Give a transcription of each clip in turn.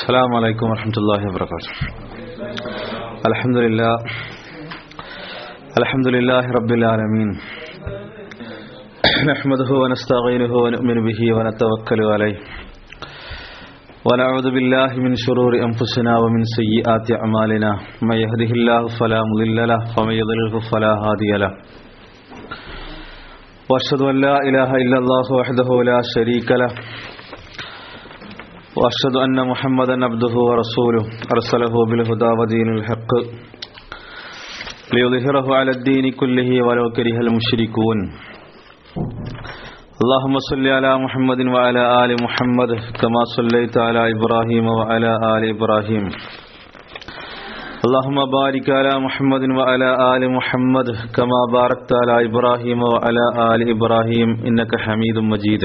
السلام عليكم ورحمة الله وبركاته الحمد لله الحمد لله رب العالمين نحمده ونستعينه ونؤمن به ونتوكل عليه ونعوذ بالله من شرور أنفسنا ومن سيئات أعمالنا من يهده الله فلا مضل له ومن يضلله فلا هادي له وأشهد أن لا إله إلا الله وحده لا شريك له وأشهد أن محمدا عبده ورسوله أرسله بالهدى ودين الحق ليظهره على الدين كله ولو كره المشركون اللهم صل على محمد وعلى آل محمد كما صليت على إبراهيم وعلى آل إبراهيم اللهم بارك على محمد وعلى آل محمد كما باركت على إبراهيم وعلى آل إبراهيم إنك حميد مجيد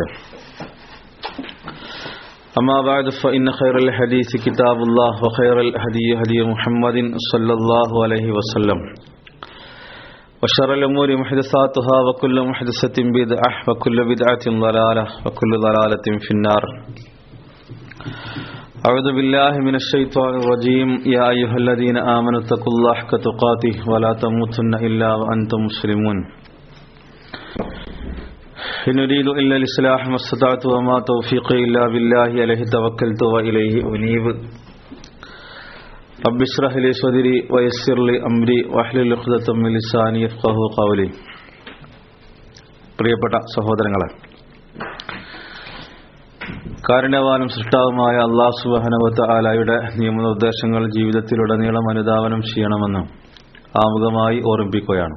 أما بعد فإن خير الحديث كتاب الله وخير الهدي هدي محمد صلى الله عليه وسلم وشر الأمور محدثاتها وكل محدثة بدعة وكل بدعة ضلالة وكل ضلالة في النار أعوذ بالله من الشيطان الرجيم يا أيها الذين آمنوا اتقوا الله حق تقاته ولا تموتن إلا وأنتم مسلمون إن أريد إلا الإصلاح ما استطعت وما توفيقي إلا بالله عليه توكلت وإليه أنيب رب اشرح لي صدري ويسر لي أمري واحلل عقدة من لساني يفقهوا قولي പ്രിയപ്പെട്ട സഹോദരങ്ങളെ കാരുണ്യവാനും സൃഷ്ടാവുമായ അള്ളാഹു സുബാനവത്ത് ആലായുടെ നിയമനിർദ്ദേശങ്ങൾ ജീവിതത്തിലുടനീളം അനുധാവനം ചെയ്യണമെന്ന് ആമുഖമായി ഓർമ്മിപ്പിക്കുകയാണ്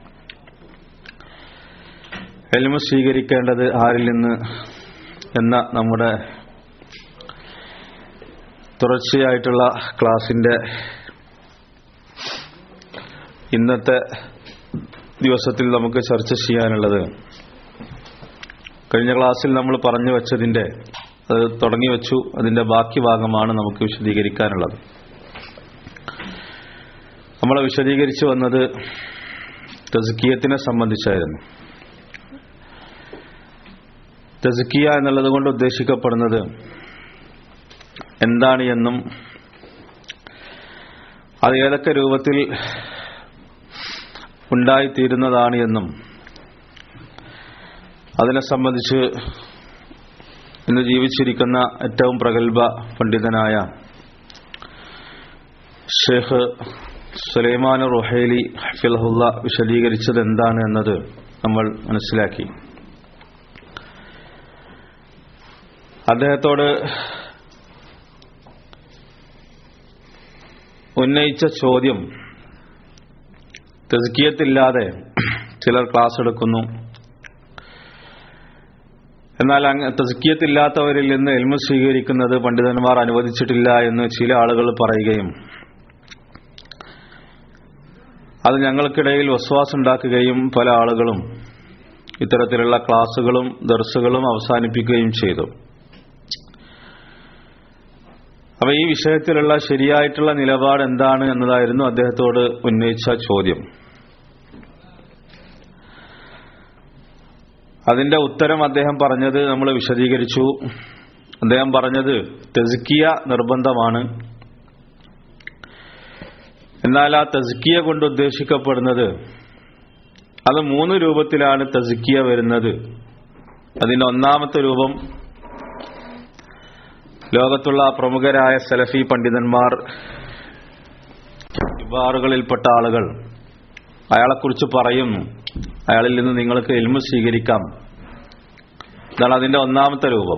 എൽമ സ്വീകരിക്കേണ്ടത് ആരിൽ നിന്ന് എന്ന നമ്മുടെ തുടർച്ചയായിട്ടുള്ള ക്ലാസിന്റെ ഇന്നത്തെ ദിവസത്തിൽ നമുക്ക് ചർച്ച ചെയ്യാനുള്ളത് കഴിഞ്ഞ ക്ലാസ്സിൽ നമ്മൾ പറഞ്ഞു വച്ചതിന്റെ അത് തുടങ്ങി വെച്ചു അതിന്റെ ബാക്കി ഭാഗമാണ് നമുക്ക് വിശദീകരിക്കാനുള്ളത് നമ്മൾ വിശദീകരിച്ചു വന്നത് തസ്കിയത്തിനെ സംബന്ധിച്ചായിരുന്നു തസ്കിയ എന്നുള്ളത് കൊണ്ട് ഉദ്ദേശിക്കപ്പെടുന്നത് എന്താണ് എന്നും അത് ഏതൊക്കെ രൂപത്തിൽ ഉണ്ടായിത്തീരുന്നതാണ് എന്നും അതിനെ സംബന്ധിച്ച് ഇന്ന് ജീവിച്ചിരിക്കുന്ന ഏറ്റവും പ്രഗത്ഭ പണ്ഡിതനായ ഷേഖ് സുലൈമാൻ റുഹൈലി ഹഫിൽഹുല്ല വിശദീകരിച്ചത് എന്താണ് എന്നത് നമ്മൾ മനസ്സിലാക്കി അദ്ദേഹത്തോട് ഉന്നയിച്ച ചോദ്യം തെസ്കിയത്തില്ലാതെ ചിലർ ക്ലാസ് എടുക്കുന്നു എന്നാൽ തെസ്കിയത്തില്ലാത്തവരിൽ നിന്ന് എൽമ സ്വീകരിക്കുന്നത് പണ്ഡിതന്മാർ അനുവദിച്ചിട്ടില്ല എന്ന് ചില ആളുകൾ പറയുകയും അത് ഞങ്ങൾക്കിടയിൽ വസ്വാസുണ്ടാക്കുകയും പല ആളുകളും ഇത്തരത്തിലുള്ള ക്ലാസുകളും ദർസുകളും അവസാനിപ്പിക്കുകയും ചെയ്തു അപ്പൊ ഈ വിഷയത്തിലുള്ള ശരിയായിട്ടുള്ള നിലപാട് എന്താണ് എന്നതായിരുന്നു അദ്ദേഹത്തോട് ഉന്നയിച്ച ചോദ്യം അതിന്റെ ഉത്തരം അദ്ദേഹം പറഞ്ഞത് നമ്മൾ വിശദീകരിച്ചു അദ്ദേഹം പറഞ്ഞത് തെസ്കിയ നിർബന്ധമാണ് എന്നാൽ ആ തസ്കിയ കൊണ്ട് ഉദ്ദേശിക്കപ്പെടുന്നത് അത് മൂന്ന് രൂപത്തിലാണ് തസ്കിയ വരുന്നത് അതിന്റെ ഒന്നാമത്തെ രൂപം ലോകത്തുള്ള പ്രമുഖരായ സലഫി പണ്ഡിതന്മാർ ഇബാറുകളിൽപ്പെട്ട ആളുകൾ അയാളെക്കുറിച്ച് പറയുന്നു അയാളിൽ നിന്ന് നിങ്ങൾക്ക് എൽമ സ്വീകരിക്കാം ഇതാണ് അതിന്റെ ഒന്നാമത്തെ രൂപം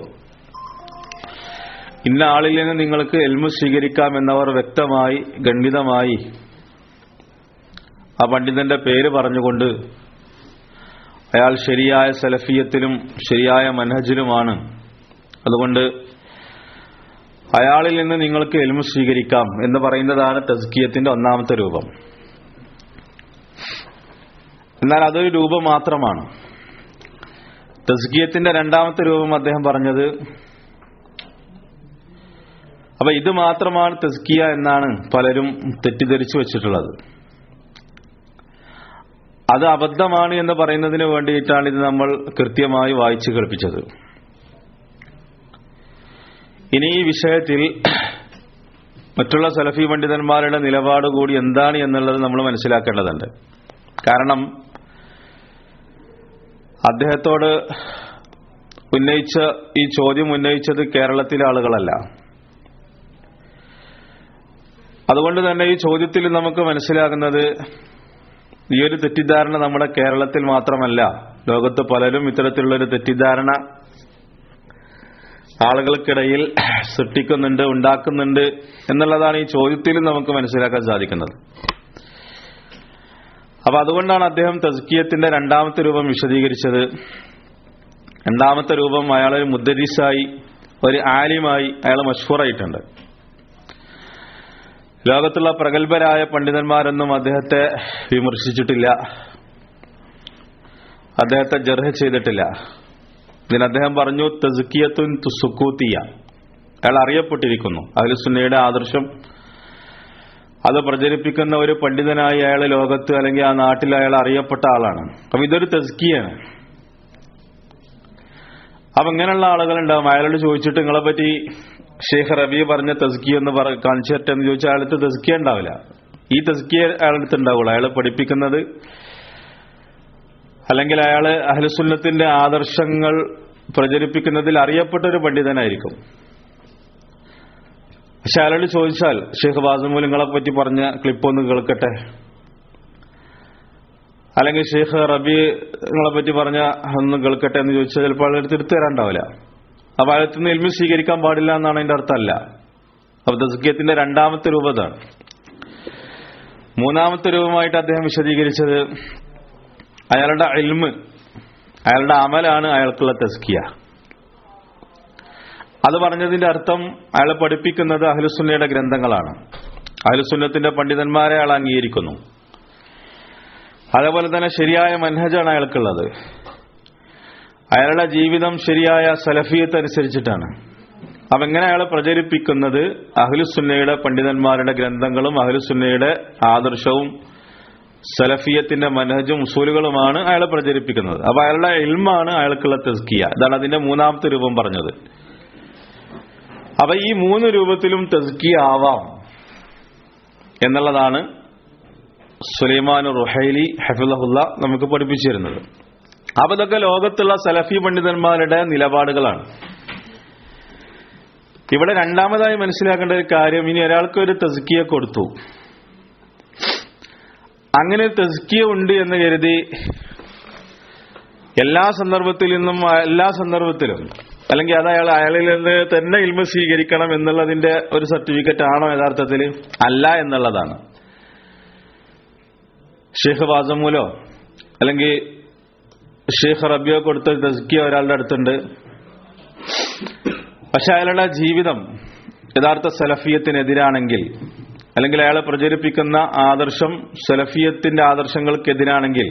ഇന്ന ആളിൽ നിന്ന് നിങ്ങൾക്ക് എൽമ സ്വീകരിക്കാം എന്നവർ വ്യക്തമായി ഗണ്ഡിതമായി ആ പണ്ഡിതന്റെ പേര് പറഞ്ഞുകൊണ്ട് അയാൾ ശരിയായ സലഫിയത്തിലും ശരിയായ മനഹജിലുമാണ് അതുകൊണ്ട് അയാളിൽ നിന്ന് നിങ്ങൾക്ക് എൽമ സ്വീകരിക്കാം എന്ന് പറയുന്നതാണ് തസ്കിയത്തിന്റെ ഒന്നാമത്തെ രൂപം എന്നാൽ അതൊരു രൂപം മാത്രമാണ് തസ്കിയത്തിന്റെ രണ്ടാമത്തെ രൂപം അദ്ദേഹം പറഞ്ഞത് അപ്പൊ ഇത് മാത്രമാണ് തസ്കിയ എന്നാണ് പലരും തെറ്റിദ്ധരിച്ചു വച്ചിട്ടുള്ളത് അത് അബദ്ധമാണ് എന്ന് പറയുന്നതിന് വേണ്ടിയിട്ടാണ് ഇത് നമ്മൾ കൃത്യമായി വായിച്ചു കേൾപ്പിച്ചത് ഇനി ഈ വിഷയത്തിൽ മറ്റുള്ള സലഫി പണ്ഡിതന്മാരുടെ നിലപാട് കൂടി എന്താണ് എന്നുള്ളത് നമ്മൾ മനസ്സിലാക്കേണ്ടതുണ്ട് കാരണം അദ്ദേഹത്തോട് ഉന്നയിച്ച ഈ ചോദ്യം ഉന്നയിച്ചത് കേരളത്തിലെ ആളുകളല്ല അതുകൊണ്ട് തന്നെ ഈ ചോദ്യത്തിൽ നമുക്ക് മനസ്സിലാകുന്നത് ഈ ഒരു തെറ്റിദ്ധാരണ നമ്മുടെ കേരളത്തിൽ മാത്രമല്ല ലോകത്ത് പലരും ഇത്തരത്തിലുള്ള ഒരു തെറ്റിദ്ധാരണ ആളുകൾക്കിടയിൽ സൃഷ്ടിക്കുന്നുണ്ട് ഉണ്ടാക്കുന്നുണ്ട് എന്നുള്ളതാണ് ഈ ചോദ്യത്തിൽ നമുക്ക് മനസ്സിലാക്കാൻ സാധിക്കുന്നത് അപ്പൊ അതുകൊണ്ടാണ് അദ്ദേഹം തസ്കിയത്തിന്റെ രണ്ടാമത്തെ രൂപം വിശദീകരിച്ചത് രണ്ടാമത്തെ രൂപം അയാൾ ഒരു മുദ്ദരീസായി ഒരു ആലിമായി അയാൾ മഷ്ഹൂറായിട്ടുണ്ട് ലോകത്തുള്ള പ്രഗത്ഭരായ പണ്ഡിതന്മാരൊന്നും അദ്ദേഹത്തെ വിമർശിച്ചിട്ടില്ല അദ്ദേഹത്തെ ജർഹ ചെയ്തിട്ടില്ല ഇതിന് അദ്ദേഹം പറഞ്ഞു തസ്കിയത്തുൻ സുക്കൂത്തിയ അയാൾ അറിയപ്പെട്ടിരിക്കുന്നു അഹ്ലുസുന്നയുടെ ആദർശം അത് പ്രചരിപ്പിക്കുന്ന ഒരു പണ്ഡിതനായി അയാൾ ലോകത്ത് അല്ലെങ്കിൽ ആ നാട്ടിൽ അയാൾ അറിയപ്പെട്ട ആളാണ് അപ്പൊ ഇതൊരു തസ്കിയാണ് അപ്പൊ ഇങ്ങനെയുള്ള ആളുകളുണ്ടാവും അയാളോട് ചോദിച്ചിട്ട് നിങ്ങളെ പറ്റി ഷെയ്ഖ് റബി പറഞ്ഞ തസ്കി എന്ന് പറ കാണിച്ചിട്ട് എന്ന് ചോദിച്ചാൽ അയാളടുത്ത് തസ്കിയ ഉണ്ടാവില്ല ഈ തസ്കിയ അയാളടുത്ത് ഉണ്ടാവുള്ളൂ അയാൾ പഠിപ്പിക്കുന്നത് അല്ലെങ്കിൽ അയാൾ അഹ്ലുസുന്നത്തിന്റെ ആദർശങ്ങൾ പ്രചരിപ്പിക്കുന്നതിൽ അറിയപ്പെട്ട ഒരു പണ്ഡിതനായിരിക്കും പക്ഷെ അയാളോട് ചോദിച്ചാൽ ഷെയ്ഖ് ബാസുമൂലങ്ങളെ പറ്റി പറഞ്ഞ ക്ലിപ്പ് ഒന്ന് കേൾക്കട്ടെ അല്ലെങ്കിൽ ഷെയ്ഖ് റബി നിങ്ങളെ പറ്റി പറഞ്ഞ ഒന്ന് കേൾക്കട്ടെ എന്ന് ചോദിച്ചാൽ ചിലപ്പോൾ അയാൾ എടുത്ത് തരാണ്ടാവില്ല അപ്പൊ അയാളത്തിൽ നിന്ന് എൽമി സ്വീകരിക്കാൻ പാടില്ല എന്നാണ് അതിന്റെ അർത്ഥമല്ല അപ്പൊ തസ്കിയത്തിന്റെ രണ്ടാമത്തെ രൂപതാണ് മൂന്നാമത്തെ രൂപമായിട്ട് അദ്ദേഹം വിശദീകരിച്ചത് അയാളുടെ എൽമ് അയാളുടെ അമലാണ് അയാൾക്കുള്ള തസ്കിയ അത് പറഞ്ഞതിന്റെ അർത്ഥം അയാളെ പഠിപ്പിക്കുന്നത് അഹ്ലുസുന്നയുടെ ഗ്രന്ഥങ്ങളാണ് അഹ്ലുസുന്നത്തിന്റെ പണ്ഡിതന്മാരെ അയാൾ അംഗീകരിക്കുന്നു അതേപോലെ തന്നെ ശരിയായ മൻഹജാണ് അയാൾക്കുള്ളത് അയാളുടെ ജീവിതം ശരിയായ സലഫിയത്ത് അനുസരിച്ചിട്ടാണ് അപ്പൊ എങ്ങനെ അയാൾ പ്രചരിപ്പിക്കുന്നത് അഹ്ലുസുന്നയുടെ പണ്ഡിതന്മാരുടെ ഗ്രന്ഥങ്ങളും അഹ്ലുസുന്നയുടെ ആദർശവും സലഫിയത്തിന്റെ മനഹജും ഉസൂലുകളുമാണ് അയാൾ പ്രചരിപ്പിക്കുന്നത് അപ്പൊ അയാളുടെ ഇൽമാണ് അയാൾക്കുള്ള തെസ്കിയ ഇതാണ് അതിന്റെ മൂന്നാമത്തെ രൂപം പറഞ്ഞത് അപ്പൊ ഈ മൂന്ന് രൂപത്തിലും തെസ്കിയ ആവാം എന്നുള്ളതാണ് സുലൈമാൻ റുഹൈലി ഹഫിലഹുല്ല നമുക്ക് പഠിപ്പിച്ചു തരുന്നത് അപ്പൊ ഇതൊക്കെ ലോകത്തുള്ള സലഫി പണ്ഡിതന്മാരുടെ നിലപാടുകളാണ് ഇവിടെ രണ്ടാമതായി മനസ്സിലാക്കേണ്ട ഒരു കാര്യം ഇനി ഒരാൾക്ക് ഒരു തെസ്കിയ കൊടുത്തു അങ്ങനെ തെസ്കിയ ഉണ്ട് എന്ന് കരുതി എല്ലാ സന്ദർഭത്തിൽ നിന്നും എല്ലാ സന്ദർഭത്തിലും അല്ലെങ്കിൽ അത് അയാൾ അയാളിൽ നിന്ന് തന്നെ ഇൽമ സ്വീകരിക്കണം എന്നുള്ളതിന്റെ ഒരു സർട്ടിഫിക്കറ്റ് ആണോ യഥാർത്ഥത്തിൽ അല്ല എന്നുള്ളതാണ് ഷെയ്ഖ് വാസമൂലോ അല്ലെങ്കിൽ ഷെയ്ഖ് റബിയോ കൊടുത്ത തസ്കിയ ഒരാളുടെ അടുത്തുണ്ട് പക്ഷെ അയാളുടെ ജീവിതം യഥാർത്ഥ സലഫിയത്തിനെതിരാണെങ്കിൽ അല്ലെങ്കിൽ അയാളെ പ്രചരിപ്പിക്കുന്ന ആദർശം സലഫിയത്തിന്റെ ആദർശങ്ങൾക്കെതിരാണെങ്കിൽ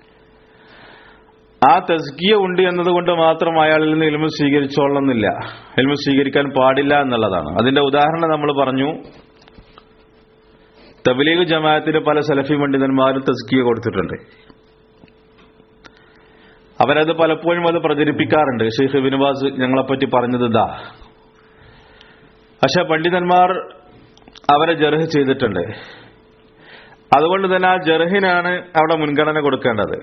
ആ തസ്കിയ ഉണ്ട് എന്നതുകൊണ്ട് മാത്രം അയാളിൽ നിന്ന് എൽമ സ്വീകരിച്ചോളണമെന്നില്ല എൽമ സ്വീകരിക്കാൻ പാടില്ല എന്നുള്ളതാണ് അതിന്റെ ഉദാഹരണം നമ്മൾ പറഞ്ഞു തബ്ലീഗ് ജമാഅത്തിന് പല സലഫി പണ്ഡിതന്മാരും തസ്കിയ കൊടുത്തിട്ടുണ്ട് അവരത് പലപ്പോഴും അത് പ്രചരിപ്പിക്കാറുണ്ട് ഷെയ്ഖ് ബിനുബാസ് ഞങ്ങളെപ്പറ്റി പറഞ്ഞത് ഇതാ പക്ഷെ പണ്ഡിതന്മാർ അവരെ ജർഹ് ചെയ്തിട്ടുണ്ട് അതുകൊണ്ട് തന്നെ ആ ജർഹിനാണ് അവിടെ മുൻഗണന കൊടുക്കേണ്ടത്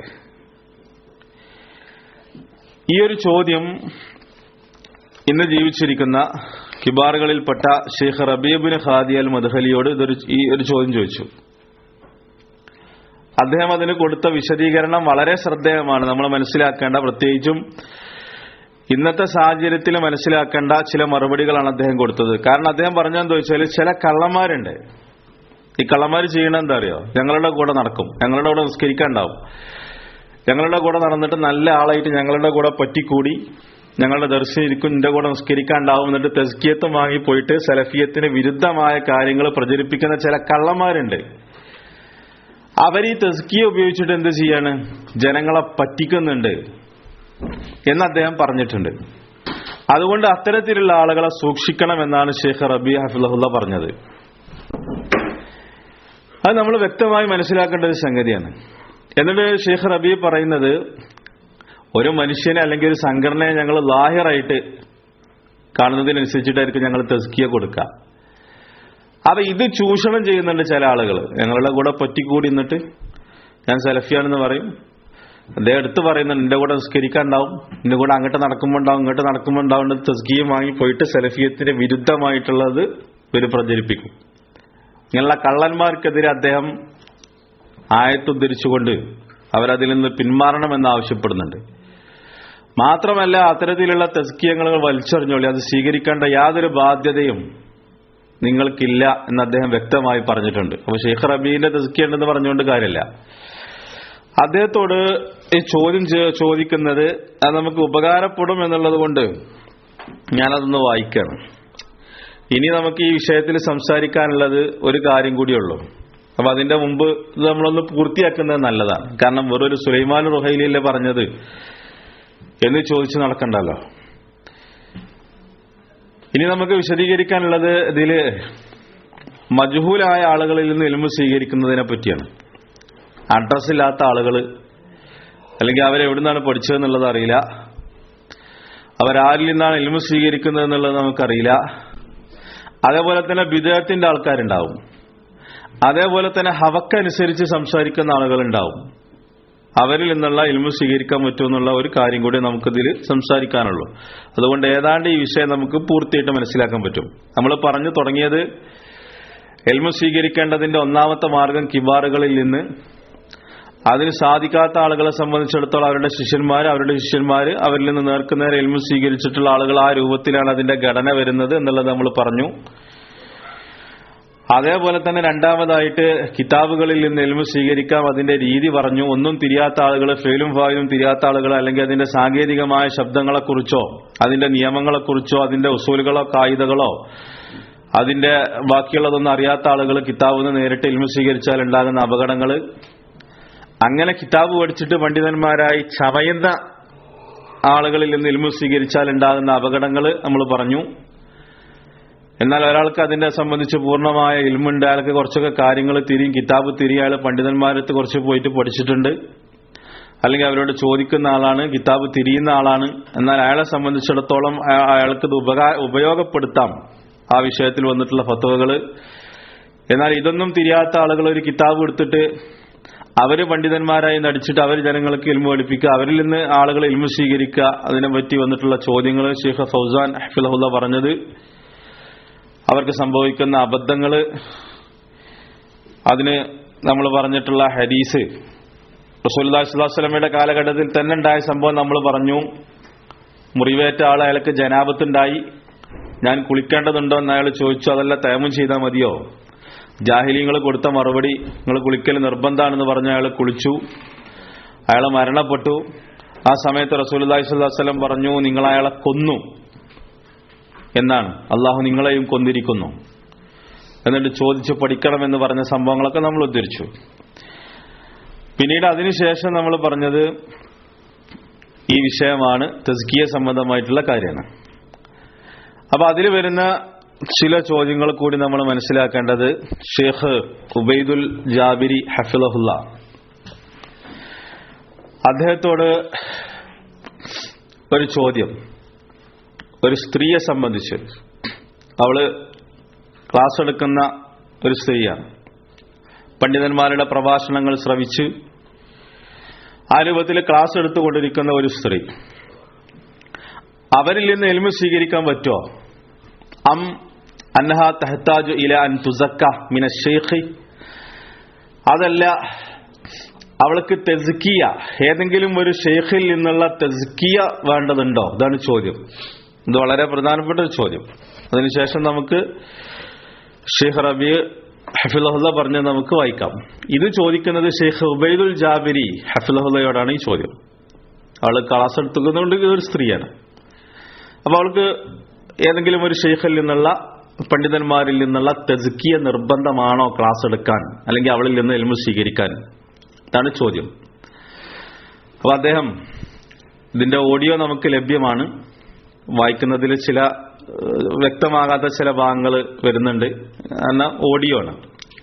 ഈ ഒരു ചോദ്യം ഇന്ന് ജീവിച്ചിരിക്കുന്ന കിബാറുകളിൽപ്പെട്ട ഷെയ്ഖ് റബീബിന് ഖാദി അൽ മദ്ഹലിയോട് ഇതൊരു ഈ ഒരു ചോദ്യം ചോദിച്ചു അദ്ദേഹം അതിന് കൊടുത്ത വിശദീകരണം വളരെ ശ്രദ്ധേയമാണ് നമ്മൾ മനസ്സിലാക്കേണ്ട പ്രത്യേകിച്ചും ഇന്നത്തെ സാഹചര്യത്തിൽ മനസ്സിലാക്കേണ്ട ചില മറുപടികളാണ് അദ്ദേഹം കൊടുത്തത് കാരണം അദ്ദേഹം പറഞ്ഞെന്ന് ചോദിച്ചാൽ ചില കള്ളന്മാരുണ്ട് ഈ കള്ളന്മാർ ചെയ്യണ എന്താ അറിയോ ഞങ്ങളുടെ കൂടെ നടക്കും ഞങ്ങളുടെ കൂടെ നിസ്കരിക്കാണ്ടാവും ഞങ്ങളുടെ കൂടെ നടന്നിട്ട് നല്ല ആളായിട്ട് ഞങ്ങളുടെ കൂടെ പറ്റിക്കൂടി ഞങ്ങളുടെ ദർശനം ഇരിക്കും എന്റെ കൂടെ നിസ്കരിക്കാണ്ടാവും എന്നിട്ട് തെസ്കിയത്ത് വാങ്ങി പോയിട്ട് സലഫിയത്തിന് വിരുദ്ധമായ കാര്യങ്ങൾ പ്രചരിപ്പിക്കുന്ന ചില കള്ളന്മാരുണ്ട് അവർ ഈ തെസ്കിയ ഉപയോഗിച്ചിട്ട് എന്ത് ചെയ്യാണ് ജനങ്ങളെ പറ്റിക്കുന്നുണ്ട് എന്ന് അദ്ദേഹം പറഞ്ഞിട്ടുണ്ട് അതുകൊണ്ട് അത്തരത്തിലുള്ള ആളുകളെ സൂക്ഷിക്കണം എന്നാണ് ഷെയ്ഖ് റബി ഹഫിള്ള പറഞ്ഞത് അത് നമ്മൾ വ്യക്തമായി മനസ്സിലാക്കേണ്ട ഒരു സംഗതിയാണ് എന്നിട്ട് ഷെയ്ഖ് റബി പറയുന്നത് ഒരു മനുഷ്യനെ അല്ലെങ്കിൽ ഒരു സംഘടനയെ ഞങ്ങൾ ലാഹിറായിട്ട് കാണുന്നതിനനുസരിച്ചിട്ടായിരിക്കും ഞങ്ങൾ തെസ്കിയ കൊടുക്കുക അപ്പൊ ഇത് ചൂഷണം ചെയ്യുന്നുണ്ട് ചില ആളുകൾ ഞങ്ങളുടെ കൂടെ പറ്റിക്കൂടി നിന്നിട്ട് ഞാൻ സെലഫിയാണെന്ന് പറയും അദ്ദേഹം എടുത്ത് പറയുന്നുണ്ട് എന്റെ കൂടെ നിസ്കരിക്കാൻ ഉണ്ടാവും എന്റെ കൂടെ അങ്ങോട്ട് നടക്കുമ്പോൾ ഉണ്ടാവും ഇങ്ങോട്ട് നടക്കുമ്പോൾ ഉണ്ടാവും തസ്കീയം വാങ്ങി പോയിട്ട് സെലഫിയത്തിന് വിരുദ്ധമായിട്ടുള്ളത് ഇവർ പ്രചരിപ്പിക്കും ഇങ്ങനെയുള്ള കള്ളന്മാർക്കെതിരെ അദ്ദേഹം ആയത്തുദ്ധരിച്ചുകൊണ്ട് അവരതിൽ നിന്ന് പിന്മാറണമെന്ന് ആവശ്യപ്പെടുന്നുണ്ട് മാത്രമല്ല അത്തരത്തിലുള്ള തസ്കിയങ്ങൾ വലിച്ചെറിഞ്ഞോളി അത് സ്വീകരിക്കേണ്ട യാതൊരു ബാധ്യതയും നിങ്ങൾക്കില്ല എന്ന് അദ്ദേഹം വ്യക്തമായി പറഞ്ഞിട്ടുണ്ട് അപ്പൊ ഷെയ്ഖ് റബീന്റെ തസ്കിയ ഉണ്ടെന്ന് പറഞ്ഞുകൊണ്ട് കാര്യമില്ല അദ്ദേഹത്തോട് ഈ ചോദ്യം ചെ- ചോദിക്കുന്നത് അത് നമുക്ക് ഉപകാരപ്പെടും എന്നുള്ളത് കൊണ്ട് ഞാനതൊന്ന് വായിക്കണം ഇനി നമുക്ക് ഈ വിഷയത്തിൽ സംസാരിക്കാനുള്ളത് ഒരു കാര്യം കൂടിയുള്ളൂ അപ്പൊ അതിന്റെ മുമ്പ് ഇത് നമ്മളൊന്ന് പൂർത്തിയാക്കുന്നത് നല്ലതാണ് കാരണം വെറൊരു സുലൈമാൻ റുഹൈലിയല്ലേ പറഞ്ഞത് എന്ന് ചോദിച്ചു നടക്കണ്ടല്ലോ ഇനി നമുക്ക് വിശദീകരിക്കാനുള്ളത് ഇതില് മജ്ഹൂലായ ആളുകളിൽ നിന്ന് എലുമ്പ് സ്വീകരിക്കുന്നതിനെ പറ്റിയാണ് അഡ്രസ് ഇല്ലാത്ത ആളുകൾ അല്ലെങ്കിൽ അവരെവിടുന്നാണ് പഠിച്ചതെന്നുള്ളത് അറിയില്ല അവരാരിൽ നിന്നാണ് എലുമ്പ് സ്വീകരിക്കുന്നത് എന്നുള്ളത് നമുക്കറിയില്ല അതേപോലെ തന്നെ വിദേഹത്തിന്റെ ആൾക്കാരുണ്ടാവും അതേപോലെ തന്നെ ഹവക്കനുസരിച്ച് സംസാരിക്കുന്ന ആളുകളുണ്ടാവും അവരിൽ നിന്നുള്ള ഇൽമു സ്വീകരിക്കാൻ പറ്റുമെന്നുള്ള ഒരു കാര്യം കൂടി നമുക്കിതിൽ സംസാരിക്കാനുള്ളൂ അതുകൊണ്ട് ഏതാണ്ട് ഈ വിഷയം നമുക്ക് പൂർത്തിയായിട്ട് മനസ്സിലാക്കാൻ പറ്റും നമ്മൾ പറഞ്ഞു തുടങ്ങിയത് എൽമു സ്വീകരിക്കേണ്ടതിന്റെ ഒന്നാമത്തെ മാർഗം കിബാറുകളിൽ നിന്ന് അതിന് സാധിക്കാത്ത ആളുകളെ സംബന്ധിച്ചിടത്തോളം അവരുടെ ശിഷ്യന്മാർ അവരുടെ ശിഷ്യന്മാർ അവരിൽ നിന്ന് നേർക്കുനേരെ എൽമു സ്വീകരിച്ചിട്ടുള്ള ആളുകൾ ആ രൂപത്തിലാണ് അതിന്റെ ഘടന വരുന്നത് എന്നുള്ളത് നമ്മൾ പറഞ്ഞു അതേപോലെ തന്നെ രണ്ടാമതായിട്ട് കിതാബുകളിൽ നിന്ന് എൽമു സ്വീകരിക്കാം അതിന്റെ രീതി പറഞ്ഞു ഒന്നും തിരിയാത്ത ആളുകൾ ഫെയിലും ഫായിലും തിരിയാത്ത ആളുകൾ അല്ലെങ്കിൽ അതിന്റെ സാങ്കേതികമായ ശബ്ദങ്ങളെക്കുറിച്ചോ അതിന്റെ നിയമങ്ങളെക്കുറിച്ചോ അതിന്റെ ഉസൂലുകളോ കായികകളോ അതിന്റെ ബാക്കിയുള്ളതൊന്നും അറിയാത്ത ആളുകൾ കിതാബിൽ നിന്ന് നേരിട്ട് എൽമു സ്വീകരിച്ചാൽ ഉണ്ടാകുന്ന അപകടങ്ങൾ അങ്ങനെ കിതാബ് പഠിച്ചിട്ട് പണ്ഡിതന്മാരായി ചവയുന്ന ആളുകളിൽ നിന്ന് ഇൽമു സ്വീകരിച്ചാൽ ഉണ്ടാകുന്ന അപകടങ്ങൾ നമ്മൾ പറഞ്ഞു എന്നാൽ ഒരാൾക്ക് അതിനെ സംബന്ധിച്ച് പൂർണ്ണമായ ഇൽമുണ്ട് അയാൾക്ക് കുറച്ചൊക്കെ കാര്യങ്ങൾ തിരിയും കിതാബ് തിരിയും അയാൾ പണ്ഡിതന്മാരത്ത് കുറച്ച് പോയിട്ട് പഠിച്ചിട്ടുണ്ട് അല്ലെങ്കിൽ അവരോട് ചോദിക്കുന്ന ആളാണ് കിതാബ് തിരിയുന്ന ആളാണ് എന്നാൽ അയാളെ സംബന്ധിച്ചിടത്തോളം അയ- അയാൾക്ക് ഇത് ഉപകാ ഉപയോഗപ്പെടുത്താം ആ വിഷയത്തിൽ വന്നിട്ടുള്ള ഫത്തുവകൾ എന്നാൽ ഇതൊന്നും തിരിയാത്ത ആളുകൾ ഒരു കിതാബ് എടുത്തിട്ട് അവര് പണ്ഡിതന്മാരായി നടിച്ചിട്ട് അവർ ജനങ്ങൾക്ക് ഇൽമു പഠിപ്പിക്കുക അവരിൽ നിന്ന് ആളുകൾ ഇൽമു സ്വീകരിക്കുക അതിനെപ്പറ്റി വന്നിട്ടുള്ള ചോദ്യങ്ങൾ ഷെയ്ഖ് ഫൗസാൻ ഹഫിലഹുല്ല പറഞ്ഞത് അവർക്ക് സംഭവിക്കുന്ന അബദ്ധങ്ങൾ അതിന് നമ്മൾ പറഞ്ഞിട്ടുള്ള ഹദീസ് റസൂല്ലാസ്ലാസ്ലമയുടെ കാലഘട്ടത്തിൽ തന്നെ ഉണ്ടായ സംഭവം നമ്മൾ പറഞ്ഞു മുറിവേറ്റ ആൾ അയാൾക്ക് ജനാപത്തുണ്ടായി ഞാൻ കുളിക്കേണ്ടതുണ്ടോ എന്ന് അയാൾ ചോദിച്ചു അതല്ല തേമം ചെയ്താൽ മതിയോ ജാഹിലിങ്ങൾ കൊടുത്ത മറുപടി നിങ്ങൾ കുളിക്കൽ നിർബന്ധമാണെന്ന് പറഞ്ഞ അയാൾ കുളിച്ചു അയാൾ മരണപ്പെട്ടു ആ സമയത്ത് റസൂലി സ്വല്ലം പറഞ്ഞു നിങ്ങൾ അയാളെ കൊന്നു എന്നാണ് അള്ളാഹു നിങ്ങളെയും കൊന്നിരിക്കുന്നു എന്നിട്ട് ചോദിച്ച് പഠിക്കണമെന്ന് പറഞ്ഞ സംഭവങ്ങളൊക്കെ നമ്മൾ ഉദ്ധരിച്ചു പിന്നീട് അതിനുശേഷം നമ്മൾ പറഞ്ഞത് ഈ വിഷയമാണ് തസ്കിയ സംബന്ധമായിട്ടുള്ള കാര്യമാണ് അപ്പൊ അതിൽ വരുന്ന ചില ചോദ്യങ്ങൾ കൂടി നമ്മൾ മനസ്സിലാക്കേണ്ടത് ഷെയ്ഖ് ഉബൈദുൽ ജാബിരി ഹഫിലഹുല്ല അദ്ദേഹത്തോട് ഒരു ചോദ്യം ഒരു സ്ത്രീയെ സംബന്ധിച്ച് അവള് ക്ലാസ് എടുക്കുന്ന ഒരു സ്ത്രീയാണ് പണ്ഡിതന്മാരുടെ പ്രഭാഷണങ്ങൾ ശ്രവിച്ച് ആ രൂപത്തിൽ ക്ലാസ് എടുത്തുകൊണ്ടിരിക്കുന്ന ഒരു സ്ത്രീ അവരിൽ നിന്ന് എൽമ സ്വീകരിക്കാൻ പറ്റുമോ അം അന്നഹ തഹത്താജു ഇല അൻ തുസക്ക മിന ഷെയ്ഖ് അതല്ല അവൾക്ക് തെസ്കിയ ഏതെങ്കിലും ഒരു ഷെയ്ഖിൽ നിന്നുള്ള തെസ്കിയ വേണ്ടതുണ്ടോ ഇതാണ് ചോദ്യം ഇത് വളരെ പ്രധാനപ്പെട്ട ഒരു ചോദ്യം അതിനുശേഷം നമുക്ക് ഷെയ്ഖ് റബി ഹഫിലഹുല്ല പറഞ്ഞ് നമുക്ക് വായിക്കാം ഇത് ചോദിക്കുന്നത് ഷെയ്ഖ് ഉബൈദുൽ ജാബിരി ഹഫിലഹുല്ലയോടാണ് ഈ ചോദ്യം അവൾ ക്ലാസ് എടുത്തുകൊണ്ട് ഇതൊരു സ്ത്രീയാണ് അപ്പൊ അവൾക്ക് ഏതെങ്കിലും ഒരു ഷെയ്ഖിൽ നിന്നുള്ള പണ്ഡിതന്മാരിൽ നിന്നുള്ള തെസ്കിയ നിർബന്ധമാണോ ക്ലാസ് എടുക്കാൻ അല്ലെങ്കിൽ അവളിൽ നിന്ന് എൽമു സ്വീകരിക്കാൻ ഇതാണ് ചോദ്യം അപ്പൊ അദ്ദേഹം ഇതിന്റെ ഓഡിയോ നമുക്ക് ലഭ്യമാണ് വായിക്കുന്നതിൽ ചില ഏഹ്, വ്യക്തമാകാത്ത ചില ഭാഗങ്ങൾ വരുന്നുണ്ട് എന്ന ഓഡിയോ ആണ്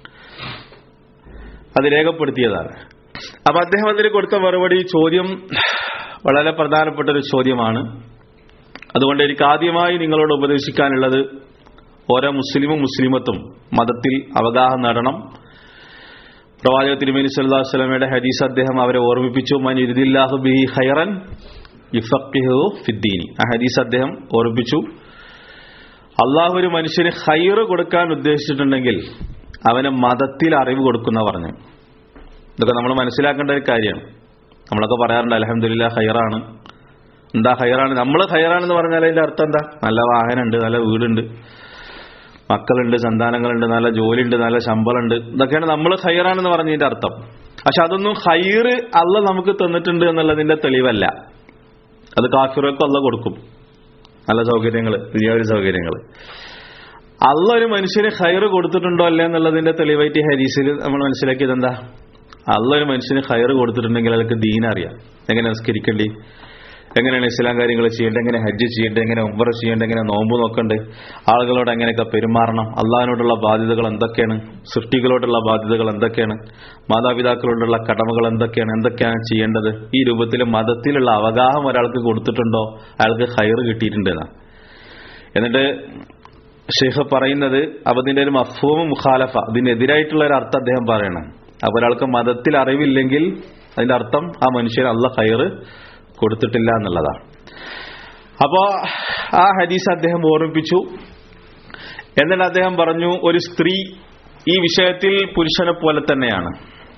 അത് രേഖപ്പെടുത്തിയതാണ് അപ്പൊ അദ്ദേഹം അതിൽ കൊടുത്ത മറുപടി ചോദ്യം വളരെ പ്രധാനപ്പെട്ട ഒരു ചോദ്യമാണ് അതുകൊണ്ട് എനിക്ക് ആദ്യമായി നിങ്ങളോട് ഉപദേശിക്കാനുള്ളത് ഓരോ മുസ്ലിമും മുസ്ലിമത്തും മതത്തിൽ അവഗാഹം നേടണം പ്രവാചക തിരുമേനി സല്ലല്ലാഹു അലൈഹി വസല്ലമയുടെ ഹദീസ് അദ്ദേഹം അവരെ ഓർമ്മിപ്പിച്ചു മൻ യുരിദില്ലാഹു ബിഹി ഖൈറൻ യുഫഖിഹു ഫിദ്ദീനി ആ ഹദീസ് അദ്ദേഹം ഓർമ്മിപ്പിച്ചു അള്ളാഹു ഒരു മനുഷ്യന് ഹൈറ് കൊടുക്കാൻ ഉദ്ദേശിച്ചിട്ടുണ്ടെങ്കിൽ അവന് മതത്തിൽ അറിവ് കൊടുക്കുന്ന പറഞ്ഞു ഇതൊക്കെ നമ്മൾ മനസ്സിലാക്കേണ്ട ഒരു കാര്യമാണ് നമ്മളൊക്കെ പറയാറുണ്ട് അലഹമില്ല ഹൈറാണ് എന്താ ഹൈറാണ് നമ്മൾ ഹൈറാണെന്ന് പറഞ്ഞാൽ അതിന്റെ അർത്ഥം എന്താ നല്ല വാഹനമുണ്ട് നല്ല വീടുണ്ട് മക്കളുണ്ട് സന്താനങ്ങളുണ്ട് നല്ല ജോലിയുണ്ട് നല്ല ശമ്പളമുണ്ട് ഇതൊക്കെയാണ് നമ്മൾ ഹൈറാണെന്ന് പറഞ്ഞതിന്റെ അർത്ഥം പക്ഷെ അതൊന്നും ഹൈറ് അല്ല നമുക്ക് തന്നിട്ടുണ്ട് എന്നുള്ളതിന്റെ തെളിവല്ല അത് കാഫിറൊക്കെ അല്ല കൊടുക്കും നല്ല സൗകര്യങ്ങൾ ദുനിയാവിലെ സൗകര്യങ്ങൾ അല്ല ഒരു മനുഷ്യന് ഹൈറ് കൊടുത്തിട്ടുണ്ടോ അല്ലേ എന്നുള്ളതിന്റെ തെളിവായിട്ട് ഹരീസിൽ നമ്മൾ മനസ്സിലാക്കിയത് എന്താ അല്ല ഒരു മനുഷ്യന് ഹൈറ് കൊടുത്തിട്ടുണ്ടെങ്കിൽ അയാൾക്ക് ദീൻ അറിയാം എങ്ങനെ നിസ്കരിക്കേണ്ടി എങ്ങനെയാണ് ഇസ്ലാം കാര്യങ്ങൾ ചെയ്യേണ്ടത് എങ്ങനെ ഹജ്ജ് ചെയ്യേണ്ടത് എങ്ങനെ ഉംറ ചെയ്യേണ്ടത് എങ്ങനെ നോമ്പ് നോക്കണ്ടേ ആളുകളോട് എങ്ങനെയൊക്കെ പെരുമാറണം അള്ളാഹിനോടുള്ള ബാധ്യതകൾ എന്തൊക്കെയാണ് സൃഷ്ടികളോടുള്ള ബാധ്യതകൾ എന്തൊക്കെയാണ് മാതാപിതാക്കളോടുള്ള കടമകൾ എന്തൊക്കെയാണ് എന്തൊക്കെയാണ് ചെയ്യേണ്ടത് ഈ രൂപത്തിൽ മതത്തിലുള്ള അവഗാഹം ഒരാൾക്ക് കൊടുത്തിട്ടുണ്ടോ അയാൾക്ക് ഹൈറ് കിട്ടിയിട്ടുണ്ടെന്നാ എന്നിട്ട് ഷെയ്ഖ് പറയുന്നത് അവതിന്റെ ഒരു മഫൂമ് മുഖാലഫ അതിനെതിരായിട്ടുള്ള ഒരു അർത്ഥം അദ്ദേഹം പറയണം അപ്പൊ ഒരാൾക്ക് മതത്തിൽ അറിവില്ലെങ്കിൽ അതിന്റെ അർത്ഥം ആ മനുഷ്യൻ അല്ല ഹൈറ് കൊടുത്തിട്ടില്ല എന്നുള്ളതാണ് അപ്പോ ആ ഹദീസ് അദ്ദേഹം ഓർമ്മിപ്പിച്ചു എന്നിട്ട് അദ്ദേഹം പറഞ്ഞു ഒരു സ്ത്രീ ഈ വിഷയത്തിൽ പുരുഷനെ പോലെ തന്നെയാണ്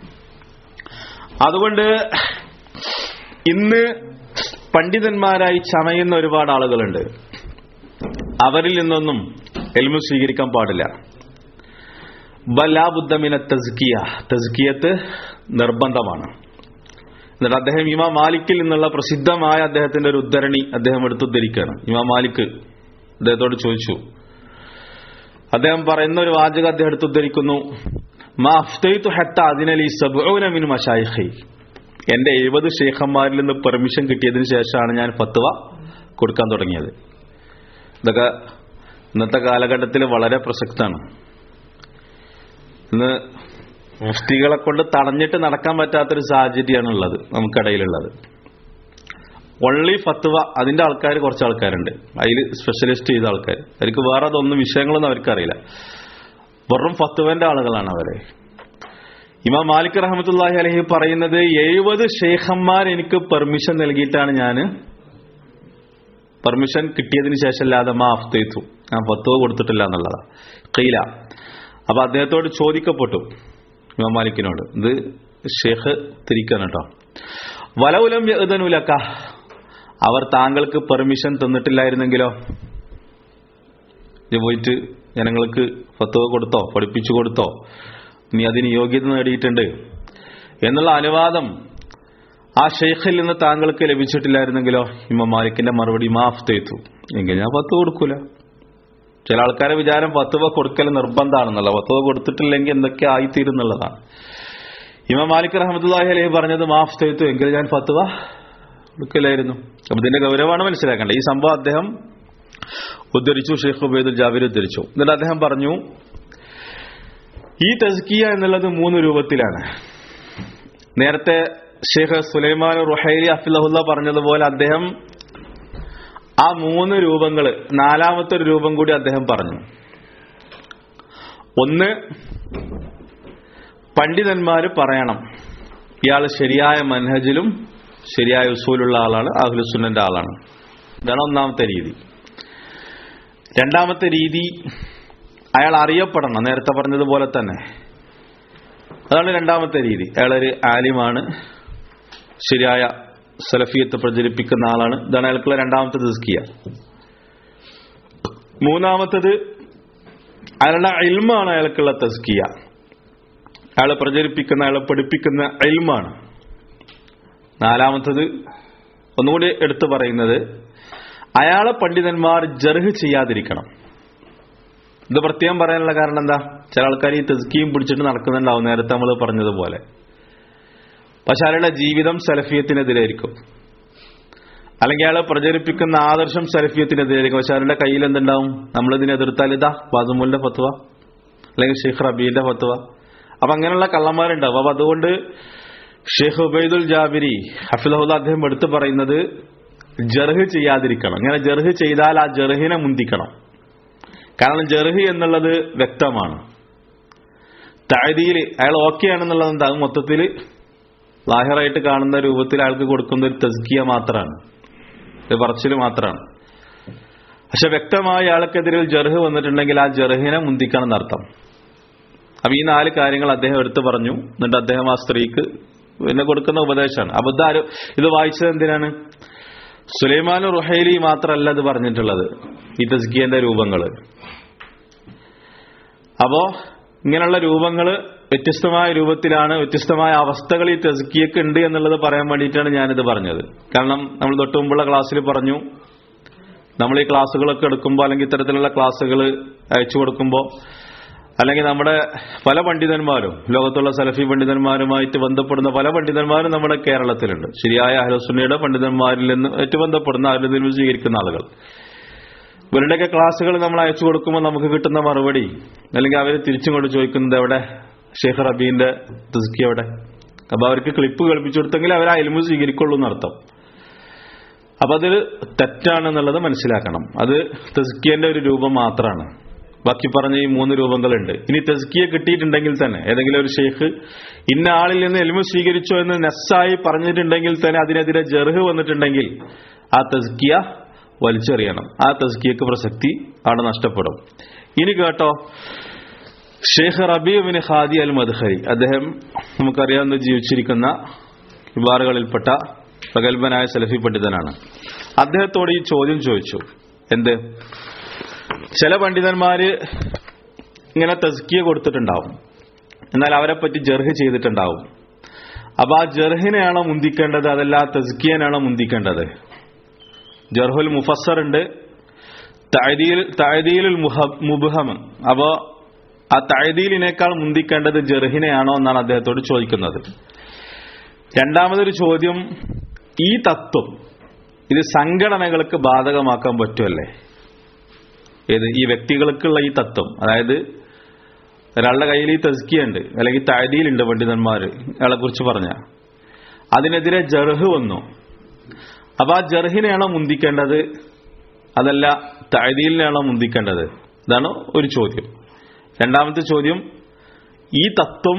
അതുകൊണ്ട് ഇന്ന് പണ്ഡിതന്മാരായി ചമയുന്ന ഒരുപാട് ആളുകളുണ്ട് അവരിൽ നിന്നൊന്നും എൽമു സ്വീകരിക്കാൻ പാടില്ല ബലാബുദ്ധമിന തസ്കിയ തസ്കിയത്ത് നിർബന്ധമാണ് എന്നിട്ട് അദ്ദേഹം ഇമാ മാലിക്കിൽ നിന്നുള്ള പ്രസിദ്ധമായ അദ്ദേഹത്തിന്റെ ഒരു ഉദ്ധരണി അദ്ദേഹം എടുത്തുദ്ധരിക്കുകയാണ് ഇമാ മാലിക് അദ്ദേഹത്തോട് ചോദിച്ചു അദ്ദേഹം പറയുന്ന ഒരു വാചകം അദ്ദേഹം എടുത്തുദ്ധരിക്കുന്നു മാ അഫ്തൈത്തു ഹത്ത അതിനലി സബൂന മിൻ മഷായിഖി എന്റെ എഴുപത് ഷേഖന്മാരിൽ നിന്ന് പെർമിഷൻ കിട്ടിയതിനു ശേഷമാണ് ഞാൻ ഫത്വ കൊടുക്കാൻ തുടങ്ങിയത് ഇതൊക്കെ ഇന്നത്തെ കാലഘട്ടത്തിൽ വളരെ പ്രസക്താണ് ഇന്ന് മുഫ്തികളെ കൊണ്ട് തടഞ്ഞിട്ട് നടക്കാൻ പറ്റാത്തൊരു സാഹചര്യമാണ് ഉള്ളത് നമുക്കിടയിലുള്ളത് ഒൺലി ഫത്വ അതിന്റെ ആൾക്കാർ കുറച്ച് ആൾക്കാരുണ്ട് അതിൽ സ്പെഷ്യലിസ്റ്റ് ചെയ്ത ആൾക്കാർ അവർക്ക് വേറെ അതൊന്നും വിഷയങ്ങളൊന്നും അവർക്കറിയില്ല വെറും ഫത്വന്റെ ആളുകളാണ് അവരെ ഇമാം മാലിക് റഹമത്തുല്ലാഹി അലഹി പറയുന്നത് എഴുപത് ഷെയ്ഖന്മാർ എനിക്ക് പെർമിഷൻ നൽകിയിട്ടാണ് ഞാൻ പെർമിഷൻ കിട്ടിയതിന് ശേഷമല്ലാതെ മാ അഫ്തേത്തു ഞാൻ ഫത്വ കൊടുത്തിട്ടില്ല എന്നുള്ളതാണ് കയ്യില അപ്പൊ അദ്ദേഹത്തോട് ചോദിക്കപ്പെട്ടു ഇമാം മാലിക്കിനോട് ഇത് ഷെയ്ഖ് തിരിക്കണം കേട്ടോ വലവുലം യഅ്ദനുലക അവർ താങ്കൾക്ക് പെർമിഷൻ തന്നിട്ടില്ലായിരുന്നെങ്കിലോ ഇത് പോയിട്ട് ജനങ്ങൾക്ക് ഫത്വ കൊടുത്തോ പഠിപ്പിച്ചു കൊടുത്തോ നീ അതിന് യോഗ്യത നേടിയിട്ടുണ്ട് എന്നുള്ള അനുവാദം ആ ഷെയ്ഖിൽ നിന്ന് താങ്കൾക്ക് ലഭിച്ചിട്ടില്ലായിരുന്നെങ്കിലോ ഇമ്മ മാലിക്കിന്റെ മറുപടി മാഫ് തേത്തു എങ്കിൽ ഞാൻ ഫത്വ കൊടുക്കൂല ചില ആൾക്കാരെ വിചാരം ഫത്വ കൊടുക്കൽ നിർബന്ധമാണെന്നുള്ള ഫത്വ കൊടുത്തിട്ടില്ലെങ്കിൽ എന്തൊക്കെ ആയിത്തീരുന്നുള്ളതാണ് ഇമാം മാലിക് റഹമത്തുല്ലാഹി അലഹി പറഞ്ഞത് മാഫ് ചെയ്തു എങ്കിൽ ഞാൻ ഫത്വ കൊടുക്കില്ലായിരുന്നു അപ്പൊ ഇതിന്റെ ഗൗരവമാണ് മനസ്സിലാക്കേണ്ടത് ഈ സംഭവം അദ്ദേഹം ഉദ്ധരിച്ചു ഷെയ്ഖ് ഉബൈദുൽ ജാബിർ ഉദ്ധരിച്ചു എന്നിട്ട് അദ്ദേഹം പറഞ്ഞു ഈ തസ്കിയ എന്നുള്ളത് മൂന്ന് രൂപത്തിലാണ് നേരത്തെ ഷെയ്ഖ് സുലൈമാൻ റുഹൈലി അഫിലഹുല്ല പറഞ്ഞതുപോലെ അദ്ദേഹം ആ മൂന്ന് രൂപങ്ങൾ നാലാമത്തെ ഒരു രൂപം കൂടി അദ്ദേഹം പറഞ്ഞു ഒന്ന് പണ്ഡിതന്മാര് പറയണം ഇയാൾ ശരിയായ മനഹജിലും ശരിയായ ഉസൂലുള്ള ആളാണ് അഹ്ലുസുന്നന്റെ ആളാണ് ഇതാണ് ഒന്നാമത്തെ രീതി രണ്ടാമത്തെ രീതി അയാൾ അറിയപ്പെടണം നേരത്തെ പറഞ്ഞതുപോലെ തന്നെ അതാണ് രണ്ടാമത്തെ രീതി അയാളൊരു ആലിമാണ് ശരിയായ സലഫിയത്ത് പ്രചരിപ്പിക്കുന്ന ആളാണ് ഇതാണ് അയാൾക്കുള്ള രണ്ടാമത്തെ തസ്കിയ മൂന്നാമത്തത് അയാളുടെ ഇൽമാണ് അയാൾക്കുള്ള തസ്കിയ അയാളെ പ്രചരിപ്പിക്കുന്ന അയാളെ പഠിപ്പിക്കുന്ന എൽമാണ് നാലാമത്തത് ഒന്നുകൂടി എടുത്തു പറയുന്നത് അയാളെ പണ്ഡിതന്മാർ ജർഹ് ചെയ്യാതിരിക്കണം ഇത് പ്രത്യേകം പറയാനുള്ള കാരണം എന്താ ചില ആൾക്കാർ ഈ തെസ്കിയും പിടിച്ചിട്ട് നടക്കുന്നുണ്ടാവും നേരത്തെ നമ്മൾ പറഞ്ഞതുപോലെ പക്ഷെ അയാളുടെ ജീവിതം സലഫിയത്തിനെതിരായിരിക്കും അല്ലെങ്കിൽ അയാൾ പ്രചരിപ്പിക്കുന്ന ആദർശം സലഫിയത്തിനെതിരായിരിക്കും പക്ഷെ അയാളുടെ കയ്യിൽ എന്തുണ്ടാവും നമ്മളിതിനെ എതിർത്താൽ ഇതാ ബാസുമുലിന്റെ ഫത്വ അല്ലെങ്കിൽ ഷെയ്ഖ് റബീന്റെ ഫത്വ അപ്പൊ അങ്ങനെയുള്ള കള്ളന്മാരുണ്ടാവും അപ്പൊ അതുകൊണ്ട് ഷെയ്ഖ് ഉബൈദുൽ ജാബിരി ഹഫിലഹുല്ല അദ്ദേഹം എടുത്തു പറയുന്നത് ജർഹ് ചെയ്യാതിരിക്കണം അങ്ങനെ ജർഹ് ചെയ്താൽ ആ ജർഹിനെ മുന്തിക്കണം കാരണം ജർഹി എന്നുള്ളത് വ്യക്തമാണ് താഴ്തിയിൽ അയാൾ ഓക്കെ ആണെന്നുള്ളത് എന്താ അത് മൊത്തത്തിൽ ലാഹിറായിട്ട് കാണുന്ന രൂപത്തിൽ അയാൾക്ക് കൊടുക്കുന്ന ഒരു തസ്കിയ മാത്രമാണ് ഒരു പറച്ചിൽ മാത്രമാണ് പക്ഷെ വ്യക്തമായി അയാൾക്കെതിരെ ഒരു ജർഹ് വന്നിട്ടുണ്ടെങ്കിൽ ആ ജർഹിനെ മുന്തിക്കണം എന്നർത്ഥം അപ്പൊ ഈ നാല് കാര്യങ്ങൾ അദ്ദേഹം എടുത്തു പറഞ്ഞു എന്നിട്ട് അദ്ദേഹം ആ സ്ത്രീക്ക് പിന്നെ കൊടുക്കുന്ന ഉപദേശമാണ് അബദ്ധ ആരോ ഇത് വായിച്ചത് എന്തിനാണ് സുലൈമാൻ റുഹൈലി മാത്രമല്ല ഇത് പറഞ്ഞിട്ടുള്ളത് ഈ തസ്കിയന്റെ രൂപങ്ങള് അപ്പോ ഇങ്ങനെയുള്ള രൂപങ്ങള് വ്യത്യസ്തമായ രൂപത്തിലാണ് വ്യത്യസ്തമായ അവസ്ഥകൾ ഈ തെസ്കിയൊക്കെ ഉണ്ട് എന്നുള്ളത് പറയാൻ വേണ്ടിയിട്ടാണ് ഞാനിത് പറഞ്ഞത് കാരണം നമ്മൾ തൊട്ട് മുമ്പുള്ള ക്ലാസ്സിൽ പറഞ്ഞു നമ്മൾ ഈ ക്ലാസ്സുകളൊക്കെ എടുക്കുമ്പോൾ അല്ലെങ്കിൽ ഇത്തരത്തിലുള്ള ക്ലാസ്സുകൾ അയച്ചു കൊടുക്കുമ്പോൾ അല്ലെങ്കിൽ നമ്മുടെ പല പണ്ഡിതന്മാരും ലോകത്തുള്ള സലഫി പണ്ഡിതന്മാരുമായിട്ട് ബന്ധപ്പെടുന്ന പല പണ്ഡിതന്മാരും നമ്മുടെ കേരളത്തിലുണ്ട് ശരിയായ അഹ്ലസുന്നിയുടെ പണ്ഡിതന്മാരിൽ നിന്ന് ഏറ്റവും ബന്ധപ്പെടുന്ന അവരിൽ നിന്ന് സ്വീകരിക്കുന്ന ആളുകൾ ഇവരുടെയൊക്കെ ക്ലാസ്സുകൾ നമ്മൾ അയച്ചു കൊടുക്കുമ്പോൾ നമുക്ക് കിട്ടുന്ന മറുപടി അല്ലെങ്കിൽ അവർ തിരിച്ചും കൊണ്ട് ചോദിക്കുന്നത് എവിടെ ഷെയ്ഖ് റബീന്റെ തുസ്കി എവിടെ അപ്പൊ അവർക്ക് ക്ലിപ്പ് കളിപ്പിച്ചു കൊടുത്തെങ്കിൽ അവർ ആ എലിമു സ്വീകരിക്കുള്ളൂ എന്നർത്ഥം അപ്പൊ അതിൽ തെറ്റാണെന്നുള്ളത് മനസ്സിലാക്കണം അത് തെസ്കിയന്റെ ഒരു രൂപം മാത്രമാണ് ബാക്കി പറഞ്ഞ ഈ മൂന്ന് രൂപങ്ങളുണ്ട് ഇനി തെസ്കിയ കിട്ടിയിട്ടുണ്ടെങ്കിൽ തന്നെ ഏതെങ്കിലും ഒരു ഷെയ്ഖ് ഇന്ന ആളിൽ നിന്ന് എലിമു സ്വീകരിച്ചോ എന്ന് നെസ്സായി പറഞ്ഞിട്ടുണ്ടെങ്കിൽ തന്നെ അതിനെതിരെ ജെർഹ് വന്നിട്ടുണ്ടെങ്കിൽ ആ തെസ്കിയ വലിച്ചെറിയണം ആ തസ്കിയക്ക് പ്രസക്തി അവിടെ നഷ്ടപ്പെടും ഇനി കേട്ടോ ഷെയ്ഖ് റബീബിന് ഖാദി അൽ മദ്ഹരി അദ്ദേഹം നമുക്കറിയാവുന്ന ജീവിച്ചിരിക്കുന്ന വിഭാറുകളിൽപ്പെട്ട പ്രഗത്ഭനായ സലഫി പണ്ഡിതനാണ് അദ്ദേഹത്തോട് ഈ ചോദ്യം ചോദിച്ചു എന്ത് ചില പണ്ഡിതന്മാര് ഇങ്ങനെ തസ്കിയ കൊടുത്തിട്ടുണ്ടാവും എന്നാൽ അവരെ പറ്റി ജർഹ് ചെയ്തിട്ടുണ്ടാവും അപ്പൊ ആ ജർഹിനെയാണോ മുന്തിക്കേണ്ടത് അതല്ല ആ തസ്കിയനാണോ മുന്തിക്കേണ്ടത് ജർഹുൽ മുഫസർ ഉണ്ട് തഴദീലുൽ മുബഹം അപ്പോ ആ തഴദീലിനേക്കാൾ മുന്തിക്കേണ്ടത് ജർഹിനെയാണോ എന്നാണ് അദ്ദേഹത്തോട് ചോദിക്കുന്നത് രണ്ടാമതൊരു ചോദ്യം ഈ തത്വം ഇത് സംഘടനകൾക്ക് ബാധകമാക്കാൻ പറ്റുമല്ലേ ഏത് ഈ വ്യക്തികൾക്കുള്ള ഈ തത്വം അതായത് ഒരാളുടെ കയ്യിൽ ഈ തസ്കിയുണ്ട് അല്ലെങ്കിൽ തഴതിയിലുണ്ട് പണ്ഡിതന്മാര് അയാളെ കുറിച്ച് പറഞ്ഞ അതിനെതിരെ ജർഹ് വന്നു അപ്പൊ ആ ജർഹിനെയാണോ മുന്തിക്കേണ്ടത് അതല്ല തഴതിയിലിനാണോ മുന്തിക്കേണ്ടത് ഇതാണ് ഒരു ചോദ്യം രണ്ടാമത്തെ ചോദ്യം ഈ തത്വം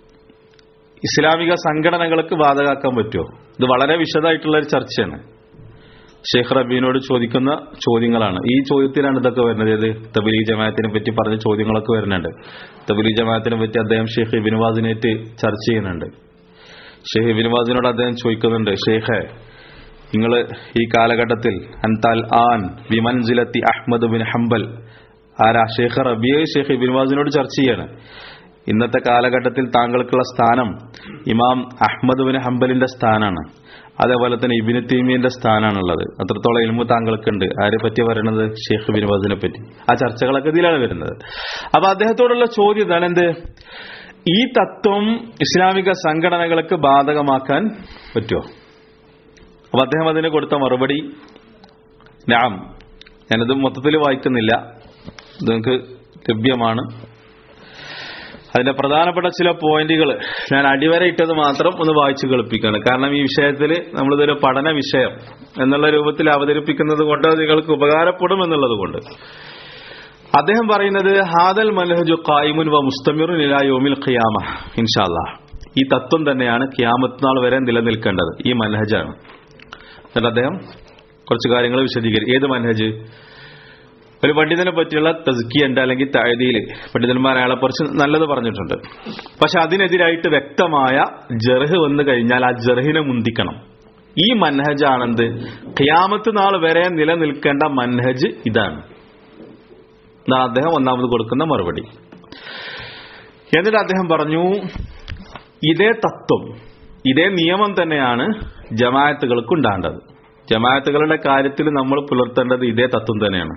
ഇസ്ലാമിക സംഘടനകൾക്ക് ബാധകാക്കാൻ പറ്റുമോ ഇത് വളരെ വിശദമായിട്ടുള്ള ഒരു ചർച്ചയാണ് ഷെയ്ഖ് റബീനോട് ചോദിക്കുന്ന ചോദ്യങ്ങളാണ് ഈ ചോദ്യത്തിലാണ് ഇതൊക്കെ വരുന്നത് ഏത് തബലി ജമാഅത്തിനെ പറ്റി പറഞ്ഞ ചോദ്യങ്ങളൊക്കെ വരുന്നുണ്ട് തബലി ജമാഅത്തിനെ പറ്റി അദ്ദേഹം ഷെയ്ഖ് ഇബിൻവാസിനേറ്റ് ചർച്ച ചെയ്യുന്നുണ്ട് ഷെയ്ഖ് ഇബിൻവാസിനോട് അദ്ദേഹം ചോദിക്കുന്നുണ്ട് ഷെയ്ഖെ നിങ്ങൾ ഈ കാലഘട്ടത്തിൽ അൻതാൽ ആൻ ബിമൻസിലത്തി അഹമ്മദ് ബിൻ ഹംബൽ ആരാ ഷെയ്ഖ് റബിയെ ഷെയ്ഖ് ഇബിൻവാസിനോട് ചർച്ച ചെയ്യാണ് ഇന്നത്തെ കാലഘട്ടത്തിൽ താങ്കൾക്കുള്ള സ്ഥാനം ഇമാം അഹമ്മദ് ബിൻ ഹംബലിന്റെ സ്ഥാനാണ് അതേപോലെ തന്നെ ഇബിന് തീമിയന്റെ സ്ഥാനാണുള്ളത് അത്രത്തോളം ഇൽമു താങ്കൾക്കുണ്ട് ആരെ പറ്റി പറയണത് ഷെയ്ഖ് ബിൻവാസിനെ പറ്റി ആ ചർച്ചകളൊക്കെ ഇതിലാണ് വരുന്നത് അപ്പൊ അദ്ദേഹത്തോടുള്ള ചോദ്യം ഇതാണ് എന്ത് ഈ തത്വം ഇസ്ലാമിക സംഘടനകൾക്ക് ബാധകമാക്കാൻ പറ്റുമോ അപ്പൊ അദ്ദേഹം അതിന് കൊടുത്ത മറുപടി ഞാൻ ഞാനിത് മൊത്തത്തിൽ വായിക്കുന്നില്ല ഇത് നിങ്ങൾക്ക് ലഭ്യമാണ് അതിന്റെ പ്രധാനപ്പെട്ട ചില പോയിന്റുകൾ ഞാൻ അടിവരയിട്ടത് മാത്രം ഒന്ന് വായിച്ചു കേൾപ്പിക്കുകയാണ് കാരണം ഈ വിഷയത്തിൽ നമ്മളിതൊരു പഠന വിഷയം എന്നുള്ള രൂപത്തിൽ അവതരിപ്പിക്കുന്നത് കൊണ്ട് അത് നിങ്ങൾക്ക് ഉപകാരപ്പെടും എന്നുള്ളത് കൊണ്ട് അദ്ദേഹം പറയുന്നത് ഹാദൽ മലഹജു ഖായിമുൻ വ മുസ്തമിറുൻ ഇലാ യോമിൽ ഖിയാമ ഇൻഷാല്ലാ ഈ തത്വം തന്നെയാണ് ഖിയാമത്ത് നാൾ വരെ നിലനിൽക്കേണ്ടത് ഈ മനഹജാണ് എന്നിട്ട് അദ്ദേഹം കുറച്ച് കാര്യങ്ങൾ വിശദീകരിക്കും ഏത് മനഹജ് ഒരു പണ്ഡിതനെ പറ്റിയുള്ള തസ്കിയുണ്ട് അല്ലെങ്കിൽ തഴുതിയിൽ പണ്ഡിതന്മാർ അയാളെ കുറിച്ച് നല്ലത് പറഞ്ഞിട്ടുണ്ട് പക്ഷെ അതിനെതിരായിട്ട് വ്യക്തമായ ജർഹ് വന്നു കഴിഞ്ഞാൽ ആ ജർഹിനെ മുന്തിക്കണം ഈ മൻഹജ് ആണെന്ത് ഖിയാമത്ത് നാൾ വരെ നിലനിൽക്കേണ്ട മൻഹജ് ഇതാണ് ഇതാണ് അദ്ദേഹം ഒന്നാമത് കൊടുക്കുന്ന മറുപടി എന്നിട്ട് അദ്ദേഹം പറഞ്ഞു ഇതേ തത്വം ഇതേ നിയമം തന്നെയാണ് ജമായത്തുകൾക്ക് ഉണ്ടാകേണ്ടത് ജമായത്തുകളുടെ കാര്യത്തിൽ നമ്മൾ പുലർത്തേണ്ടത് ഇതേ തത്വം തന്നെയാണ്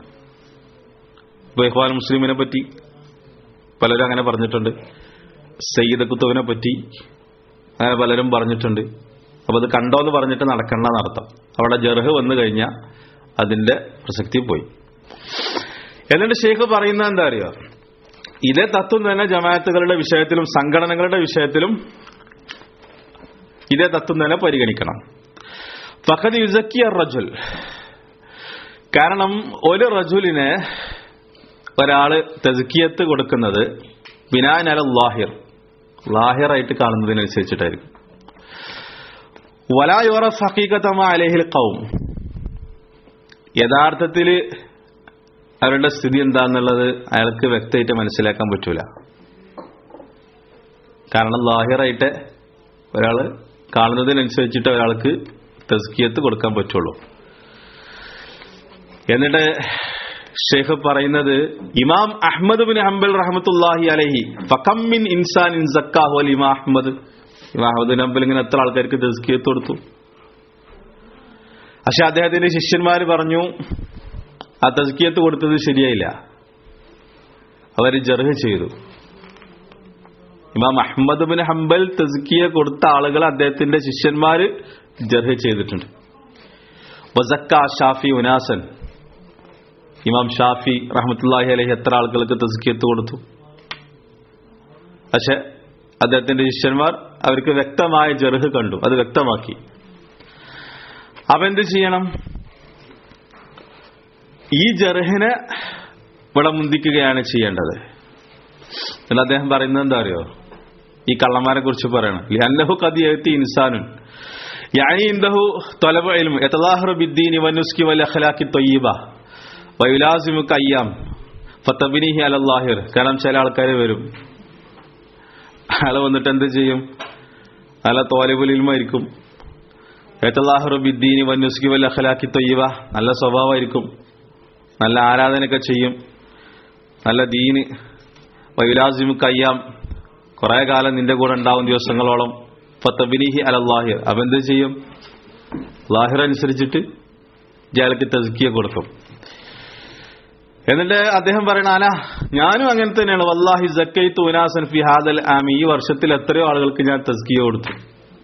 ഇപ്പൊ ഇഹ്വാൻ മുസ്ലിമിനെ പറ്റി പലരും അങ്ങനെ പറഞ്ഞിട്ടുണ്ട് സയ്യിദ് കുത്തുവിനെ പറ്റി അങ്ങനെ പലരും പറഞ്ഞിട്ടുണ്ട് അപ്പൊ അത് കണ്ടോ എന്ന് പറഞ്ഞിട്ട് നടക്കണ്ട എന്നർത്ഥം അവിടെ ജർഹ് വന്നു കഴിഞ്ഞാൽ അതിന്റെ പ്രസക്തി പോയി എന്നിട്ട് ഷെയ്ഖ് പറയുന്നത് എന്താ അറിയോ ഇതേ തത്വം തന്നെ ജമാഅത്തുകളുടെ വിഷയത്തിലും സംഘടനകളുടെ വിഷയത്തിലും ഇതേ തത്വം തന്നെ പരിഗണിക്കണം ഫഖദ് യുസക്കിയ റജുൽ കാരണം ഒരു റജുലിനെ ഒരാള് തെസ്കിയത്ത് കൊടുക്കുന്നത് ബിനാൻ അല ലാഹിർ ലാഹിറായിട്ട് കാണുന്നതിനനുസരിച്ചിട്ടായിരിക്കും വലായോറ ഹക്കീക്കത്തമ അലഹിൽ കൗം യഥാർത്ഥത്തിൽ അവരുടെ സ്ഥിതി എന്താന്നുള്ളത് അയാൾക്ക് വ്യക്തമായിട്ട് മനസ്സിലാക്കാൻ പറ്റൂല കാരണം ലാഹിറായിട്ട് ഒരാള് കാണുന്നതിനനുസരിച്ചിട്ട് ഒരാൾക്ക് തസ്കിയത്ത് കൊടുക്കാൻ പറ്റുള്ളൂ എന്നിട്ട് ഷെയ്ഖ് പറയുന്നത് ഇമാം അഹമ്മദ് ബിൻ ഹംബൽ റഹമത്തുല്ലാഹി അലഹി ഫക്കമ്മിൻ ഇൻസാൻ ഇൻ സക്കാഹു അൽ ഇമാം അഹമ്മദ് ഇമാം അഹമ്മദ് ബിൻ ഹംബൽ ഇങ്ങനെ എത്ര ആൾക്കാർക്ക് തസ്കിയത്ത് കൊടുത്തു പക്ഷെ അദ്ദേഹത്തിന്റെ ശിഷ്യന്മാർ പറഞ്ഞു ആ തസ്കിയത്ത് കൊടുത്തത് ശരിയായില്ല അവർ ജർഹ് ചെയ്തു ഇമാം അഹമ്മദ് ബിൻ ഹംബൽ തസ്കിയ കൊടുത്ത ആളുകൾ അദ്ദേഹത്തിന്റെ ശിഷ്യന്മാര് ജർഹ് ചെയ്തിട്ടുണ്ട് വസക്ക ഷാഫി ഉനാസൻ ഇമാം ഷാഫി റഹ്മത്തുല്ലാഹി അലഹി എത്ര ആളുകൾക്ക് തസ്കിയത്ത് കൊടുത്തു പക്ഷെ അദ്ദേഹത്തിന്റെ ശിഷ്യന്മാർ അവർക്ക് വ്യക്തമായ ജർഹ് കണ്ടു അത് വ്യക്തമാക്കി അപ്പൊ എന്ത് ചെയ്യണം ഈ ജർഹിനെ ഇവിടെ മുന്തിക്കുകയാണ് ചെയ്യേണ്ടത് എന്നിട്ട് അദ്ദേഹം പറയുന്നത് എന്താ അറിയോ ഈ കള്ളന്മാരെ കുറിച്ച് പറയണം അന്നഹു കദിയത്തി ഇൻസാനുൻ يعني عنده طلب علم يتظاهر بالدين والنسك والاخلاق الطيبه ويلازمك ايام فتبنيه على الظاهر കാരണം ചില ആൾക്കാർ വരും അയാൾ വന്നിട്ട് എന്ത് ചെയ്യും അയാൾ തോലബുലിൽമായിരിക്കും ഏത്തല്ലാഹുറ ബിദ്ദീനി വന്നുസ്കി വല്ല അഖലാക്കി തൊയ്യവ നല്ല സ്വഭാവമായിരിക്കും നല്ല ആരാധനയൊക്കെ ചെയ്യും നല്ല ദീന് വൈലാസിമു കയ്യാം കുറെ കാലം നിന്റെ കൂടെ ഉണ്ടാവും ദിവസങ്ങളോളം ഫത്തബിനിഹി അലല്ലാഹിർ അവൻ എന്ത് ചെയ്യും ലാഹിർ അനുസരിച്ചിട്ട് ജയാൾക്ക് തസ്കിയ കൊടുക്കും എന്നിട്ട് അദ്ദേഹം പറയണ അല ഞാനും അങ്ങനെ തന്നെയാണ് വല്ലാഹി ജക്കൈത്ത് ഉനാസൻ ഫി ഹാദൽ ആമി ഈ വർഷത്തിൽ എത്രയോ ആളുകൾക്ക് ഞാൻ തസ്കിയ കൊടുത്തു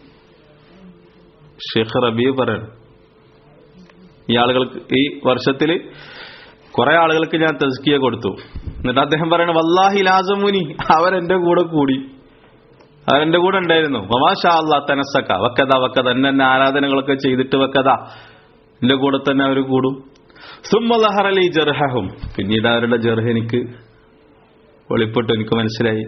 ഷെയ്ഖ് റബീ പറയണം ഈ ആളുകൾക്ക് ഈ വർഷത്തിൽ കുറെ ആളുകൾക്ക് ഞാൻ തസ്കിയ കൊടുത്തു എന്നിട്ട് അദ്ദേഹം പറയണ വല്ലാഹി ലാസമുനി അവരെന്റെ കൂടെ കൂടി അവരെന്റെ കൂടെ ഉണ്ടായിരുന്നു വമാഷാ അള്ളാ തനസക്ക വക്കത വക്കത എന്നെ എന്നെ ആരാധനകളൊക്കെ ചെയ്തിട്ട് വക്കത എന്റെ കൂടെ തന്നെ അവർ കൂടും സുമ്മലഹറലി ജർഹും പിന്നീട് അവരുടെ ജർഹ എനിക്ക് വെളിപ്പെട്ടു എനിക്ക് മനസ്സിലായി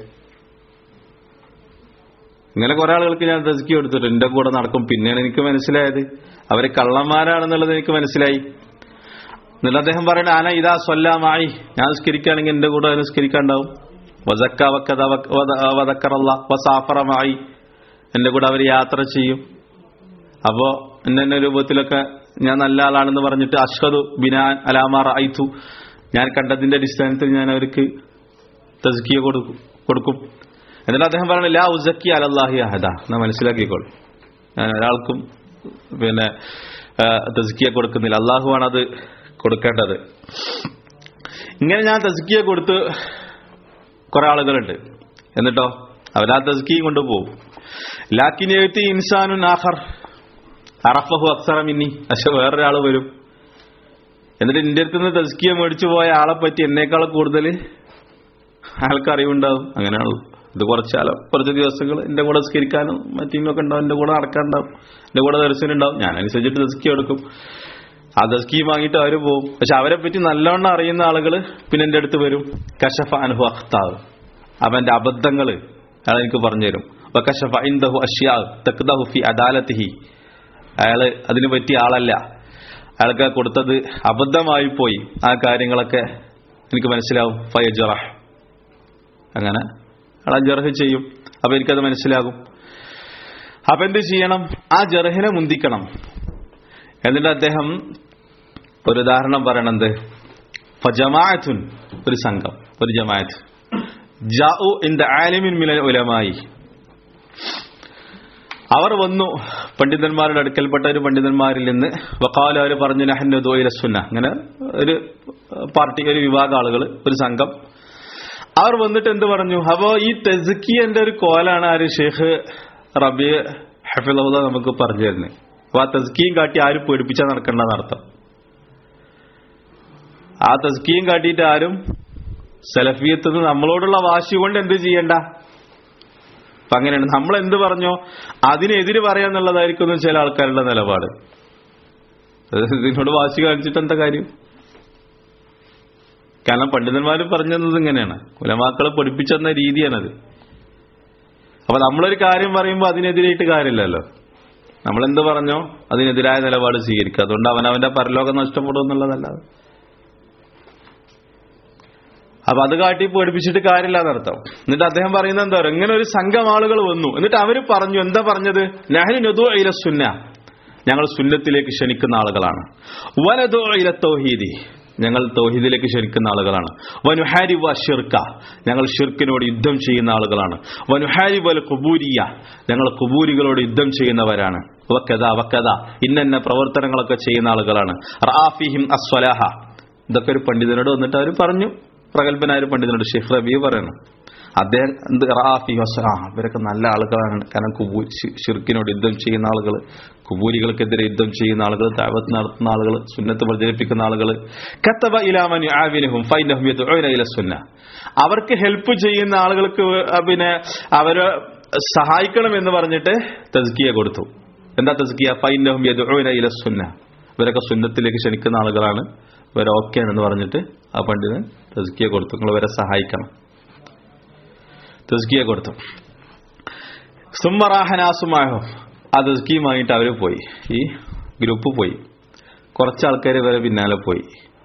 ഇങ്ങനെ കുറെ ആളുകൾക്ക് ഞാൻ തസ്കി കൊടുത്തിട്ട് എന്റെ കൂടെ നടക്കും പിന്നെയാണ് എനിക്ക് മനസ്സിലായത് അവര് കള്ളന്മാരാണെന്നുള്ളത് എനിക്ക് മനസ്സിലായി എന്നിട്ട് അദ്ദേഹം പറയണ ആന ഇതാ സ്വല്ലാമായി ഞാൻ നിസ്കരിക്കുകയാണെങ്കിൽ എന്റെ കൂടെ നിസ്കരിക്കാണ്ടാവും വസക്ക വക്കത വതക്കറല്ല വസാഫറമായി എന്റെ കൂടെ അവർ യാത്ര ചെയ്യും അപ്പോ എന്നെ രൂപത്തിലൊക്കെ ഞാൻ നല്ല ആളാണെന്ന് പറഞ്ഞിട്ട് അഷ്ഹദു ബിനാൻ അലാമാർ ഐത്തു ഞാൻ കണ്ടതിന്റെ അടിസ്ഥാനത്തിൽ ഞാൻ അവർക്ക് തസ്കിയ കൊടുക്കും കൊടുക്കും എന്നിട്ട് അദ്ദേഹം പറഞ്ഞു ലാ ഉസക്കി അലല്ലാഹി അഹദ എന്നാ മനസ്സിലാക്കിക്കോളൂ ഞാൻ ഒരാൾക്കും പിന്നെ തസ്കിയ കൊടുക്കുന്നില്ല അള്ളാഹുവാണ് അത് കൊടുക്കേണ്ടത് ഇങ്ങനെ ഞാൻ തസ്കിയ കൊടുത്ത് കുറെ ആളുകളുണ്ട് എന്നിട്ടോ അവരാ തസ്കിയും കൊണ്ടുപോകും ലാക്കിൻ എഴുത്തി ഇൻസാനുൻ ആഖർ അറഫഹു അക്സറ മിന്നി പക്ഷെ വേറൊരാൾ വരും എന്നിട്ട് എന്റെ അടുത്ത് നിന്ന് തസ്കിയ മേടിച്ചു പോയ ആളെ പറ്റി എന്നേക്കാൾ കൂടുതൽ അയാൾക്ക് അറിവുണ്ടാവും അങ്ങനെയാണല്ലോ ഇത് കുറച്ചാലോ കുറച്ച് ദിവസങ്ങൾ എന്റെ കൂടെ സ്കരിക്കാനും മറ്റൊക്കെ ഉണ്ടാവും എന്റെ കൂടെ നടക്കാനുണ്ടാവും എന്റെ കൂടെ ദർശനം ഉണ്ടാവും ഞാൻ അനുസരിച്ചിട്ട് തസ്കിയ എടുക്കും ആ ദസ്കി വാങ്ങിയിട്ട് അവർ പോകും പക്ഷെ അവരെ പറ്റി നല്ലവണ്ണം അറിയുന്ന ആളുകൾ പിന്നെ എന്റെ അടുത്ത് വരും കഷഫ അനുഹു അഖ്താവ് അവന്റെ അബദ്ധങ്ങൾ അയാൾ എനിക്ക് പറഞ്ഞുതരും കഷഫ ഇന്ദഹു അഷ്യാ തക്ദഹു ഫി അദാലത്തിഹി അയാള് അതിന് പറ്റിയ ആളല്ല അയാൾക്ക് കൊടുത്തത് അബദ്ധമായി പോയി ആ കാര്യങ്ങളൊക്കെ എനിക്ക് മനസ്സിലാവും ഫയജറഹ് അങ്ങനെ അയാൾ ജർഹ് ചെയ്യും അപ്പൊ എനിക്കത് മനസ്സിലാകും അപ്പൊ എന്ത് ചെയ്യണം ആ ജർഹിനെ മുന്തിക്കണം എന്നിട്ട് അദ്ദേഹം ഒരു ഉദാഹരണം പറയണത് ഫജമാഅത്തുൻ ഒരു സംഘം ഒരു ജമാഅത്ത് ജാഉ ഇന്ദ ആലിമിൻ മിനൽ ഉലമായി അവർ വന്നു പണ്ഡിതന്മാരുടെ അടുക്കൽപ്പെട്ട ഒരു പണ്ഡിതന്മാരിൽ നിന്ന് വക്കാല അവർ പറഞ്ഞു നഹന്നുദോയിലസുന്ന അങ്ങനെ ഒരു പാർട്ടി ഒരു വിഭാഗം ആളുകൾ ഒരു സംഘം അവർ വന്നിട്ട് എന്ത് പറഞ്ഞു അപ്പോ ഈ തെസുക്കിയന്റെ ഒരു കോലാണ് ആര് ഷെയ്ഖ് റബി ഹഫിള്ള നമുക്ക് പറഞ്ഞു തരുന്നത് അപ്പൊ ആ തസ്കിയും കാട്ടി ആരും പേടിപ്പിച്ചാൽ നടക്കേണ്ടെന്ന് അർത്ഥം ആ തസ്കിയും കാട്ടിയിട്ട് ആരും സെലഫിയത്തുനിന്ന് നമ്മളോടുള്ള വാശി കൊണ്ട് എന്ത് ചെയ്യണ്ട അപ്പൊ അങ്ങനെയാണ് നമ്മൾ എന്ത് പറഞ്ഞോ അതിനെതിര് പറയാന്നുള്ളതായിരിക്കും ചില ആൾക്കാരുടെ നിലപാട് ഇതിനോട് വാശി കാണിച്ചിട്ട് എന്താ കാര്യം കാരണം പണ്ഡിതന്മാർ പറഞ്ഞു തന്നത് ഇങ്ങനെയാണ് ഉലമാക്കളെ പഠിപ്പിച്ചെന്ന രീതിയാണത് അപ്പൊ നമ്മളൊരു കാര്യം പറയുമ്പോൾ അതിനെതിരായിട്ട് കാര്യമില്ലല്ലോ നമ്മൾ എന്ത് പറഞ്ഞോ അതിനെതിരായ നിലപാട് സ്വീകരിക്കുക അതുകൊണ്ട് അവനവന്റെ പരലോകം നഷ്ടപ്പെടും എന്നുള്ളതല്ലാതെ അപ്പൊ അത് കാട്ടി പഠിപ്പിച്ചിട്ട് കാര്യമില്ല എന്നർത്ഥം എന്നിട്ട് അദ്ദേഹം പറയുന്നത് എന്താ പറയുക ഇങ്ങനെ ഒരു സംഘം ആളുകൾ വന്നു എന്നിട്ട് അവര് പറഞ്ഞു എന്താ പറഞ്ഞത് നഹലു നദു ഇല സുന്ന ഞങ്ങൾ സുന്നത്തിലേക്ക് ക്ഷണിക്കുന്ന ആളുകളാണ് വനദു ഇല തൗഹീദി ഞങ്ങൾ തൗഹീദിലേക്ക് ക്ഷണിക്കുന്ന ആളുകളാണ് വനുഹാരി വ ഷിർക്ക ഞങ്ങൾ ഷിർക്കിനോട് യുദ്ധം ചെയ്യുന്ന ആളുകളാണ് വനുഹാരി വൽ കുബൂരിയ ഞങ്ങൾ കുബൂരികളോട് യുദ്ധം ചെയ്യുന്നവരാണ് വക്കത വക്കത ഇന്നന്ന പ്രവർത്തനങ്ങളൊക്കെ ചെയ്യുന്ന ആളുകളാണ് റാഫിഹിം അസ്വലാഹ ഇതൊക്കെ ഒരു പണ്ഡിതനോട് വന്നിട്ട് അവർ പറഞ്ഞു പ്രഗത്ഭനായ ഒരു പണ്ഡിതനോട് ഷെയ്ഖ് റബി പറയണം അദ്ദേഹം എന്ത് റാഫി വസ- ആ ഇവരൊക്കെ നല്ല ആളുകളാണ് കാരണം കുബൂ ശി- ഷിർക്കിനോട് യുദ്ധം ചെയ്യുന്ന ആളുകൾ കുബൂരികൾക്കെതിരെ യുദ്ധം ചെയ്യുന്ന ആളുകൾ താവത്ത് നടത്തുന്ന ആളുകൾ സുന്നത്ത് പ്രചരിപ്പിക്കുന്ന ആളുകൾ കത്തബ ഇലാമൻ ആവിനഹും ഫൈനഹും യദ്ഉന ഇല സുന്ന അവർക്ക് ഹെൽപ്പ് ചെയ്യുന്ന ആളുകൾക്ക് വ- പിന്നെ അവരെ സഹായിക്കണം എന്ന് പറഞ്ഞിട്ട് തസ്കിയ കൊടുത്തു എന്താ തസ്കിയ ഫൈനഹും യദ്ഉന ഇല സുന്ന ഇവരൊക്കെ സുന്നത്തിലേക്ക് ക്ഷണിക്കുന്ന ആളുകളാണ് ഇവരെ ഓക്കെ എന്ന് പറഞ്ഞിട്ട് ആ പണ്ഡിതൻ തസ്കിയ കൊടുത്തു നിങ്ങൾ ഇവരെ സഹായിക്കണം തസ്കിയ കൊടുത്തു സുമ്മറാഹനാസുമായോ ആ തസ്കിയുമായിട്ട് അവർ പോയി ഈ ഗ്രൂപ്പ് പോയി കുറച്ച് ആൾക്കാർ ഇവരെ പിന്നാലെ പോയി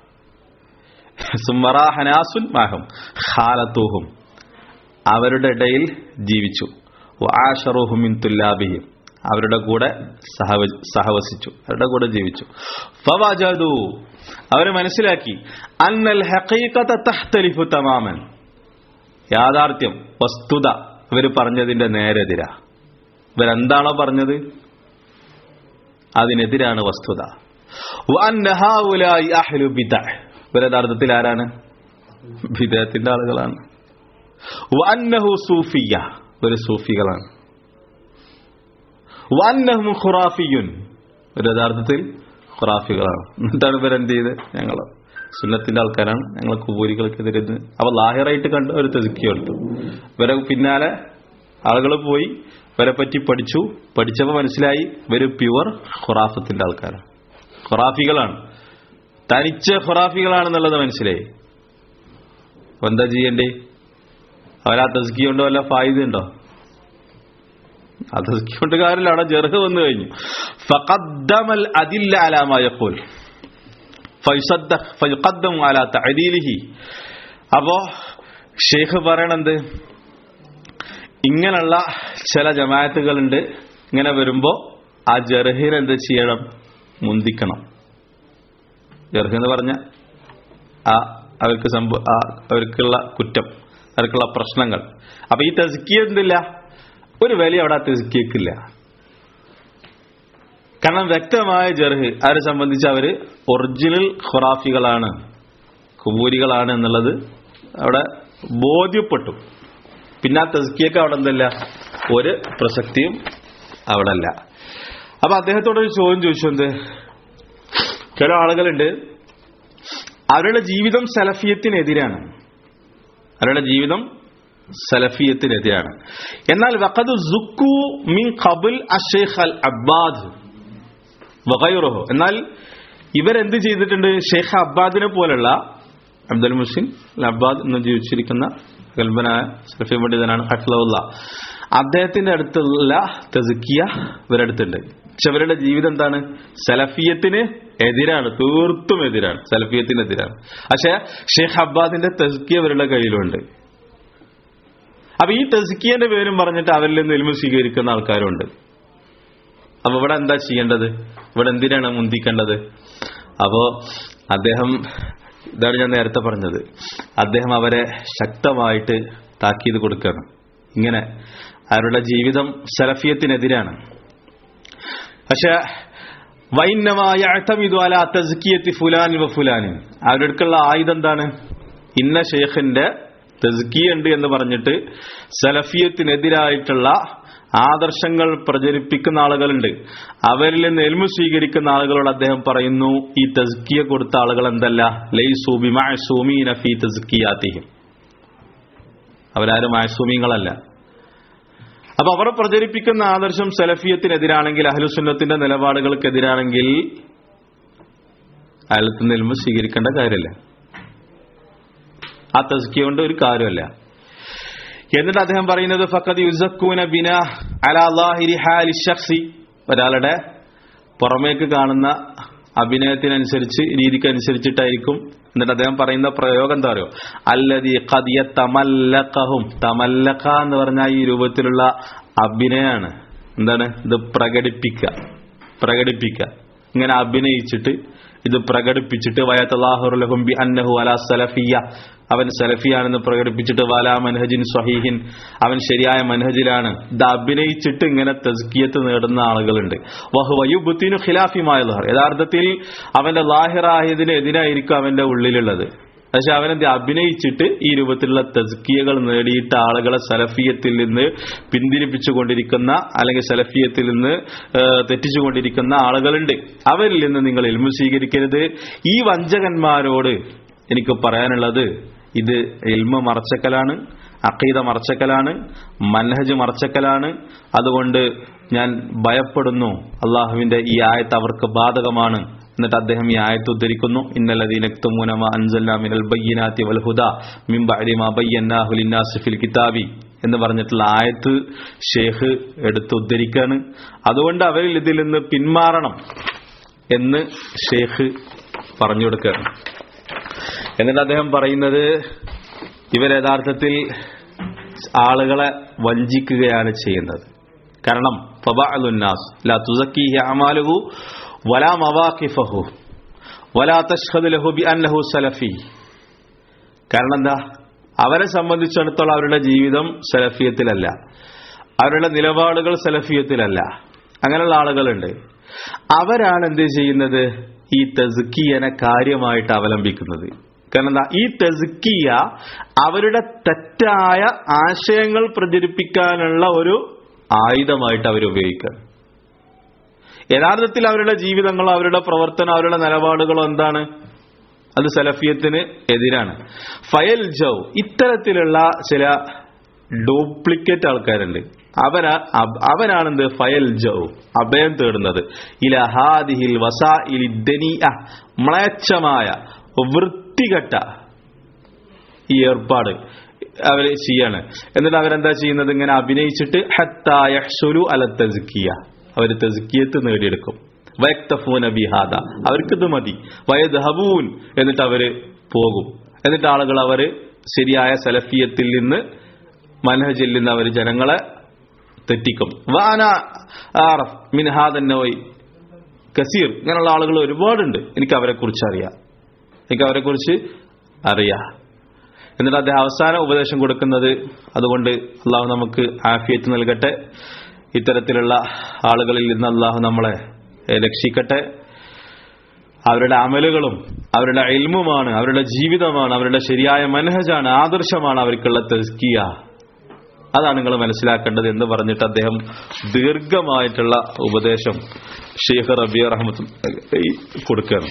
സുമ്മറാഹനാസുൻ മാഹും ഖാലത്തൂഹും അവരുടെ ഇടയിൽ ജീവിച്ചു ആഷറുഹുമിൻ തുല്ലാബിഹിം അവരുടെ കൂടെ സഹവ- സഹവസിച്ചു അവരുടെ കൂടെ ജീവിച്ചു ഫവജദു അവർ മനസ്സിലാക്കി അന്നൽ ഹഖീഖത തഖ്തലിഫു തമാമൻ യാഥാർത്ഥ്യം വസ്തുത ഇവർ പറഞ്ഞതിന്റെ നേരെതിര ഇവരെന്താണോ പറഞ്ഞത് അതിനെതിരാണ് വസ്തുത വഅന്ന ഹൗലായി അഹ്ലു ബിദ്അ. ഇവർ യഥാർത്ഥത്തിൽ ആരാണ് ബിദഅത്തിന്റെ ആളുകളാണ് വഅന്നഹു സൂഫിയ ഒരു സൂഫികളാണ് വഅന്നഹും ഖുറാഫിയുൻ ഒരു യഥാർത്ഥത്തിൽ ഖുറാഫികളാണ് എന്നിട്ടാണ് ഇവരെന്ത് ചെയ്ത് ഞങ്ങൾ സുന്നത്തിന്റെ ആൾക്കാരാണ് ഞങ്ങൾ കുബൂരികൾക്കെതിരെ ഇത് അപ്പൊ ലാഹിറായിട്ട് കണ്ട് ഒരു തെതുക്കിയെടുത്തു ഇവരെ പിന്നാലെ ആളുകൾ പോയി ഇവരെ പറ്റി പഠിച്ചു പഠിച്ചപ്പോൾ മനസ്സിലായി ഇവര് പ്യുവർ ഖുറാഫത്തിന്റെ ആൾക്കാരാണ് ഖുറാഫികളാണ് തനിച്ച ഖുറാഫികളാണെന്നുള്ളത് മനസ്സിലായി അപ്പൊ എന്താ ചെയ്യണ്ടേ അവരാ തസ്കി കൊണ്ട് വല്ല ഫായിദ ഉണ്ടോ ആ തസ്കി കൊണ്ട് കാര്യമില്ല അവിടെ ജെർഹ് വന്നു കഴിഞ്ഞു ഫഖദ്ദമൽ അദില്ല അലാ മാ യഖൂൽ ഫയുസദ്ദഖ ഫയുഖദ്ദമു അലാ തഅദീലിഹി അപ്പോ ഷെയ്ഖ് പറയണത് ഇങ്ങനെയുള്ള ചില ജമാഅത്തുകളുണ്ട് ഇങ്ങനെ വരുമ്പോ ആ ജർഹിന് എന്ത് ചെയ്യണം മുന്തിക്കണം ജർഹ് എന്ന് പറഞ്ഞ ആ അവർക്ക് സംഭവ ആ അവർക്കുള്ള കുറ്റം അവർക്കുള്ള പ്രശ്നങ്ങൾ അപ്പൊ ഈ തെസ്കിയ എന്തില്ല ഒരു വില അവിടെ ആ തെസ്കിയക്കില്ല കാരണം വ്യക്തമായ ജർഹ് അവരെ സംബന്ധിച്ച് അവര് ഒറിജിനൽ ഖുറാഫികളാണ് കുബൂരികളാണ് എന്നുള്ളത് അവിടെ ബോധ്യപ്പെട്ടു പിന്നെ ആ തെസ്കിയൊക്കെ അവിടെ എന്തല്ല ഒരു പ്രസക്തിയും അവിടെ അല്ല അപ്പൊ അദ്ദേഹത്തോടൊരു ചോദ്യം ചോദിച്ചു എന്ത് ചില ആളുകളുണ്ട് അവരുടെ ജീവിതം സലഫിയത്തിനെതിരാണ് അവരുടെ ജീവിതം സലഫിയത്തിനെതിരാണ് എന്നാൽ വഖദ് സുക്കു മിൻ ഖബുൽ അഷേഖ് അൽ അബ്ബാദ് വഗൈറുഹു എന്നാൽ ഇവരെന്ത് ചെയ്തിട്ടുണ്ട് ഷെയ്ഖ് അബ്ബാദിനെ പോലുള്ള അബ്ദുൽ മുസ്ലിം അൽ അബ്ബാദ് എന്ന് ജീവിച്ചിരിക്കുന്ന കൽബനായ സലഫി പണ്ഡിതനാണ് ഹഫ്ലുള്ള അദ്ദേഹത്തിന്റെ അടുത്തുള്ള തെസുക്കിയ ഇവരടുത്തുണ്ട് പക്ഷെ അവരുടെ ജീവിതം എന്താണ് സലഫിയത്തിന് എതിരാണ് തീർത്തും എതിരാണ് സലഫിയത്തിനെതിരാണ് പക്ഷെ ഷെയ്ഖ് അബ്ബാദിന്റെ തെസുക്കിയ അവരുടെ കയ്യിലുണ്ട് അപ്പൊ ഈ തെസുക്കിയന്റെ പേരും പറഞ്ഞിട്ട് അവരിൽ നിന്ന് എൽമ സ്വീകരിക്കുന്ന ആൾക്കാരുണ്ട് അപ്പൊ ഇവിടെ എന്താ ചെയ്യേണ്ടത് ഇവിടെ എന്തിനാണ് മുന്തിക്കേണ്ടത് അപ്പോ അദ്ദേഹം ഇതാണ് ഞാൻ നേരത്തെ പറഞ്ഞത് അദ്ദേഹം അവരെ ശക്തമായിട്ട് താക്കീത് കൊടുക്കുകയാണ് ഇങ്ങനെ അവരുടെ ജീവിതം സലഫിയത്തിനെതിരാണ് പക്ഷെ വൈന്നമായ അല തസ്കിയത്തി ഫുലാനിൻ വ ഫുലാനിൻ അവരുടെ അടുക്കുള്ള ആയുധം എന്താണ് ഇന്ന ഷെയ്ഖിന്റെ തസ്കിയ ഉണ്ട് എന്ന് പറഞ്ഞിട്ട് സലഫിയത്തിനെതിരായിട്ടുള്ള ആദർശങ്ങൾ പ്രചരിപ്പിക്കുന്ന ആളുകളുണ്ട് അവരിൽ നിന്ന് എൽമു സ്വീകരിക്കുന്ന ആളുകളോട് അദ്ദേഹം പറയുന്നു ഈ തസ്കിയ കൊടുത്ത ആളുകൾ എന്തല്ല ലൈസൂബി മാസൂമീന ഫീ തസ്കിയാത്തിഹിം അവരാരും മാസൂമിങ്ങളല്ല അപ്പൊ അവർ പ്രചരിപ്പിക്കുന്ന ആദർശം സലഫിയത്തിനെതിരാണെങ്കിൽ അഹ്ലുസുന്നത്തിന്റെ നിലപാടുകൾക്കെതിരാണെങ്കിൽ അയാളത്ത് നിന്ന് എൽമു സ്വീകരിക്കേണ്ട കാര്യമില്ല ആ തസ്കിയ കൊണ്ട് ഒരു കാര്യമല്ല എന്നിട്ട് അദ്ദേഹം പറയുന്നത് ഫഖദ് യുസക്കൂന ബിന അലാ ലാഹിരി ഹാലി ഷഖ്സി ഒരാളുടെ പുറമേക്ക് കാണുന്ന അഭിനയത്തിനനുസരിച്ച് രീതിക്കനുസരിച്ചിട്ടായിരിക്കും എന്നിട്ട് അദ്ദേഹം പറയുന്ന പ്രയോഗം എന്താ പറയുക അല്ലതി ഖദിയ തമല്ലഖഹും തമല്ലഖ എന്ന് പറഞ്ഞാൽ ഈ രൂപത്തിലുള്ള അഭിനയാണ് എന്താണ് ഇത് പ്രകടിപ്പിക്കുക പ്രകടിപ്പിക്കുക ഇങ്ങനെ അഭിനയിച്ചിട്ട് ഇത് പ്രകടിപ്പിച്ചിട്ട് വയത്തല്ലാഹുലഹും ബി അന്നഹു അല സലഫിയ അവൻ സലഫിയാണെന്ന് പ്രകടിപ്പിച്ചിട്ട് വാലാ മനഹജിൻ സ്വഹീഹിൻ അവൻ ശരിയായ മനഹജിലാണ് ഇത് അഭിനയിച്ചിട്ട് ഇങ്ങനെ തസ്കിയത്ത് നേടുന്ന ആളുകളുണ്ട് വഹുവയുബുത്തിനു ഖിലാഫിമായ ലഹർ യഥാർത്ഥത്തിൽ അവന്റെ ലാഹിറായതിന് എതിരായിരിക്കും അവന്റെ ഉള്ളിലുള്ളത് പക്ഷെ അവനെന്ത് അഭിനയിച്ചിട്ട് ഈ രൂപത്തിലുള്ള തസ്കിയകൾ നേടിയിട്ട് ആളുകളെ സലഫിയത്തിൽ നിന്ന് പിന്തിരിപ്പിച്ചുകൊണ്ടിരിക്കുന്ന അല്ലെങ്കിൽ സലഫിയത്തിൽ നിന്ന് ഏഹ്, തെറ്റിച്ചുകൊണ്ടിരിക്കുന്ന ആളുകളുണ്ട് അവരിൽ നിന്ന് നിങ്ങൾ ഇൽമു സ്വീകരിക്കരുത് ഈ വഞ്ചകന്മാരോട് എനിക്ക് പറയാനുള്ളത് ഇത് ഇൽമ മറച്ചക്കലാണ് അഖീദ മറച്ചക്കലാണ് മൻഹജ് മറച്ചക്കലാണ് അതുകൊണ്ട് ഞാൻ ഭയപ്പെടുന്നു അള്ളാഹുവിന്റെ ഈ ആയത്ത് അവർക്ക് ബാധകമാണ് എന്നിട്ട് അദ്ദേഹം ഈ ആയത്ത് ഉദ്ധരിക്കുന്നു ഇന്നലദീനക്തുമൂനമ അൻസല്ല മിനൽ ബയ്യനാത്തി വൽ ഹുദ മിൻ ബഅദി മാ ബയ്യനാഹു ലിന്നാസി ഫിൽ കിതാബി എന്ന് പറഞ്ഞിട്ടുള്ള ആയത്ത് ഷേഖ് എടുത്ത് ഉദ്ധരിക്കാണ് അതുകൊണ്ട് അവരിൽ ഇതിൽ നിന്ന് പിന്മാറണം എന്ന് ഷേഖ് പറഞ്ഞു കൊടുക്കുകയാണ് എന്നിട്ട് അദ്ദേഹം പറയുന്നത് ഇവർ യഥാർത്ഥത്തിൽ ആളുകളെ വഞ്ചിക്കുകയാണ് ചെയ്യുന്നത് കാരണം ഫബഅലുന്നാസ് ലാ തുസക്കീഹി അമാലുഹു വലാ മവാഖിഫഹു വലാ തഷ്ഹദു ലഹു ബിഅന്നഹു സലഫി കാരണം എന്താ അവരെ സംബന്ധിച്ചിടത്തോളം അവരുടെ ജീവിതം സലഫിയത്തിലല്ല അവരുടെ നിലപാടുകൾ സലഫിയത്തിലല്ല അങ്ങനെയുള്ള ആളുകളുണ്ട് അവരാണ് എന്ത് ചെയ്യുന്നത് ഈ തസ്കിയനെ കാര്യമായിട്ട് അവലംബിക്കുന്നത് കാരണം എന്താ ഈ തസ്കിയ അവരുടെ തെറ്റായ ആശയങ്ങൾ പ്രചരിപ്പിക്കാനുള്ള ഒരു ആയുധമായിട്ട് അവർ ഉപയോഗിക്കുക യഥാർത്ഥത്തിൽ അവരുടെ ജീവിതങ്ങളോ അവരുടെ പ്രവർത്തനം അവരുടെ നിലപാടുകളോ എന്താണ് അത് സലഫിയത്തിന് എതിരാണ് ഫയൽ ജൗ ഇത്തരത്തിലുള്ള ചില ഡ്യൂപ്ലിക്കേറ്റ് ആൾക്കാരുണ്ട് അവനാ അബ്- അവനാണെന്ത് ഫയൽ ജൗ അഭയം തേടുന്നത് ഇല ഹാദിഹിൽ വസാ ഇലിദ്ദനീഅ മ്ലേച്ഛമായ വൃത്തികെട്ട ഈ ഏർപ്പാട് അവര് ചെയ്യാണ് എന്നിട്ട് അവരെന്താ ചെയ്യുന്നത് ഇങ്ങനെ അഭിനയിച്ചിട്ട് ഹത്തായ ഷുലു അല തസ്കിയ അവർ തസ്കിയത്ത് നേടിയെടുക്കും വയക്തഫൂന ബിഹാദ അവർക്കിത് മതി വയദ്ഹബൂൻ എന്നിട്ട് അവര് പോകും എന്നിട്ട് ആളുകൾ അവര് ശരിയായ സലഫിയത്തിൽ നിന്ന് മനഹജിൽ നിന്ന് അവർ ജനങ്ങളെ തെറ്റിക്കും വാന ആറഫ് മിൻഹാദൻ നവൈ കസീർ ഇങ്ങനെയുള്ള ആളുകൾ ഒരുപാടുണ്ട് എനിക്ക് അവരെ കുറിച്ച് അറിയാം എനിക്ക് അവരെ കുറിച്ച് അറിയാം എന്നിട്ട് അദ്ദേഹം അവസാന ഉപദേശം കൊടുക്കുന്നത് അതുകൊണ്ട് അള്ളാഹു നമുക്ക് ആഫിയത്ത് നൽകട്ടെ ഇത്തരത്തിലുള്ള ആളുകളിൽ നിന്ന് അള്ളാഹു നമ്മളെ ഏഹ്, രക്ഷിക്കട്ടെ അവരുടെ അമലുകളും അവരുടെ ഇൽമുമാണ് അവരുടെ ജീവിതമാണ് അവരുടെ ശരിയായ മനഹജാണ് ആദർശമാണ് അവർക്കുള്ള തെസ്കിയ അതാണ് നിങ്ങൾ മനസ്സിലാക്കേണ്ടത് എന്ന് പറഞ്ഞിട്ട് അദ്ദേഹം ദീർഘമായിട്ടുള്ള ഉപദേശം ഷെയ്ഖ് റബിയ റഹ്മത്ത് കൊടുക്കുകയാണ്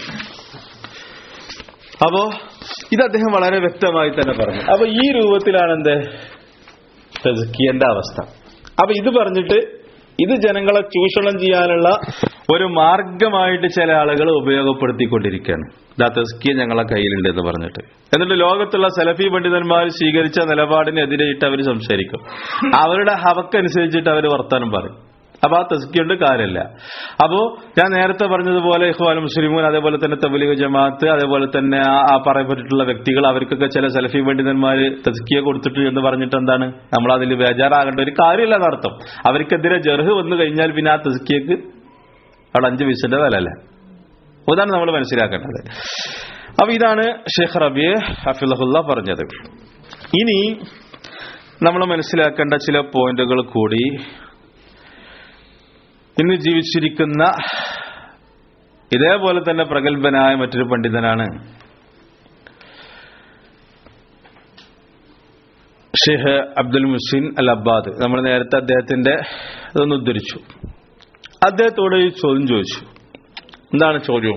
അപ്പോ ഇത് അദ്ദേഹം വളരെ വ്യക്തമായി തന്നെ പറഞ്ഞു അപ്പൊ ഈ രൂപത്തിലാണ് എന്ത് തെസ്കിയന്റെ അവസ്ഥ അപ്പൊ ഇത് പറഞ്ഞിട്ട് ഇത് ജനങ്ങളെ ചൂഷണം ചെയ്യാനുള്ള ഒരു മാർഗമായിട്ട് ചില ആളുകൾ ഉപയോഗപ്പെടുത്തിക്കൊണ്ടിരിക്കുകയാണ് ദാ തെസ്കിയ ഞങ്ങളെ കയ്യിലുണ്ട് എന്ന് പറഞ്ഞിട്ട് എന്നിട്ട് ലോകത്തുള്ള സലഫി പണ്ഡിതന്മാർ സ്വീകരിച്ച നിലപാടിനെതിരായിട്ട് അവർ സംസാരിക്കും അവരുടെ ഹവക്കനുസരിച്ചിട്ട് അവർ വർത്തമാനം പറയും അപ്പൊ ആ തസ്കിയുണ്ട് കാര്യമില്ല അപ്പോ ഞാൻ നേരത്തെ പറഞ്ഞതുപോലെ ഇഖ്വാൻ മുസ്ലിമൂൻ അതേപോലെ തന്നെ തബലീഗ് ജമാഅത്ത് അതേപോലെ തന്നെ ആ- ആ പറയപ്പെട്ടിട്ടുള്ള വ്യക്തികൾ അവർക്കൊക്കെ ചില സലഫി പണ്ഡിതന്മാര് തസ്കിയ കൊടുത്തിട്ട് എന്ന് പറഞ്ഞിട്ട് എന്താണ് നമ്മൾ അതിൽ ബേജാറാകേണ്ട ഒരു കാര്യമില്ല എന്നർത്ഥം അവർക്കെതിരെ ജർഹ് വന്നു കഴിഞ്ഞാൽ പിന്നെ ആ തസ്കിയക്ക് അവിടെ അഞ്ച് പൈസന്റെ വില അല്ല അതാണ് നമ്മൾ മനസ്സിലാക്കേണ്ടത് അപ്പൊ ഇതാണ് ഷെയ്ഖ് റബി ഹഫിളഹുല്ല പറഞ്ഞത് ഇനി നമ്മൾ മനസ്സിലാക്കേണ്ട ചില പോയിന്റുകൾ കൂടി ഇന്ന് ജീവിച്ചിരിക്കുന്ന ഇതേപോലെ തന്നെ പ്രഗത്ഭനായ മറ്റൊരു പണ്ഡിതനാണ് ഷെയ്ഖ് അബ്ദുൽ മുസിൻ അൽ അബ്ബാദ് നമ്മൾ നേരത്തെ അദ്ദേഹത്തിന്റെ ഇതൊന്ന് ഉദ്ധരിച്ചു അദ്ദേഹത്തോട് ഈ ചോദ്യം ചോദിച്ചു എന്താണ് ചോദ്യം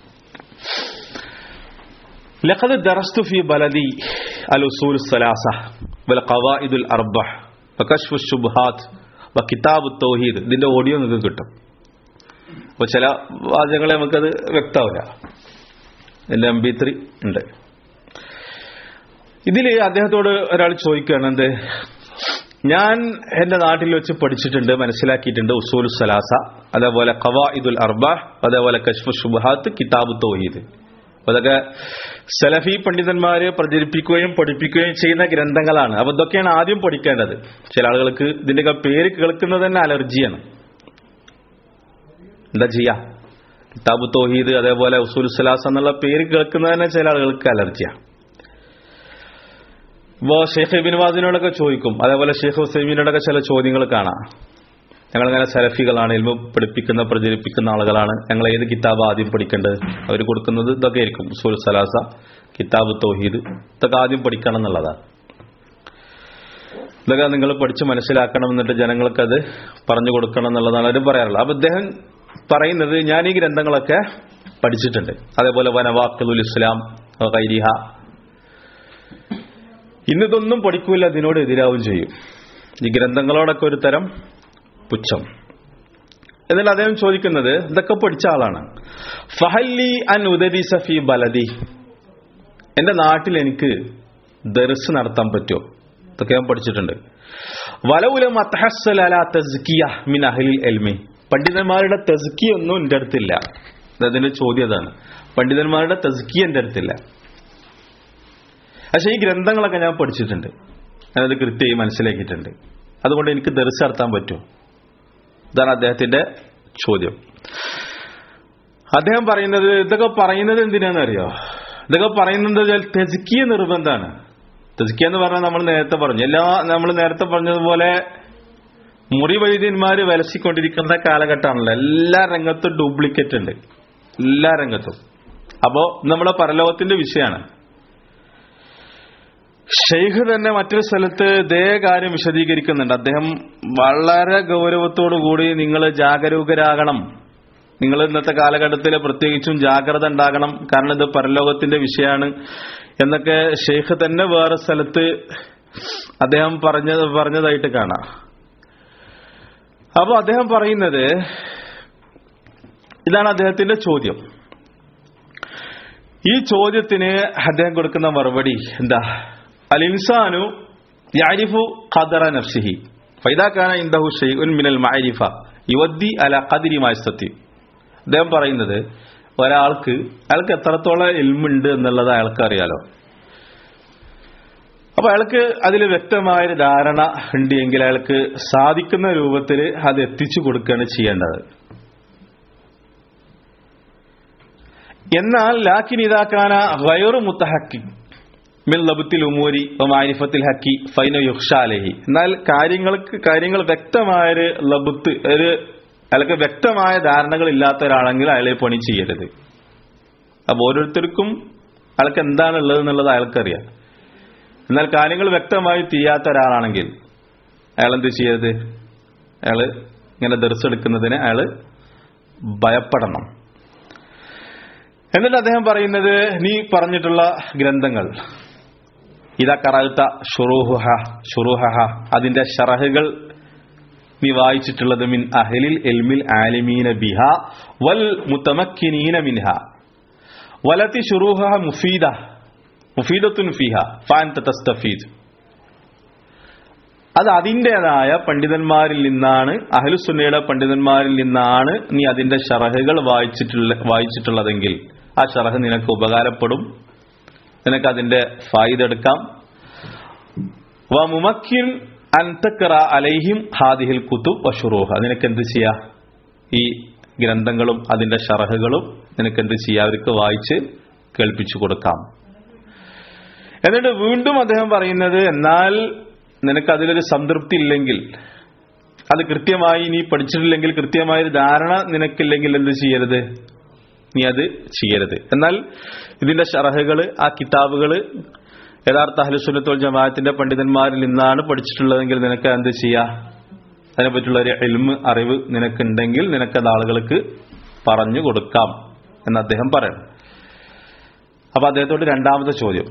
لقد درست في بلدي الأصول الثلاثة والقواعد الأربع وكشف الشبهات وكتاب التوحيد ഇതിന്റെ ഓഡിയോ നിങ്ങൾക്ക് കിട്ടും അപ്പൊ ചില വാചകങ്ങളെ നമുക്കത് വ്യക്തമാവില്ല എന്റെ എം ബി ത്രീ ഉണ്ട് ഇതിൽ അദ്ദേഹത്തോട് ഒരാൾ ചോദിക്കുകയാണ് എന്ത് ഞാൻ എന്റെ നാട്ടിൽ വെച്ച് പഠിച്ചിട്ടുണ്ട് മനസ്സിലാക്കിയിട്ടുണ്ട് ഉസൂൽ സലാസ അതേപോലെ ഖവാഇദുൽ അർബ അതേപോലെ കശ്ഫ് ഷുബഹാത്ത് കിതാബ് തോഹീദ് അതൊക്കെ സലഫി പണ്ഡിതന്മാര് പ്രചരിപ്പിക്കുകയും പഠിപ്പിക്കുകയും ചെയ്യുന്ന ഗ്രന്ഥങ്ങളാണ് അപ്പൊ ഇതൊക്കെയാണ് ആദ്യം പഠിക്കേണ്ടത് ചില ആളുകൾക്ക് ഇതിന്റെയൊക്കെ പേര് കേൾക്കുന്നത് തന്നെ അലർജിയാണ് എന്താ ചെയ്യാ കിതാബ് തോഹീദ് അതേപോലെ ഉസൂൽ സലാസ് എന്നുള്ള പേര് കേൾക്കുന്നത് തന്നെ ചില ആളുകൾക്ക് അലർജിയാണ് ഇപ്പോ ഷെയ്ഖ് ബിൻവാദിനോടൊക്കെ ചോദിക്കും അതേപോലെ ഷെയ്ഖ് ഹുസൈമിനോടൊക്കെ ചില ചോദ്യങ്ങൾ കാണാം ഞങ്ങളിങ്ങനെ സലഫികളാണ് ഇൽമ പഠിപ്പിക്കുന്ന പ്രചരിപ്പിക്കുന്ന ആളുകളാണ് ഞങ്ങൾ ഏത് കിതാബ് ആദ്യം പഠിക്കേണ്ടത് അവർ കൊടുക്കുന്നത് ഇതൊക്കെ ആയിരിക്കും സൂൽ സലാസ കിതാബ് തൗഹീദ് ഇതൊക്കെ ആദ്യം പഠിക്കണം എന്നുള്ളതാണ് ഇതൊക്കെ നിങ്ങൾ പഠിച്ച് മനസ്സിലാക്കണം എന്നിട്ട് ജനങ്ങൾക്കത് പറഞ്ഞു കൊടുക്കണം എന്നുള്ളതാണ് അവർ പറയാറുള്ളത് അപ്പൊ അദ്ദേഹം പറയുന്നത് ഞാൻ ഈ ഗ്രന്ഥങ്ങളൊക്കെ പഠിച്ചിട്ടുണ്ട് അതേപോലെ വനവാക്കുൽ ഇസ്ലാം കൈരിഹ ഇന്നിതൊന്നും പഠിക്കൂല അതിനോട് എതിരാവും ചെയ്യും ഈ ഗ്രന്ഥങ്ങളോടൊക്കെ ഒരു തരം പുച്ഛം എന്നാൽ അദ്ദേഹം ചോദിക്കുന്നത് ഇതൊക്കെ പഠിച്ച ആളാണ് ഫഹല്ലി അൻ ഉദരി സഫി ബലദി എന്റെ നാട്ടിൽ എനിക്ക് ദർസ് നടത്താൻ പറ്റുമോ ഇതൊക്കെ ഞാൻ പഠിച്ചിട്ടുണ്ട് വലവുലം അത്തഹസ്സൽ അല തസ്കിയ മിൻ അഹ്ലിൽ എൽമി പണ്ഡിതന്മാരുടെ തസ്കിയ ഒന്നും എന്റെ അടുത്തില്ല അതിന്റെ ചോദ്യം അതാണ് പണ്ഡിതന്മാരുടെ തസ്കിയ എന്റെ അടുത്തില്ല പക്ഷെ ഈ ഗ്രന്ഥങ്ങളൊക്കെ ഞാൻ പഠിച്ചിട്ടുണ്ട് ഞാനത് കൃത്യമായി മനസ്സിലാക്കിയിട്ടുണ്ട് അതുകൊണ്ട് എനിക്ക് ദർസ് നടത്താൻ പറ്റുമോ ഇതാണ് അദ്ദേഹത്തിന്റെ ചോദ്യം അദ്ദേഹം പറയുന്നത് ഇതൊക്കെ പറയുന്നത് എന്തിനാണെന്ന് അറിയോ ഇതൊക്കെ പറയുന്നത് തെസ്കിയ നിർബന്ധമാണ് തെസ്കിയ എന്ന് പറഞ്ഞാൽ നമ്മൾ നേരത്തെ പറഞ്ഞു എല്ലാ നമ്മൾ നേരത്തെ പറഞ്ഞതുപോലെ മുറി വൈദ്യന്മാര് വലസിക്കൊണ്ടിരിക്കുന്ന കാലഘട്ടമാണല്ലോ എല്ലാ രംഗത്തും ഡ്യൂപ്ലിക്കേറ്റ് ഉണ്ട് എല്ലാ രംഗത്തും അപ്പോ നമ്മളെ പരലോകത്തിന്റെ വിഷയമാണ് ഷെയ്ഖ് തന്നെ മറ്റൊരു സ്ഥലത്ത് ഇതേ കാര്യം വിശദീകരിക്കുന്നുണ്ട് അദ്ദേഹം വളരെ ഗൗരവത്തോടു കൂടി നിങ്ങൾ ജാഗരൂകരാകണം നിങ്ങൾ ഇന്നത്തെ കാലഘട്ടത്തിൽ പ്രത്യേകിച്ചും ജാഗ്രത ഉണ്ടാകണം കാരണം ഇത് പരലോകത്തിന്റെ വിഷയമാണ് എന്നൊക്കെ ഷെയ്ഖ് തന്നെ വേറെ സ്ഥലത്ത് അദ്ദേഹം പറഞ്ഞത് പറഞ്ഞതായിട്ട് കാണാം അപ്പൊ അദ്ദേഹം പറയുന്നത് ഇതാണ് അദ്ദേഹത്തിന്റെ ചോദ്യം ഈ ചോദ്യത്തിന് അദ്ദേഹം കൊടുക്കുന്ന മറുപടി എന്താ അൽ ഇൻസാനു യാരിഫു ഖദറ നഫ്സിഹി ഫൈദാ കാന ഇൻദഹു ഷൈഉൻ മിനൽ മഅരിഫ യുവദ്ദി അല ഖദരി മാസ്തത്തി അദ്ദേഹം പറയുന്നത് ഒരാൾക്ക് അയാൾക്ക് എത്രത്തോളം ഇൽമുണ്ട് എന്നുള്ളത് അയാൾക്ക് അറിയാലോ അപ്പൊ അയാൾക്ക് അതിൽ വ്യക്തമായൊരു ധാരണ ഉണ്ട് എങ്കിൽ അയാൾക്ക് സാധിക്കുന്ന രൂപത്തിൽ അത് എത്തിച്ചു കൊടുക്കുകയാണ് ചെയ്യേണ്ടത് എന്നാൽ ലാക്കിൻ ഇതാക്കാന വയറു മുത്തഹക്കി മിൽ ലബുത്തിൽ ഉമൂരി മാരിഫത്തിൽ ഹക്കി ഫൈന യുക്ഷാലഹി എന്നാൽ കാര്യങ്ങൾക്ക് കാര്യങ്ങൾ വ്യക്തമായൊരു ലബുത്ത് ഒരു അയാൾക്ക് വ്യക്തമായ ധാരണകൾ ഇല്ലാത്ത ഒരാളെങ്കിൽ അയാളെ പണി ചെയ്യരുത് അപ്പൊ ഓരോരുത്തർക്കും അയാൾക്ക് എന്താണ് ഉള്ളത് എന്നുള്ളത് അയാൾക്കറിയാം എന്നാൽ കാര്യങ്ങൾ വ്യക്തമായി ചെയ്യാത്ത ഒരാളാണെങ്കിൽ അയാൾ എന്ത് ചെയ്യരുത് അയാള് ഇങ്ങനെ ദർശെടുക്കുന്നതിന് അയാള് ഭയപ്പെടണം എന്നിട്ട് അദ്ദേഹം പറയുന്നത് നീ പറഞ്ഞിട്ടുള്ള ഗ്രന്ഥങ്ങൾ ഇതാ കറാത്ത ഷുറൂഹ ഷുറൂഹ അതിന്റെ ഷറഹുകൾ നീ വായിച്ചിട്ടുള്ളത് മിൻ അഹലിൽ എൽമിൽ ആലിമീന ബിഹ വൽ മുത്തമക്കിനീന മിൻഹ വലത്തി ഷുറൂഹ മുഫീദ മുഫീദത്തുൻ ഫിഹ ഫാൻ തസ്തഫീദ് അത് അതിൻ്റെതായ പണ്ഡിതന്മാരിൽ നിന്നാണ് അഹലുസുന്നയുടെ പണ്ഡിതന്മാരിൽ നിന്നാണ് നീ അതിന്റെ ഷറഹുകൾ വായിച്ചിട്ടുള്ള വായിച്ചിട്ടുള്ളതെങ്കിൽ ആ ഷറഹ് നിനക്ക് ഉപകാരപ്പെടും നിനക്ക് അതിന്റെ ഫായിദ എടുക്കാം വ മുമക്കിൻ അൻതക്കറ അലൈഹിം ഹാദിഹിൽ കുത്തു വഷുറൂഹ നിനക്ക് എന്ത് ചെയ്യാ ഈ ഗ്രന്ഥങ്ങളും അതിന്റെ ഷറഹുകളും നിനക്ക് എന്ത് ചെയ്യാം അവർക്ക് വായിച്ച് കേൾപ്പിച്ചു കൊടുക്കാം എന്നിട്ട് വീണ്ടും അദ്ദേഹം പറയുന്നത് എന്നാൽ നിനക്ക് അതിലൊരു സംതൃപ്തി ഇല്ലെങ്കിൽ അത് കൃത്യമായി നീ പഠിച്ചിട്ടില്ലെങ്കിൽ കൃത്യമായ ഒരു ധാരണ നിനക്കില്ലെങ്കിൽ എന്ത് ചെയ്യരുത് നീ അത് ചെയ്യരുത് എന്നാൽ ഇതിന്റെ ഷറഹുകൾ ആ കിതാബുകള് യഥാർത്ഥ അഹ്ലുസുന്നത്തോൾ ജമാഅത്തിന്റെ പണ്ഡിതന്മാരിൽ നിന്നാണ് പഠിച്ചിട്ടുള്ളതെങ്കിൽ നിനക്ക് എന്ത് ചെയ്യാ അതിനെപ്പറ്റിയുള്ള ഒരു എൽമ് അറിവ് നിനക്കുണ്ടെങ്കിൽ നിനക്കത് ആളുകൾക്ക് പറഞ്ഞു കൊടുക്കാം എന്ന് അദ്ദേഹം പറയണം അപ്പൊ അദ്ദേഹത്തോട് രണ്ടാമത്തെ ചോദ്യം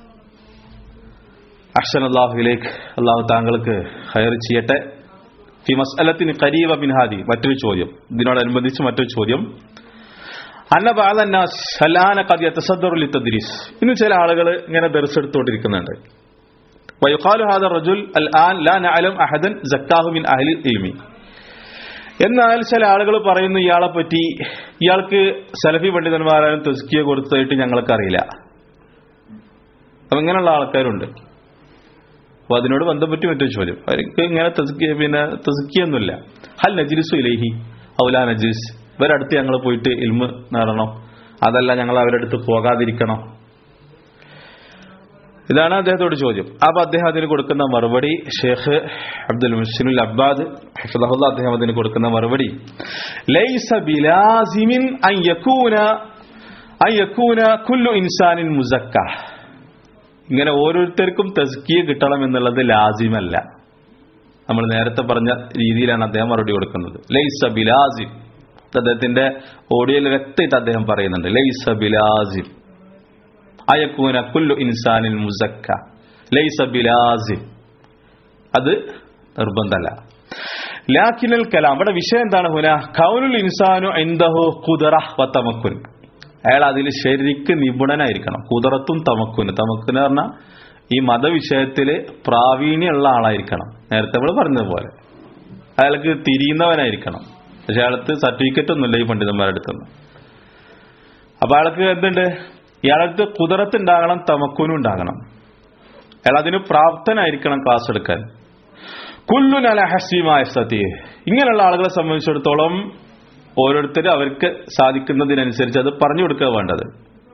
അഹ്സൻ അള്ളാഹുലേക്ക് അള്ളാഹു താങ്കൾക്ക് ഹയർ ചെയ്യട്ടെ ഫി മസ്അലത്തിന് കരീബ ബിൻ ഹാദി മറ്റൊരു ചോദ്യം ഇതിനോടനുബന്ധിച്ച് മറ്റൊരു ചോദ്യം അന്ന ബാലന്നാസ് അല്ലാന കദിയ തസദ്ദറുൽ തദ്രീസ് ഇന്ന് ചില ആളുകൾ ഇങ്ങനെ ദർസ് എടുത്തുകൊണ്ടിരിക്കുന്നുണ്ട് വയുഖാലു ഹാദ റജുൽ അൽ ആൻ ലാ നഅലം അഹദൻ സക്കാഹു മിൻ അഹ്ലി ഇൽമി എന്നാൽ ചില ആളുകൾ പറയുന്നു ഇയാളെ പറ്റി ഇയാൾക്ക് സലഫി പണ്ഡിതന്മാരാരും തെസ്കിയ കൊടുത്തായിട്ട് ഞങ്ങൾക്ക് അറിയില്ല അപ്പൊ ഇങ്ങനെയുള്ള ആൾക്കാരുണ്ട് അപ്പൊ അതിനോട് ബന്ധപ്പെട്ട് മറ്റൊരു ചോദ്യം അവർക്ക് ഇങ്ങനെ തെസ്കിയ പിന്നെ തെസ്കിയൊന്നുമില്ല ഹൽ നജിലിസു ഇലഹി ഔലാ നജിസ് ഇവരടുത്ത് ഞങ്ങൾ പോയിട്ട് ഇൽമ് നേടണം അതല്ല ഞങ്ങൾ അവരുടെ അടുത്ത് പോകാതിരിക്കണം ഇതാണ് അദ്ദേഹത്തോട് ചോദ്യം അപ്പൊ അദ്ദേഹം അതിന് കൊടുക്കുന്ന മറുപടി ഷേഖ് അബ്ദുൽ മുസ്ലിം അബ്ബാദ് ഹഫിദഹുല്ല അദ്ദേഹം അതിന് കൊടുക്കുന്ന മറുപടി ലൈസ ബിലാസിമിൻ അൻ യകൂന അൻ യകൂന കുല്ലു ഇൻസാനിൻ മുസക്ക ഇങ്ങനെ ഓരോരുത്തർക്കും തസ്കിയ കിട്ടണം എന്നുള്ളത് ലാസിമല്ല നമ്മൾ നേരത്തെ പറഞ്ഞ രീതിയിലാണ് അദ്ദേഹം മറുപടി കൊടുക്കുന്നത് ലൈസ ബിലാസിം അദ്ദേഹത്തിന്റെ ഓഡിയോയിൽ വ്യക്തമായിട്ട് അദ്ദേഹം പറയുന്നുണ്ട് ലൈസ ബിലാസിം അയക്കൂന കുല്ലു ഇൻസാനിൽ മുസക്ക ലൈസ ബിലാസിം അത് നിർബന്ധമല്ല ലാക്കിനൽ കലാം ഇവിടെ വിഷയം എന്താണ് ഹുന കൗനുൽ ഇൻസാനു എന്തഹു കുദറ വത്തമക്കുൻ അയാൾ അതിൽ ശരിക്ക് നിപുണനായിരിക്കണം കുതിറത്തും തമക്കുന് തമക്കുന് പറഞ്ഞാൽ ഈ മതവിഷയത്തില് പ്രാവീണ്യമുള്ള ആളായിരിക്കണം നേരത്തെ നമ്മൾ പറഞ്ഞതുപോലെ അയാൾക്ക് തിരിയുന്നവനായിരിക്കണം പക്ഷെ അയാൾക്ക് സർട്ടിഫിക്കറ്റ് ഒന്നുമില്ല ഈ പണ്ഡിതന്മാരുടെ അടുത്തൊന്നും അപ്പൊ അയാൾക്ക് എന്തുണ്ട് ഇയാളടുത്ത് കുതിരത്ത് ഉണ്ടാകണം തമക്കൂനും ഉണ്ടാകണം അയാൾ അതിന് പ്രാപ്തനായിരിക്കണം ക്ലാസ് എടുക്കാൻ കുല്ലു നല ഹസീമായ സതി ഇങ്ങനെയുള്ള ആളുകളെ സംബന്ധിച്ചിടത്തോളം ഓരോരുത്തരും അവർക്ക് സാധിക്കുന്നതിനനുസരിച്ച് അത് പറഞ്ഞു കൊടുക്കുക വേണ്ടത്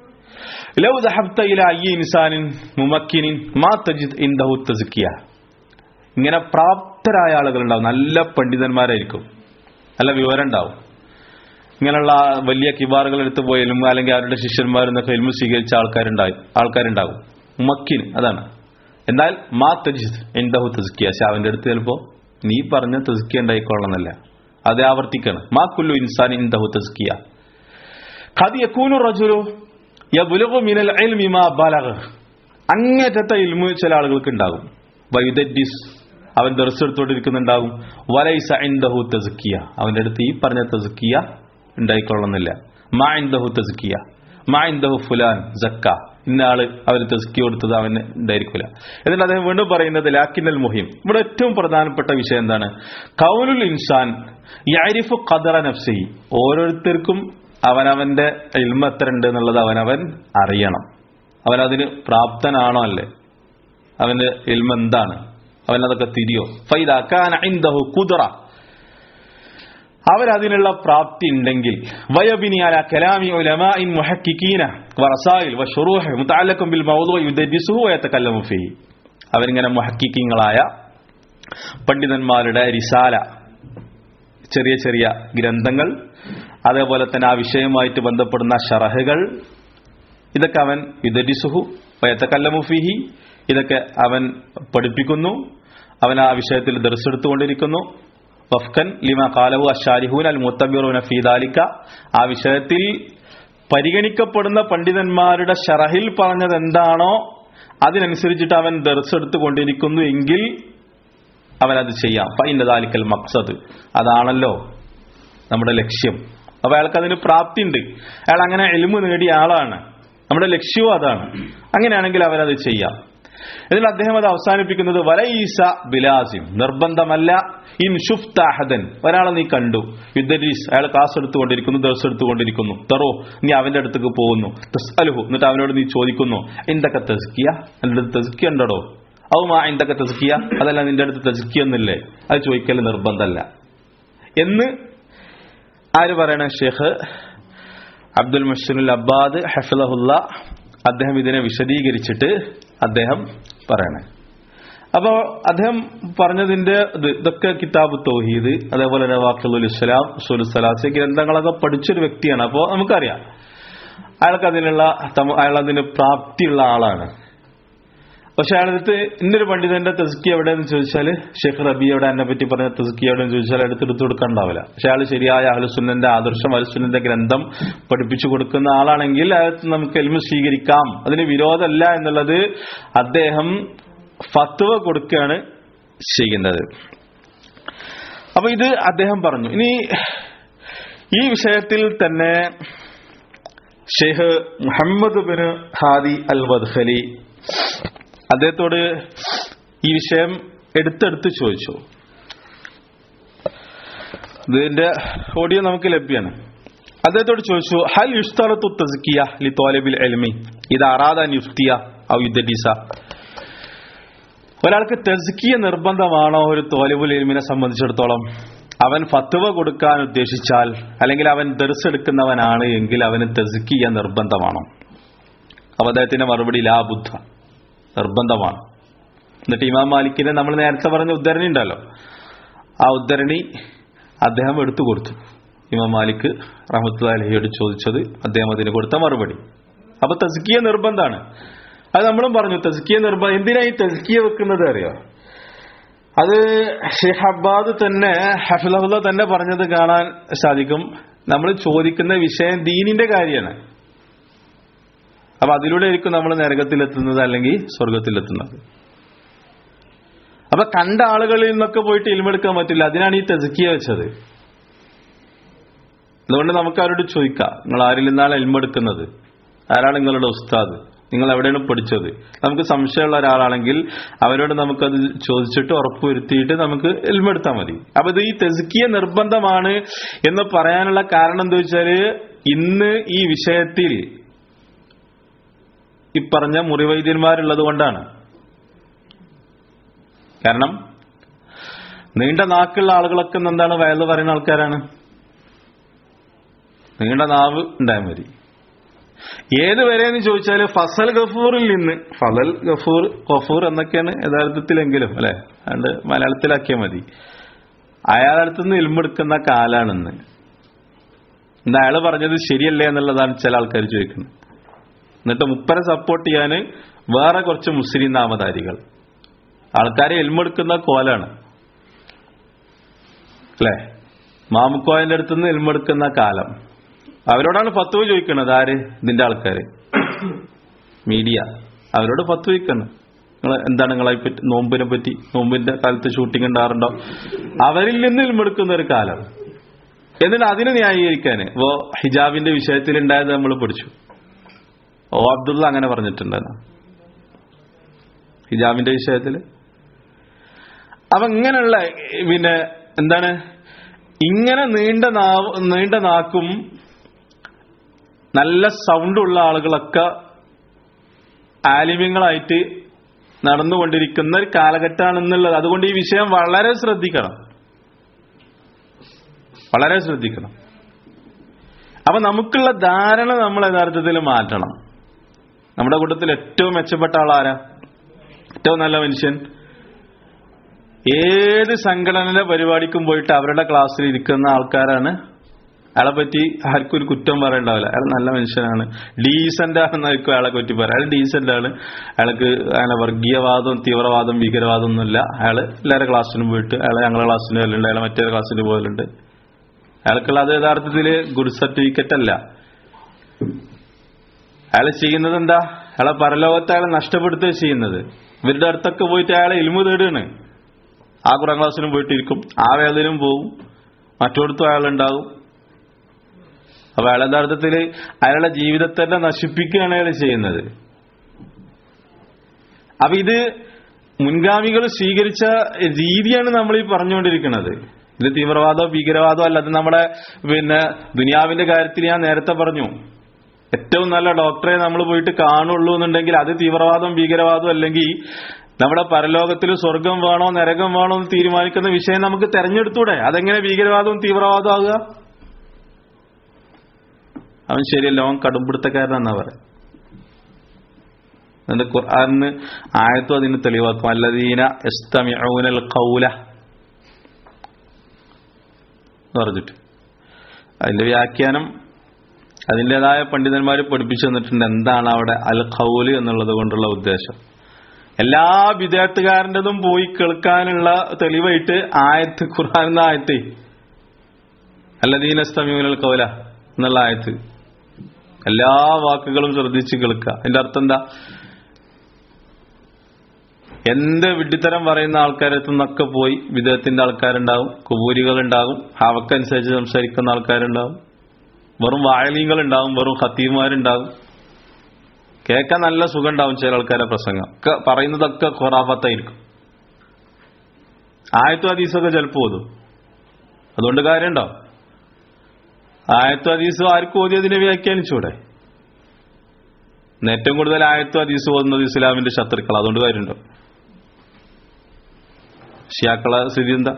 ലൗ ദഹബ്ത ഇല അയ്യ ഇൻസാനിൻ മുമക്കിനിൻ മാ തജിദ് ഇൻദഹു തസ്കിയ ഇങ്ങനെ പ്രാപ്തരായ ആളുകൾ ഉണ്ടാവും നല്ല പണ്ഡിതന്മാരായിരിക്കും നല്ല വിവരം ഉണ്ടാവും ഇങ്ങനെയുള്ള വലിയ കിബാറുകൾ എടുത്തു പോയാലും അല്ലെങ്കിൽ അവരുടെ ശിഷ്യന്മാരെന്നൊക്കെ എൽമു സ്വീകരിച്ച ആൾക്കാരുണ്ടാവും ആൾക്കാരുണ്ടാവും മക്കിൻ അതാണ് എന്നാൽ മാ തജിദ് ഇൻദഹു തസ്കിയ പക്ഷെ അവന്റെ അടുത്ത് ചിലപ്പോ നീ പറഞ്ഞ തസ്കിയ ഉണ്ടായിക്കൊള്ളണമെന്നല്ല അത് ആവർത്തിക്കണം മാ കുല്ലു ഇൻസാൻ ഇൻദഹു തസ്കിയ ഖദ് യകൂനു റജുലു യബ്ലുഗു മിനൽ ഇൽമി മാ ബലഗ അങ്ങേറ്റത്തെ ഇൽമു ചില ആളുകൾക്ക് ഉണ്ടാകും വൈദദ്ദിസ് അവൻ ദർസ് എടുത്തുകൊണ്ടിരിക്കുന്നുണ്ടാകും വലൈസ ഇൻദഹു തസ്കിയ അവന്റെ അടുത്ത് ഈ പറഞ്ഞ തസ്കിയ ഉണ്ടായിക്കൊള്ളുന്നില്ല മാ ഇൻദഹു തസ്കിയ മാ ഇൻദഹു ഫുലാൻ സക്ക ഇന്ന ആള് അവർ തസ്കിയ കൊടുത്തത് അവന് ഉണ്ടായിരിക്കില്ല എന്നിട്ട് അദ്ദേഹം വീണ്ടും പറയുന്നത് ലാക്കിനൽ മുഹിം ഇവിടെ ഏറ്റവും പ്രധാനപ്പെട്ട വിഷയം എന്താണ് കൗലുൽ ഇൻസാൻ യാരിഫു ഖദറ നഫ്സി ഓരോരുത്തർക്കും അവനവന്റെ ഇൽമ എത്ര ഉണ്ട് എന്നുള്ളത് അവനവൻ അറിയണം അവനതിന് പ്രാപ്തനാണോ അല്ലേ അവന്റെ ഇൽമ എന്താണ് അവനതൊക്കെ തിരിയോ ഫൈദാക്കാൻ ഇൻദഹു കുദറ അവരതിനുള്ള പ്രാപ്തി ഉണ്ടെങ്കിൽ വയബിനിയാല കലാമി ഉലമാഇൻ മുഹക്കിക്കീന വറസായിൽ വഷുറൂഹ് മുതഅല്ലഖും ബിൽ മൗദൂഇ യുദരിസുഹു വയതകല്ലമു ഫീഹി അവരിങ്ങനെ മുഹക്കിക്കീങ്ങളായ പണ്ഡിതന്മാരുടെ റിസാല ചെറിയ ചെറിയ ഗ്രന്ഥങ്ങൾ അതേപോലെ തന്നെ ആ വിഷയവുമായിട്ട് ബന്ധപ്പെടുന്ന ഷറഹുകൾ ഇതൊക്കെ അവൻ യുദരിസുഹു വയതകല്ലമു ഫീഹി ഇതൊക്കെ അവൻ പഠിപ്പിക്കുന്നു അവൻ ആ വിഷയത്തിൽ ദർശെടുത്തുകൊണ്ടിരിക്കുന്നു വഫ്കൻ ലിമ കാലഹു അഷാരിഹൂൻ അൽ മുത്തബിറൂന ഫീദാലിക്ക ആ വിഷയത്തിൽ പരിഗണിക്കപ്പെടുന്ന പണ്ഡിതന്മാരുടെ ഷറഹിൽ പറഞ്ഞത് എന്താണോ അതിനനുസരിച്ചിട്ട് അവൻ ദർശെടുത്തുകൊണ്ടിരിക്കുന്നു എങ്കിൽ അവൻ അത് ചെയ്യാം ഫൈനദാലിക്കൽ മക്സദ് അതാണല്ലോ നമ്മുടെ ലക്ഷ്യം അപ്പൊ അയാൾക്ക് അതിന് പ്രാപ്തി ഉണ്ട് അയാൾ അങ്ങനെ എലുമ്പ് നേടിയ ആളാണ് നമ്മുടെ ലക്ഷ്യവും അതാണ് അങ്ങനെയാണെങ്കിൽ അവരത് ചെയ്യാം എന്നിട്ട് അദ്ദേഹം അത് അവസാനിപ്പിക്കുന്നത് വലൈസ ബിലാസിം നിർബന്ധമല്ല ഇൻ ഷുഫ്താഹദൻ ഒരാളെ നീ കണ്ടു യുദ്ധരീസ് അയാൾ ക്ലാസ് എടുത്തുകൊണ്ടിരിക്കുന്നു ദിവസം എടുത്തുകൊണ്ടിരിക്കുന്നു തറോ നീ അവന്റെ അടുത്തേക്ക് പോകുന്നു തസ്അലുഹു എന്നിട്ട് അവനോട് നീ ചോദിക്കുന്നു എന്തൊക്കെ തെസ്കിയ എന്റെ അടുത്ത് തെസ്കിയ ഉണ്ടോ ഔമാ എന്തൊക്കെ തെസ്കിയ അതല്ല നിന്റെ അടുത്ത് തെസ്കിയൊന്നില്ലേ അത് ചോദിക്കൽ നിർബന്ധമല്ല എന്ന് ആര് പറയണ ഷെയ്ഖ് അബ്ദുൽ മഷനുൽ അബ്ബാദ് ഹഫിലഹുല്ല അദ്ദേഹം ഇതിനെ വിശദീകരിച്ചിട്ട് അദ്ദേഹം പറയണേ അപ്പോ അദ്ദേഹം പറഞ്ഞതിന്റെ ഇത് ഇതൊക്കെ കിതാബ് തൗഹീദ് അതേപോലെ തന്നെ വാക്കുൽ ഇസ്ലാം സുൽ സലാസ് ഗ്രന്ഥങ്ങളൊക്കെ പഠിച്ചൊരു വ്യക്തിയാണ് അപ്പോൾ നമുക്കറിയാം അയാൾക്ക് അതിനുള്ള തമ- അയാൾ അതിന് പ്രാപ്തിയുള്ള ആളാണ് പക്ഷെ അയാളടുത്ത് ഇന്നൊരു പണ്ഡിതന്റെ തെസ്കി എവിടെയെന്ന് ചോദിച്ചാൽ ഷെയ്ഖ് റബിയോടെ എന്നെ പറ്റി പറഞ്ഞ തെസ്കി എവിടെയെന്ന് ചോദിച്ചാൽ അടുത്ത് എടുത്തു കൊടുക്കണ്ടാവില്ല പക്ഷെ അയാൾ ശരിയായ അഹ്ലുസുന്നന്റെ ആദർശം അഹ്ലുസുന്നന്റെ ഗ്രന്ഥം പഠിപ്പിച്ചു കൊടുക്കുന്ന ആളാണെങ്കിൽ അയാൾക്ക് നമുക്ക് എൽമ സ്വീകരിക്കാം അതിന് വിരോധമല്ല എന്നുള്ളത് അദ്ദേഹം ഫത്വ കൊടുക്കുകയാണ് ചെയ്യുന്നത് അപ്പൊ ഇത് അദ്ദേഹം പറഞ്ഞു ഇനി ഈ വിഷയത്തിൽ തന്നെ Sheikh Muhammad bin Hadi al Madkhali അദ്ദേഹത്തോട് ഈ വിഷയം എടുത്തെടുത്ത് ചോദിച്ചു ഇതിന്റെ ഓഡിയോ നമുക്ക് ലഭ്യമാണ് അദ്ദേഹത്തോട് ചോദിച്ചു ഹൽ യുസ്തറത്തു തസ്കിയ ലി തോലബിൽ എൽമി ഇത് അറാദ യുഫ്തിയ ഔ യുദ്ദീസ ഒരാൾക്ക് തെസ്കിയ നിർബന്ധമാണോ ഒരു തോലബുൽ എൽമിനെ സംബന്ധിച്ചിടത്തോളം അവൻ ഫത്വ കൊടുക്കാൻ ഉദ്ദേശിച്ചാൽ അല്ലെങ്കിൽ അവൻ ദർസ് എടുക്കുന്നവനാണ് എങ്കിൽ അവന് തെസ്കിയ നിർബന്ധമാണോ അപ്പൊ അദ്ദേഹത്തിന്റെ മറുപടി ലാ ബുദ്ധ നിർബന്ധമാണ് എന്നിട്ട് ഇമാം മാലിക്കിനെ നമ്മൾ നേരത്തെ പറഞ്ഞ ഉദ്ധരണി ഉണ്ടല്ലോ ആ ഉദ്ധരണി അദ്ദേഹം എടുത്തു കൊടുത്തു ഇമാം മാലിക് റഹമത്തുള്ള അലഹിയോട് ചോദിച്ചത് അദ്ദേഹം അതിന് കൊടുത്ത മറുപടി അപ്പൊ തസ്കിയ നിർബന്ധമാണ് അത് നമ്മളും പറഞ്ഞു തസ്കിയ നിർബന്ധം എന്തിനാ ഈ തസ്കിയ വെക്കുന്നത് അറിയോ അത് ഷെയ്ഖ് അബ്ബാദ് തന്നെ ഹഫിലുള്ള തന്നെ പറഞ്ഞത് കാണാൻ സാധിക്കും നമ്മൾ ചോദിക്കുന്ന വിഷയം ദീനിന്റെ കാര്യമാണ് അപ്പൊ അതിലൂടെ ആയിരിക്കും നമ്മൾ നരകത്തിലെത്തുന്നത് അല്ലെങ്കിൽ സ്വർഗത്തിലെത്തുന്നത് അപ്പൊ കണ്ട ആളുകളിൽ നിന്നൊക്കെ പോയിട്ട് ഇൽമെടുക്കാൻ പറ്റില്ല അതിനാണ് ഈ തെസുക്കിയ വെച്ചത് അതുകൊണ്ട് നമുക്ക് അവരോട് ചോദിക്കാം നിങ്ങൾ ആരിൽ നിന്നാണ് എൽമെടുക്കുന്നത് ആരാണ് നിങ്ങളുടെ ഉസ്താദ് നിങ്ങൾ എവിടെയാണ് പഠിച്ചത് നമുക്ക് സംശയമുള്ള ഒരാളാണെങ്കിൽ അവരോട് നമുക്കത് ചോദിച്ചിട്ട് ഉറപ്പുവരുത്തിയിട്ട് നമുക്ക് എൽമെടുത്താൽ മതി അപ്പൊ ഇത് ഈ തെസുക്കിയ നിർബന്ധമാണ് എന്ന് പറയാനുള്ള കാരണം എന്താ വെച്ചാല് ഇന്ന് ഈ വിഷയത്തിൽ ഈ പറഞ്ഞ മുറിവൈദ്യന്മാരുള്ളത് കൊണ്ടാണ് കാരണം നീണ്ട നാക്കുള്ള ആളുകളൊക്കെ ഇന്ന് എന്താണ് വയല് പറയുന്ന ആൾക്കാരാണ് നീണ്ട നാവ് ഉണ്ടായാൽ മതി ഏത് വരെയെന്ന് ചോദിച്ചാൽ ഫസൽ ഗഫൂറിൽ നിന്ന് ഫസൽ ഗഫൂർ ഗഫൂർ എന്നൊക്കെയാണ് യഥാർത്ഥത്തിലെങ്കിലും അല്ലെ അതുകൊണ്ട് മലയാളത്തിലാക്കിയാൽ മതി അയാളടുത്ത് നിന്ന് ഇൽമെടുക്കുന്ന കാലാണെന്ന് എന്താ അയാൾ പറഞ്ഞത് ശരിയല്ലേ എന്നുള്ളതാണ് ചില ആൾക്കാർ ചോദിക്കുന്നത് എന്നിട്ട് മുപ്പരെ സപ്പോർട്ട് ചെയ്യാൻ വേറെ കുറച്ച് മുസ്ലിം നാമധാരികൾ ആൾക്കാരെ എൽമെടുക്കുന്ന കോലാണ് അല്ലേ മാമുക്കോയന്റെ അടുത്ത് നിന്ന് എൽമെടുക്കുന്ന കാലം അവരോടാണ് ഫത്വ ചോദിക്കുന്നത് ആര് ഇതിന്റെ ആൾക്കാര് മീഡിയ അവരോട് ഫത്വ ചോദിക്കുന്നത് നിങ്ങൾ എന്താണ് നിങ്ങളെ പറ്റി നോമ്പിനെ പറ്റി നോമ്പിന്റെ കാലത്ത് ഷൂട്ടിംഗ് ഉണ്ടാറുണ്ടോ അവരിൽ നിന്ന് എൽമെടുക്കുന്ന ഒരു കാലം എന്നിട്ട് അതിനെ ന്യായീകരിക്കാൻ ഓ ഹിജാബിന്റെ വിഷയത്തിൽ ഉണ്ടായത് നമ്മൾ പഠിച്ചു ഓ അബ്ദുള്ള അങ്ങനെ പറഞ്ഞിട്ടുണ്ടെന്ന് ഹിജാബിന്റെ വിഷയത്തിൽ അപ്പൊ ഇങ്ങനെയുള്ള പിന്നെ എന്താണ് ഇങ്ങനെ നീണ്ട നാവ് നീണ്ട നാക്കും നല്ല സൗണ്ടുള്ള ആളുകളൊക്കെ ആലിമ്യങ്ങളായിട്ട് നടന്നുകൊണ്ടിരിക്കുന്ന ഒരു കാലഘട്ടമാണെന്നുള്ളത് അതുകൊണ്ട് ഈ വിഷയം വളരെ ശ്രദ്ധിക്കണം വളരെ ശ്രദ്ധിക്കണം അപ്പൊ നമുക്കുള്ള ധാരണ നമ്മൾ യഥാർത്ഥത്തിൽ മാറ്റണം നമ്മുടെ കൂട്ടത്തിൽ ഏറ്റവും മെച്ചപ്പെട്ട ആളാരാ ഏറ്റവും നല്ല മനുഷ്യൻ ഏത് സംഘടനയുടെ പരിപാടിക്കും പോയിട്ട് അവരുടെ ക്ലാസ്സിൽ ഇരിക്കുന്ന ആൾക്കാരാണ് അയാളെ പറ്റി ആർക്കും ഒരു കുറ്റം പറയണ്ടാവില്ല അയാൾ നല്ല മനുഷ്യനാണ് ഡീസന്റ് ആണെന്നായിരിക്കും അയാളെ പറ്റി പറയാം അയാൾ ഡീസന്റ് ആണ് അയാൾക്ക് അങ്ങനെ വർഗീയവാദം തീവ്രവാദം ഭീകരവാദം ഒന്നുമില്ല അയാൾ എല്ലാവരുടെ ക്ലാസ്സിനും പോയിട്ട് അയാൾ ഞങ്ങളുടെ ക്ലാസ്സിന് പോലുണ്ട് അയാൾ മറ്റേ ക്ലാസ്സിന് പോലുണ്ട് അയാൾക്കുള്ള അത് യഥാർത്ഥത്തിൽ ഗുഡ് സർട്ടിഫിക്കറ്റ് അല്ല അയാൾ ചെയ്യുന്നത് എന്താ അയാളെ പരലോകത്തെ അയാളെ നഷ്ടപ്പെടുത്തുക ചെയ്യുന്നത് ഇവരുടെ അടുത്തൊക്കെ പോയിട്ട് അയാളെ ഇൽമു തേടുകയാണ് ആ കുറാം ക്ലാസ്സിനും പോയിട്ടിരിക്കും ആ വേദനയും പോവും മറ്റോടത്തും അയാളുണ്ടാവും അപ്പൊ അയാൾ യഥാർത്ഥത്തിൽ അയാളുടെ ജീവിതത്തെ തന്നെ നശിപ്പിക്കുകയാണ് അയാൾ ചെയ്യുന്നത് അപ്പൊ ഇത് മുൻഗാമികൾ സ്വീകരിച്ച രീതിയാണ് നമ്മൾ ഈ പറഞ്ഞുകൊണ്ടിരിക്കുന്നത് ഇത് തീവ്രവാദമോ ഭീകരവാദമോ അല്ല അത് നമ്മുടെ പിന്നെ ദുനിയാവിന്റെ കാര്യത്തിൽ ഞാൻ നേരത്തെ പറഞ്ഞു ഏറ്റവും നല്ല ഡോക്ടറെ നമ്മൾ പോയിട്ട് കാണുള്ളൂ എന്നുണ്ടെങ്കിൽ അത് തീവ്രവാദം ഭീകരവാദം അല്ലെങ്കിൽ നമ്മുടെ പരലോകത്തിൽ സ്വർഗം വേണോ നരകം വേണോ എന്ന് തീരുമാനിക്കുന്ന വിഷയം നമുക്ക് തെരഞ്ഞെടുത്തൂടെ അതെങ്ങനെ ഭീകരവാദവും തീവ്രവാദവും ആകുക അവൻ ശരിയല്ല അവൻ കടുംപിടുത്തക്കാരനെന്നാ പറയാം എന്നിട്ട് ഖുർആാനിന് ആയത്തും അതിന് തെളിവാക്കും അല്ലദീന എസ്തമിഊനൽ ഖൗല എന്ന് പറഞ്ഞിട്ട് അതിന്റെ വ്യാഖ്യാനം അതിൻ്റെതായ പണ്ഡിതന്മാർ പഠിപ്പിച്ചു തന്നിട്ടുണ്ട് എന്താണ് അവിടെ അൽ ഖൗല് എന്നുള്ളത് കൊണ്ടുള്ള ഉദ്ദേശം എല്ലാ വിദ്യാർത്ഥികാരൻ്റെതും പോയി കേൾക്കാനുള്ള തെളിവായിട്ട് ആയത്ത് ഖുർആൻ എന്ന ആയത്ത് അല്ലദീനസ്തമീനൽ കൗല എന്നുള്ള ആയത്ത് എല്ലാ വാക്കുകളും ശ്രദ്ധിച്ച് കേൾക്കുക അതിന്റെ അർത്ഥം എന്താ എന്ത് വിഡ്ഢിത്തരം പറയുന്ന ആൾക്കാരത്തു നിന്നൊക്കെ പോയി വിദേഹത്തിന്റെ ആൾക്കാരുണ്ടാവും കുബൂരികൾ ഉണ്ടാകും അവക്കനുസരിച്ച് സംസാരിക്കുന്ന ആൾക്കാരുണ്ടാവും വെറും വാഴലീങ്ങൾ ഉണ്ടാവും വെറും ഖത്തീമാരുണ്ടാവും കേൾക്കാൻ നല്ല സുഖം ഉണ്ടാവും ചില ആൾക്കാരെ പ്രസംഗം ഒക്കെ പറയുന്നതൊക്കെ ഖുറാഫത്തായിരിക്കും ആയത്തും ഹദീസൊക്കെ ചിലപ്പോൾ ഓതും അതുകൊണ്ട് കാര്യമുണ്ടോ ആയത്തും ഹദീസും ആർക്കും ഓതിയതിനെ വ്യാഖ്യാനിച്ചൂടെ ഇന്ന് ഏറ്റവും കൂടുതൽ ആയത്തും ഹദീസും ഓതുന്നത് ഇസ്ലാമിന്റെ ശത്രുക്കൾ അതുകൊണ്ട് കാര്യമുണ്ടോ ഷിയാക്കളെ സ്ഥിതി എന്താ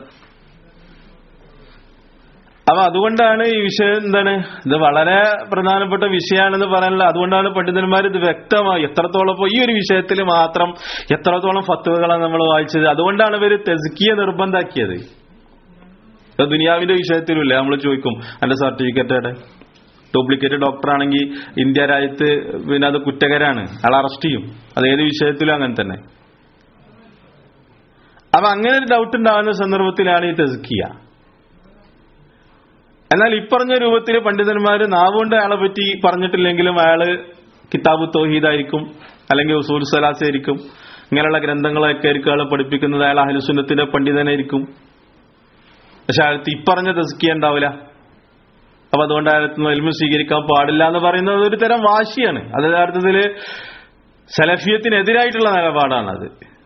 അപ്പൊ അതുകൊണ്ടാണ് ഈ വിഷയം എന്താണ് ഇത് വളരെ പ്രധാനപ്പെട്ട വിഷയമാണെന്ന് പറയാനുള്ള അതുകൊണ്ടാണ് പണ്ഡിതന്മാർ ഇത് വ്യക്തമായി എത്രത്തോളം ഇപ്പൊ ഈ ഒരു വിഷയത്തിൽ മാത്രം എത്രത്തോളം ഫത്തുവകളാണ് നമ്മൾ വായിച്ചത് അതുകൊണ്ടാണ് ഇവര് തെസ്കിയ നിർബന്ധാക്കിയത് ഇപ്പൊ ദുനിയാവിന്റെ വിഷയത്തിലുമില്ലേ നമ്മൾ ചോദിക്കും എന്റെ സർട്ടിഫിക്കറ്റ് എവിടെ ഡ്യൂപ്ലിക്കേറ്റ് ഡോക്ടർ ആണെങ്കിൽ ഇന്ത്യ രാജ്യത്ത് പിന്നെ അത് കുറ്റകരാണ് അയാൾ അറസ്റ്റ് ചെയ്യും അത് ഏത് വിഷയത്തിലും അങ്ങനെ തന്നെ അപ്പൊ അങ്ങനെ ഒരു ഡൗട്ട് ഉണ്ടാകുന്ന സന്ദർഭത്തിലാണ് ഈ തെസ്കിയ എന്നാൽ ഇപ്പറഞ്ഞ രൂപത്തിൽ പണ്ഡിതന്മാര് നാവുകൊണ്ട് അയാളെ പറ്റി പറഞ്ഞിട്ടില്ലെങ്കിലും അയാള് കിതാബ് തോഹീദായിരിക്കും അല്ലെങ്കിൽ ഉസൂൽ സലാസ് ആയിരിക്കും ഇങ്ങനെയുള്ള ഗ്രന്ഥങ്ങളൊക്കെ ആയിരിക്കും അയാളെ പഠിപ്പിക്കുന്നത് അയാൾ അഹലുസുന്നത്തിന്റെ പണ്ഡിതനായിരിക്കും പക്ഷെ അയാൾക്ക് ഇപ്പറഞ്ഞ തസ്കിയ ഉണ്ടാവില്ല അപ്പൊ അതുകൊണ്ട് അയാൾക്ക് എൽമ സ്വീകരിക്കാൻ പാടില്ല എന്ന് പറയുന്നത് ഒരു തരം വാശിയാണ് അത് യഥാർത്ഥത്തില് സലഫിയത്തിനെതിരായിട്ടുള്ള നിലപാടാണത്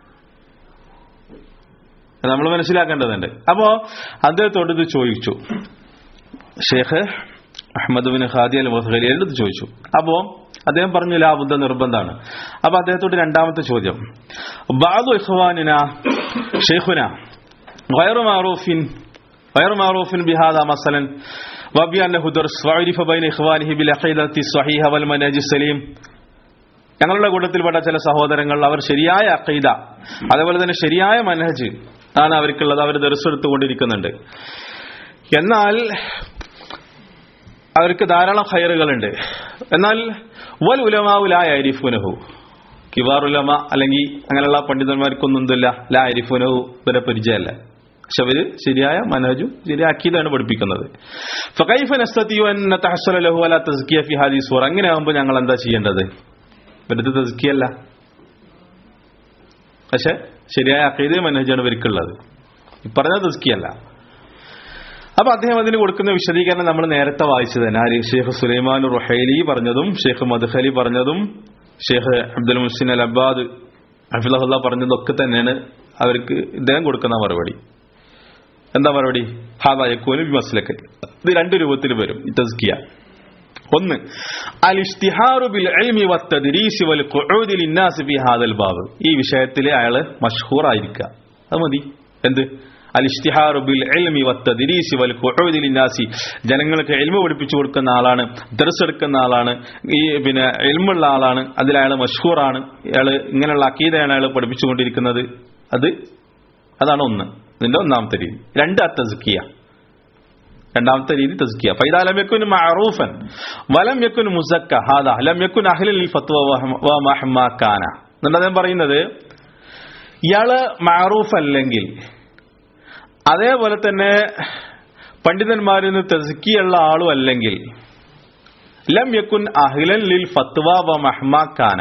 നമ്മൾ മനസ്സിലാക്കേണ്ടതുണ്ട് അപ്പോ അദ്ദേഹത്തോട് ഇത് ചോദിച്ചു Sheikh Ahmad bin Qadi al Muhali എടുത്ത് ചോദിച്ചു അപ്പോ അദ്ദേഹം പറഞ്ഞു ലാബുദ്ധ നിർബന്ധമാണ് അപ്പൊ അദ്ദേഹത്തോട് രണ്ടാമത്തെ ചോദ്യം ബാദു ഇഖ്വാനിന ഷെയ്ഖുന غير معروف غير معروف بهذا مثلا وبأنه درس وعرف بين إخوانه بالعقيدة الصحيحة والمنهج السليم ഞങ്ങളുടെ കൂട്ടത്തിൽപ്പെട്ട ചില സഹോദരങ്ങൾ അവർ ശരിയായ അക്കൈദ അതേപോലെ തന്നെ ശരിയായ മനഹജ് ആണ് അവർക്കുള്ളത് അവർ ദർശെടുത്തുകൊണ്ടിരിക്കുന്നുണ്ട് എന്നാൽ അവർക്ക് ധാരാളം ഹയറുകളുണ്ട് എന്നാൽ വൽ ഉലമാവുലായ അരിഫുനഹു കിവാർ ഉലമ അല്ലെങ്കിൽ അങ്ങനെയുള്ള പണ്ഡിതന്മാർക്കൊന്നും എന്തില്ല ലാ അരിഫുനഹു ഇവരെ പരിചയമല്ല പക്ഷെ അവര് ശരിയായ മനോജും ശരിയായ അക്കീതാണ് പഠിപ്പിക്കുന്നത് ഫകൈഫ നസ്തതിയു അൻ നതഹസ്സല ലഹു അലാ തസ്കിയ ഫി ഹാദി സൂറ അങ്ങനെ ആകുമ്പോൾ ഞങ്ങൾ എന്താ ചെയ്യേണ്ടത് ഇവരുടെ തസ്കിയല്ല പക്ഷെ ശരിയായ അക്കീദ മനോജാണ് ഇവർക്കുള്ളത് ഈ പറഞ്ഞ തസ്കിയല്ല അപ്പൊ അദ്ദേഹം അതിന് കൊടുക്കുന്ന വിശദീകരണം നമ്മൾ നേരത്തെ വായിച്ചു തന്നെ ആര് ഷെയ്ഖ് സുലൈമാൻ റുഹൈലി പറഞ്ഞതും ഷെയ്ഖ് മദ്ഖലി പറഞ്ഞതും ഷെയ്ഖ് അബ്ദുൽ മുഹ്സിൻ അൽ അബ്ബാദ് ഹഫിലഹുല്ല പറഞ്ഞതൊക്കെ തന്നെയാണ് അവർക്ക് ഇദ്ദേഹം കൊടുക്കുന്ന മറുപടി എന്താ മറുപടി ഹാദായക്കോന് വിമസ്ലക്ക് ഇത് രണ്ട് രൂപത്തിൽ വരും ഈ തസ്കിയ ഒന്ന് അൽ ഇഷ്തിഹാറു ബിൽ ഇൽമി വത്തദ്രീസി വൽ ഖുഊദി ലിന്നാസ് ഫി ഹാദൽ ബാബ് ഈ വിഷയത്തിൽ അയാൾ മഷ്ഹൂർ ആയിരിക്കുക അത് മതി എന്ത് അൽ ഇഷ്തിഹാറു ബിൽ ഇൽമി വത്തദ്രീസി വൽ ഖുഊദി ലിന്നാസി ജനങ്ങൾക്ക് ഇൽമ പഠിപ്പിച്ചു കൊടുക്കുന്ന ആളാണ് ദർസ് എടുക്കുന്ന ആളാണ് ഈ പിന്നെ ഇൽമുള്ള ആളാണ് അതിൽ അയാൾ മഷ്ഹൂറാണ് അയാൾ ഇങ്ങനെയുള്ള അക്കീതയാണ് അയാൾ പഠിപ്പിച്ചുകൊണ്ടിരിക്കുന്നത് അത് അതാണ് ഒന്ന് ഇതിന്റെ ഒന്നാമത്തെ രീതി രണ്ട് അത്തസ്കിയ രണ്ടാമത്തെ രീതി തസ്കിയ ഫൈദാ ലം യക്കുൻ മഅറൂഫൻ വലം യക്കുൻ മുസക്ക ഹാദാ ലം യക്കുൻ അഹ്ലൽ ഫത്വ വ മഹ്മാ കാന എന്നിട്ട് അദ്ദേഹം പറയുന്നത് ഇയാള് മഅറൂഫ് അല്ലെങ്കിൽ അതേപോലെ തന്നെ പണ്ഡിതന്മാരിൽ നിന്ന് തസ്കിയുള്ള ആളും അല്ലെങ്കിൽ ലം യക്കുൻ അഹ്ലൻ ലിൽ ഫത്വ വ മഹ്മാ കാന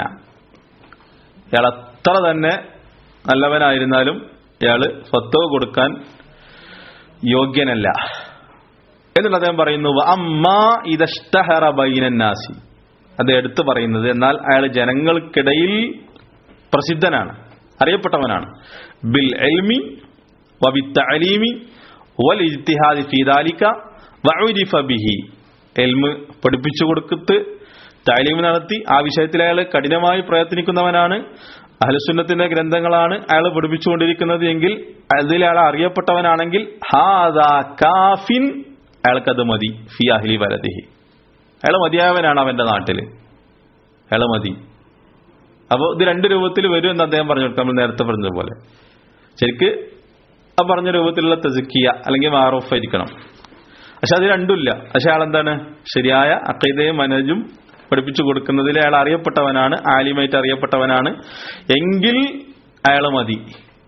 ഇയാൾ അത്ര തന്നെ നല്ലവനായിരുന്നാലും ഇയാള് ഫത്വ കൊടുക്കാൻ യോഗ്യനല്ല എന്നിട്ട് അദ്ദേഹം പറയുന്നു അമ്മാ ഇതഷ്ടഹറ ബൈനന്നാസി അത് എടുത്തു പറയുന്നത് എന്നാൽ അയാൾ ജനങ്ങൾക്കിടയിൽ പ്രസിദ്ധനാണ് അറിയപ്പെട്ടവനാണ് ബിൽ എൽമി വബിത്തലീമി വൽ ഇജ്തിഹാദി ഫീദാലിക വഉരിഫ ബിഹി എൽമ് പഠിപ്പിച്ചു കൊടുക്കത്ത് താലീം നടത്തി ആ വിഷയത്തിൽ അയാൾ കഠിനമായി പ്രയത്നിക്കുന്നവനാണ് അഹലസുന്നത്തിന്റെ ഗ്രന്ഥങ്ങളാണ് അയാൾ പഠിപ്പിച്ചുകൊണ്ടിരിക്കുന്നത് എങ്കിൽ അതിൽ അയാൾ അറിയപ്പെട്ടവനാണെങ്കിൽ ഹാദാ കാഫിൻ അയാൾക്കത് മതി ഫി അഹ്ലി വലതിഹി അയാൾ മതിയായവനാണ് അവന്റെ നാട്ടില് അയാൾ മതി അപ്പോൾ ഇത് രണ്ട് രൂപത്തിൽ വരും എന്ന് അദ്ദേഹം പറഞ്ഞു നമ്മൾ നേരത്തെ പറഞ്ഞതുപോലെ ശരിക്ക് ആ പറഞ്ഞ രൂപത്തിലുള്ള തെസുക്കിയ അല്ലെങ്കിൽ മാറൂഫ് ആയിരിക്കണം പക്ഷെ അത് രണ്ടുമില്ല പക്ഷെ അയാൾ എന്താണ് ശരിയായ അക്കൈതയും മനജും പഠിപ്പിച്ചു കൊടുക്കുന്നതിൽ അയാൾ അറിയപ്പെട്ടവനാണ് ആലിമായിട്ട് അറിയപ്പെട്ടവനാണ് എങ്കിൽ അയാൾ മതി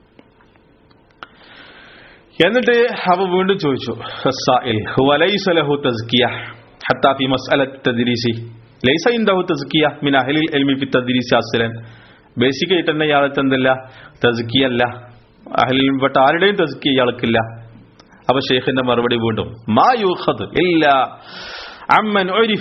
എന്നിട്ട് അവ വീണ്ടും ചോദിച്ചു السائل هو ليس له تزكية حتى في مسألة التدريس ليس عنده تزكية من أهل العلم في التدريس أصلا ബേസിക് ആയിട്ട് തന്നെ ഇയാൾക്ക് എന്തല്ല തസ്കിയ അല്ല അഹലിൽപ്പെട്ട ആരുടെയും തസ്കിയ ഇയാൾക്കില്ല അപ്പൊ ഷെയ്ഖിന്റെ മറുപടി വീണ്ടും മാ യൂഖദ് ഇല്ല അമ്മൻ ഒരിഫ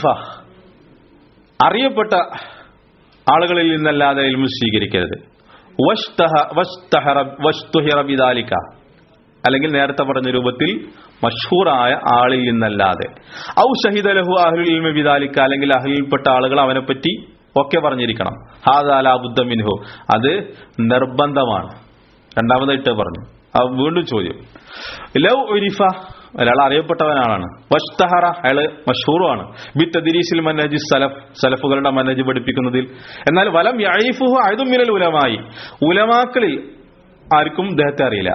അറിയപ്പെട്ട ആളുകളിൽ നിന്നല്ലാതെ ഇൽമു സ്വീകരിക്കരുത് വഷ്തഹ- വഷ്തഹറ- വഷ്തുഹിറ ബിദാലിക. അല്ലെങ്കിൽ നേരത്തെ പറഞ്ഞ രൂപത്തിൽ മഷൂറായ ആളിൽ നിന്നല്ലാതെ ഔ ഷഹിദ ലഹു അഹ്ലുൽ ഇൽമി ബിദാലിക അല്ലെങ്കിൽ അഹ്ലിൽപ്പെട്ട ആളുകൾ അവനെ പറ്റി ഒക്കെ പറഞ്ഞിരിക്കണം ഹാദാല ബുദ്ധ മിൻഹു അത് നിർബന്ധമാണ് രണ്ടാമതായിട്ട് പറഞ്ഞു അപ്പൊ വീണ്ടും ചോദ്യം ലവ് ഉരിഫ ഒരാൾ അറിയപ്പെട്ടവനാണ് വഷ്തഹറ അയാള് മഷൂറുമാണ് ബി തദിരീസിൽ മനജി സലഫ് സലഫുകളുടെ മനജ് പഠിപ്പിക്കുന്നതിൽ എന്നാൽ വലം യൈഫുഹു അഴുതും മിനൽ ഉലമായി ഉലമാക്കളിൽ ആർക്കും ഇദ്ദേഹത്തെ അറിയില്ല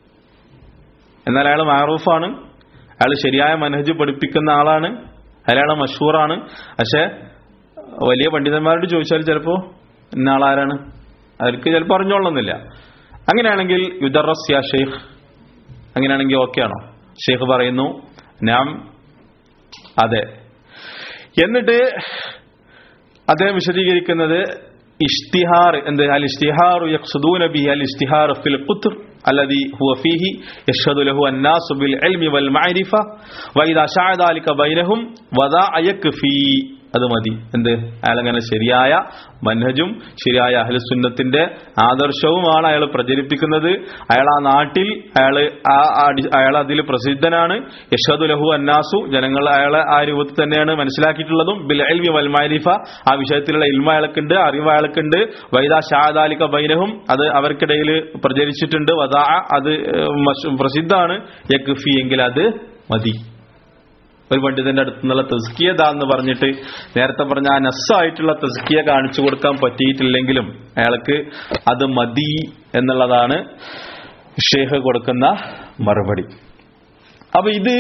എന്നാൽ അയാൾ മാറൂഫാണ് അയാൾ ശരിയായ മനഹജ് പഠിപ്പിക്കുന്ന ആളാണ് അയാൾ മഷൂറാണ് പക്ഷെ വലിയ പണ്ഡിതന്മാരോട് ചോദിച്ചാൽ ചിലപ്പോ ഇന്ന ആളാരാണ് അവർക്ക് ചിലപ്പോൾ അറിഞ്ഞോളന്നില്ല അങ്ങനെയാണെങ്കിൽ യുദറസ് യാ ഷെയ്ഖ് അങ്ങനെയാണെങ്കിൽ ഓക്കെ ആണോ ഷെയ്ഖ് പറയുന്നു ഞാൻ അതെ എന്നിട്ട് അദ്ദേഹം വിശദീകരിക്കുന്നത് ഇഷ്തിഹാർ എന്ത് അൽ ഇഷ്തിഹാർ യഖ്സുദൂന ബിഹി അൽ ഇഷ്തിഹാർ ഫിൽ ഖുത്ർ الذي هو فيه يشهد له الناس بالعلم والمعرفة وإذا شاع ذلك بينهم وذا يكفي അത് മതി എന്ത് അയാളങ്ങനെ ശരിയായ മൻഹജും ശരിയായ അഹ്ലുസുന്നത്തിന്റെ ആദർശവുമാണ് അയാൾ പ്രചരിപ്പിക്കുന്നത് അയാൾ ആ നാട്ടിൽ അയാൾ ആ അടി- അയാൾ അതിൽ പ്രസിദ്ധനാണ് യഷദു ലഹു അന്നാസു ജനങ്ങൾ അയാളെ ആ രൂപത്തിൽ തന്നെയാണ് മനസ്സിലാക്കിയിട്ടുള്ളതും ബിൽ എൽവി വൽ മാരിഫ ആ വിഷയത്തിലുള്ള ഇൽമ അയാൾക്കുണ്ട് അറിവ് അയാൾക്കുണ്ട് വൈദ ഷാദാലിക ബൈനഹും അത് അവർക്കിടയിൽ പ്രചരിച്ചിട്ടുണ്ട് വദാ അത് ഏഹ്, മഷ്- പ്രസിദ്ധാണ് യക്ഫി എങ്കിൽ അത് മതി ഒരു പണ്ഡിതന്റെ അടുത്ത് നിന്നുള്ള തെസ്കിയത എന്ന് പറഞ്ഞിട്ട് നേരത്തെ പറഞ്ഞ ആ നസ്സായിട്ടുള്ള തെസ്കിയ കാണിച്ചു കൊടുക്കാൻ പറ്റിയിട്ടില്ലെങ്കിലും അയാൾക്ക് അത് മതി എന്നുള്ളതാണ് ഷേഖ് കൊടുക്കുന്ന മറുപടി അപ്പൊ ഇത്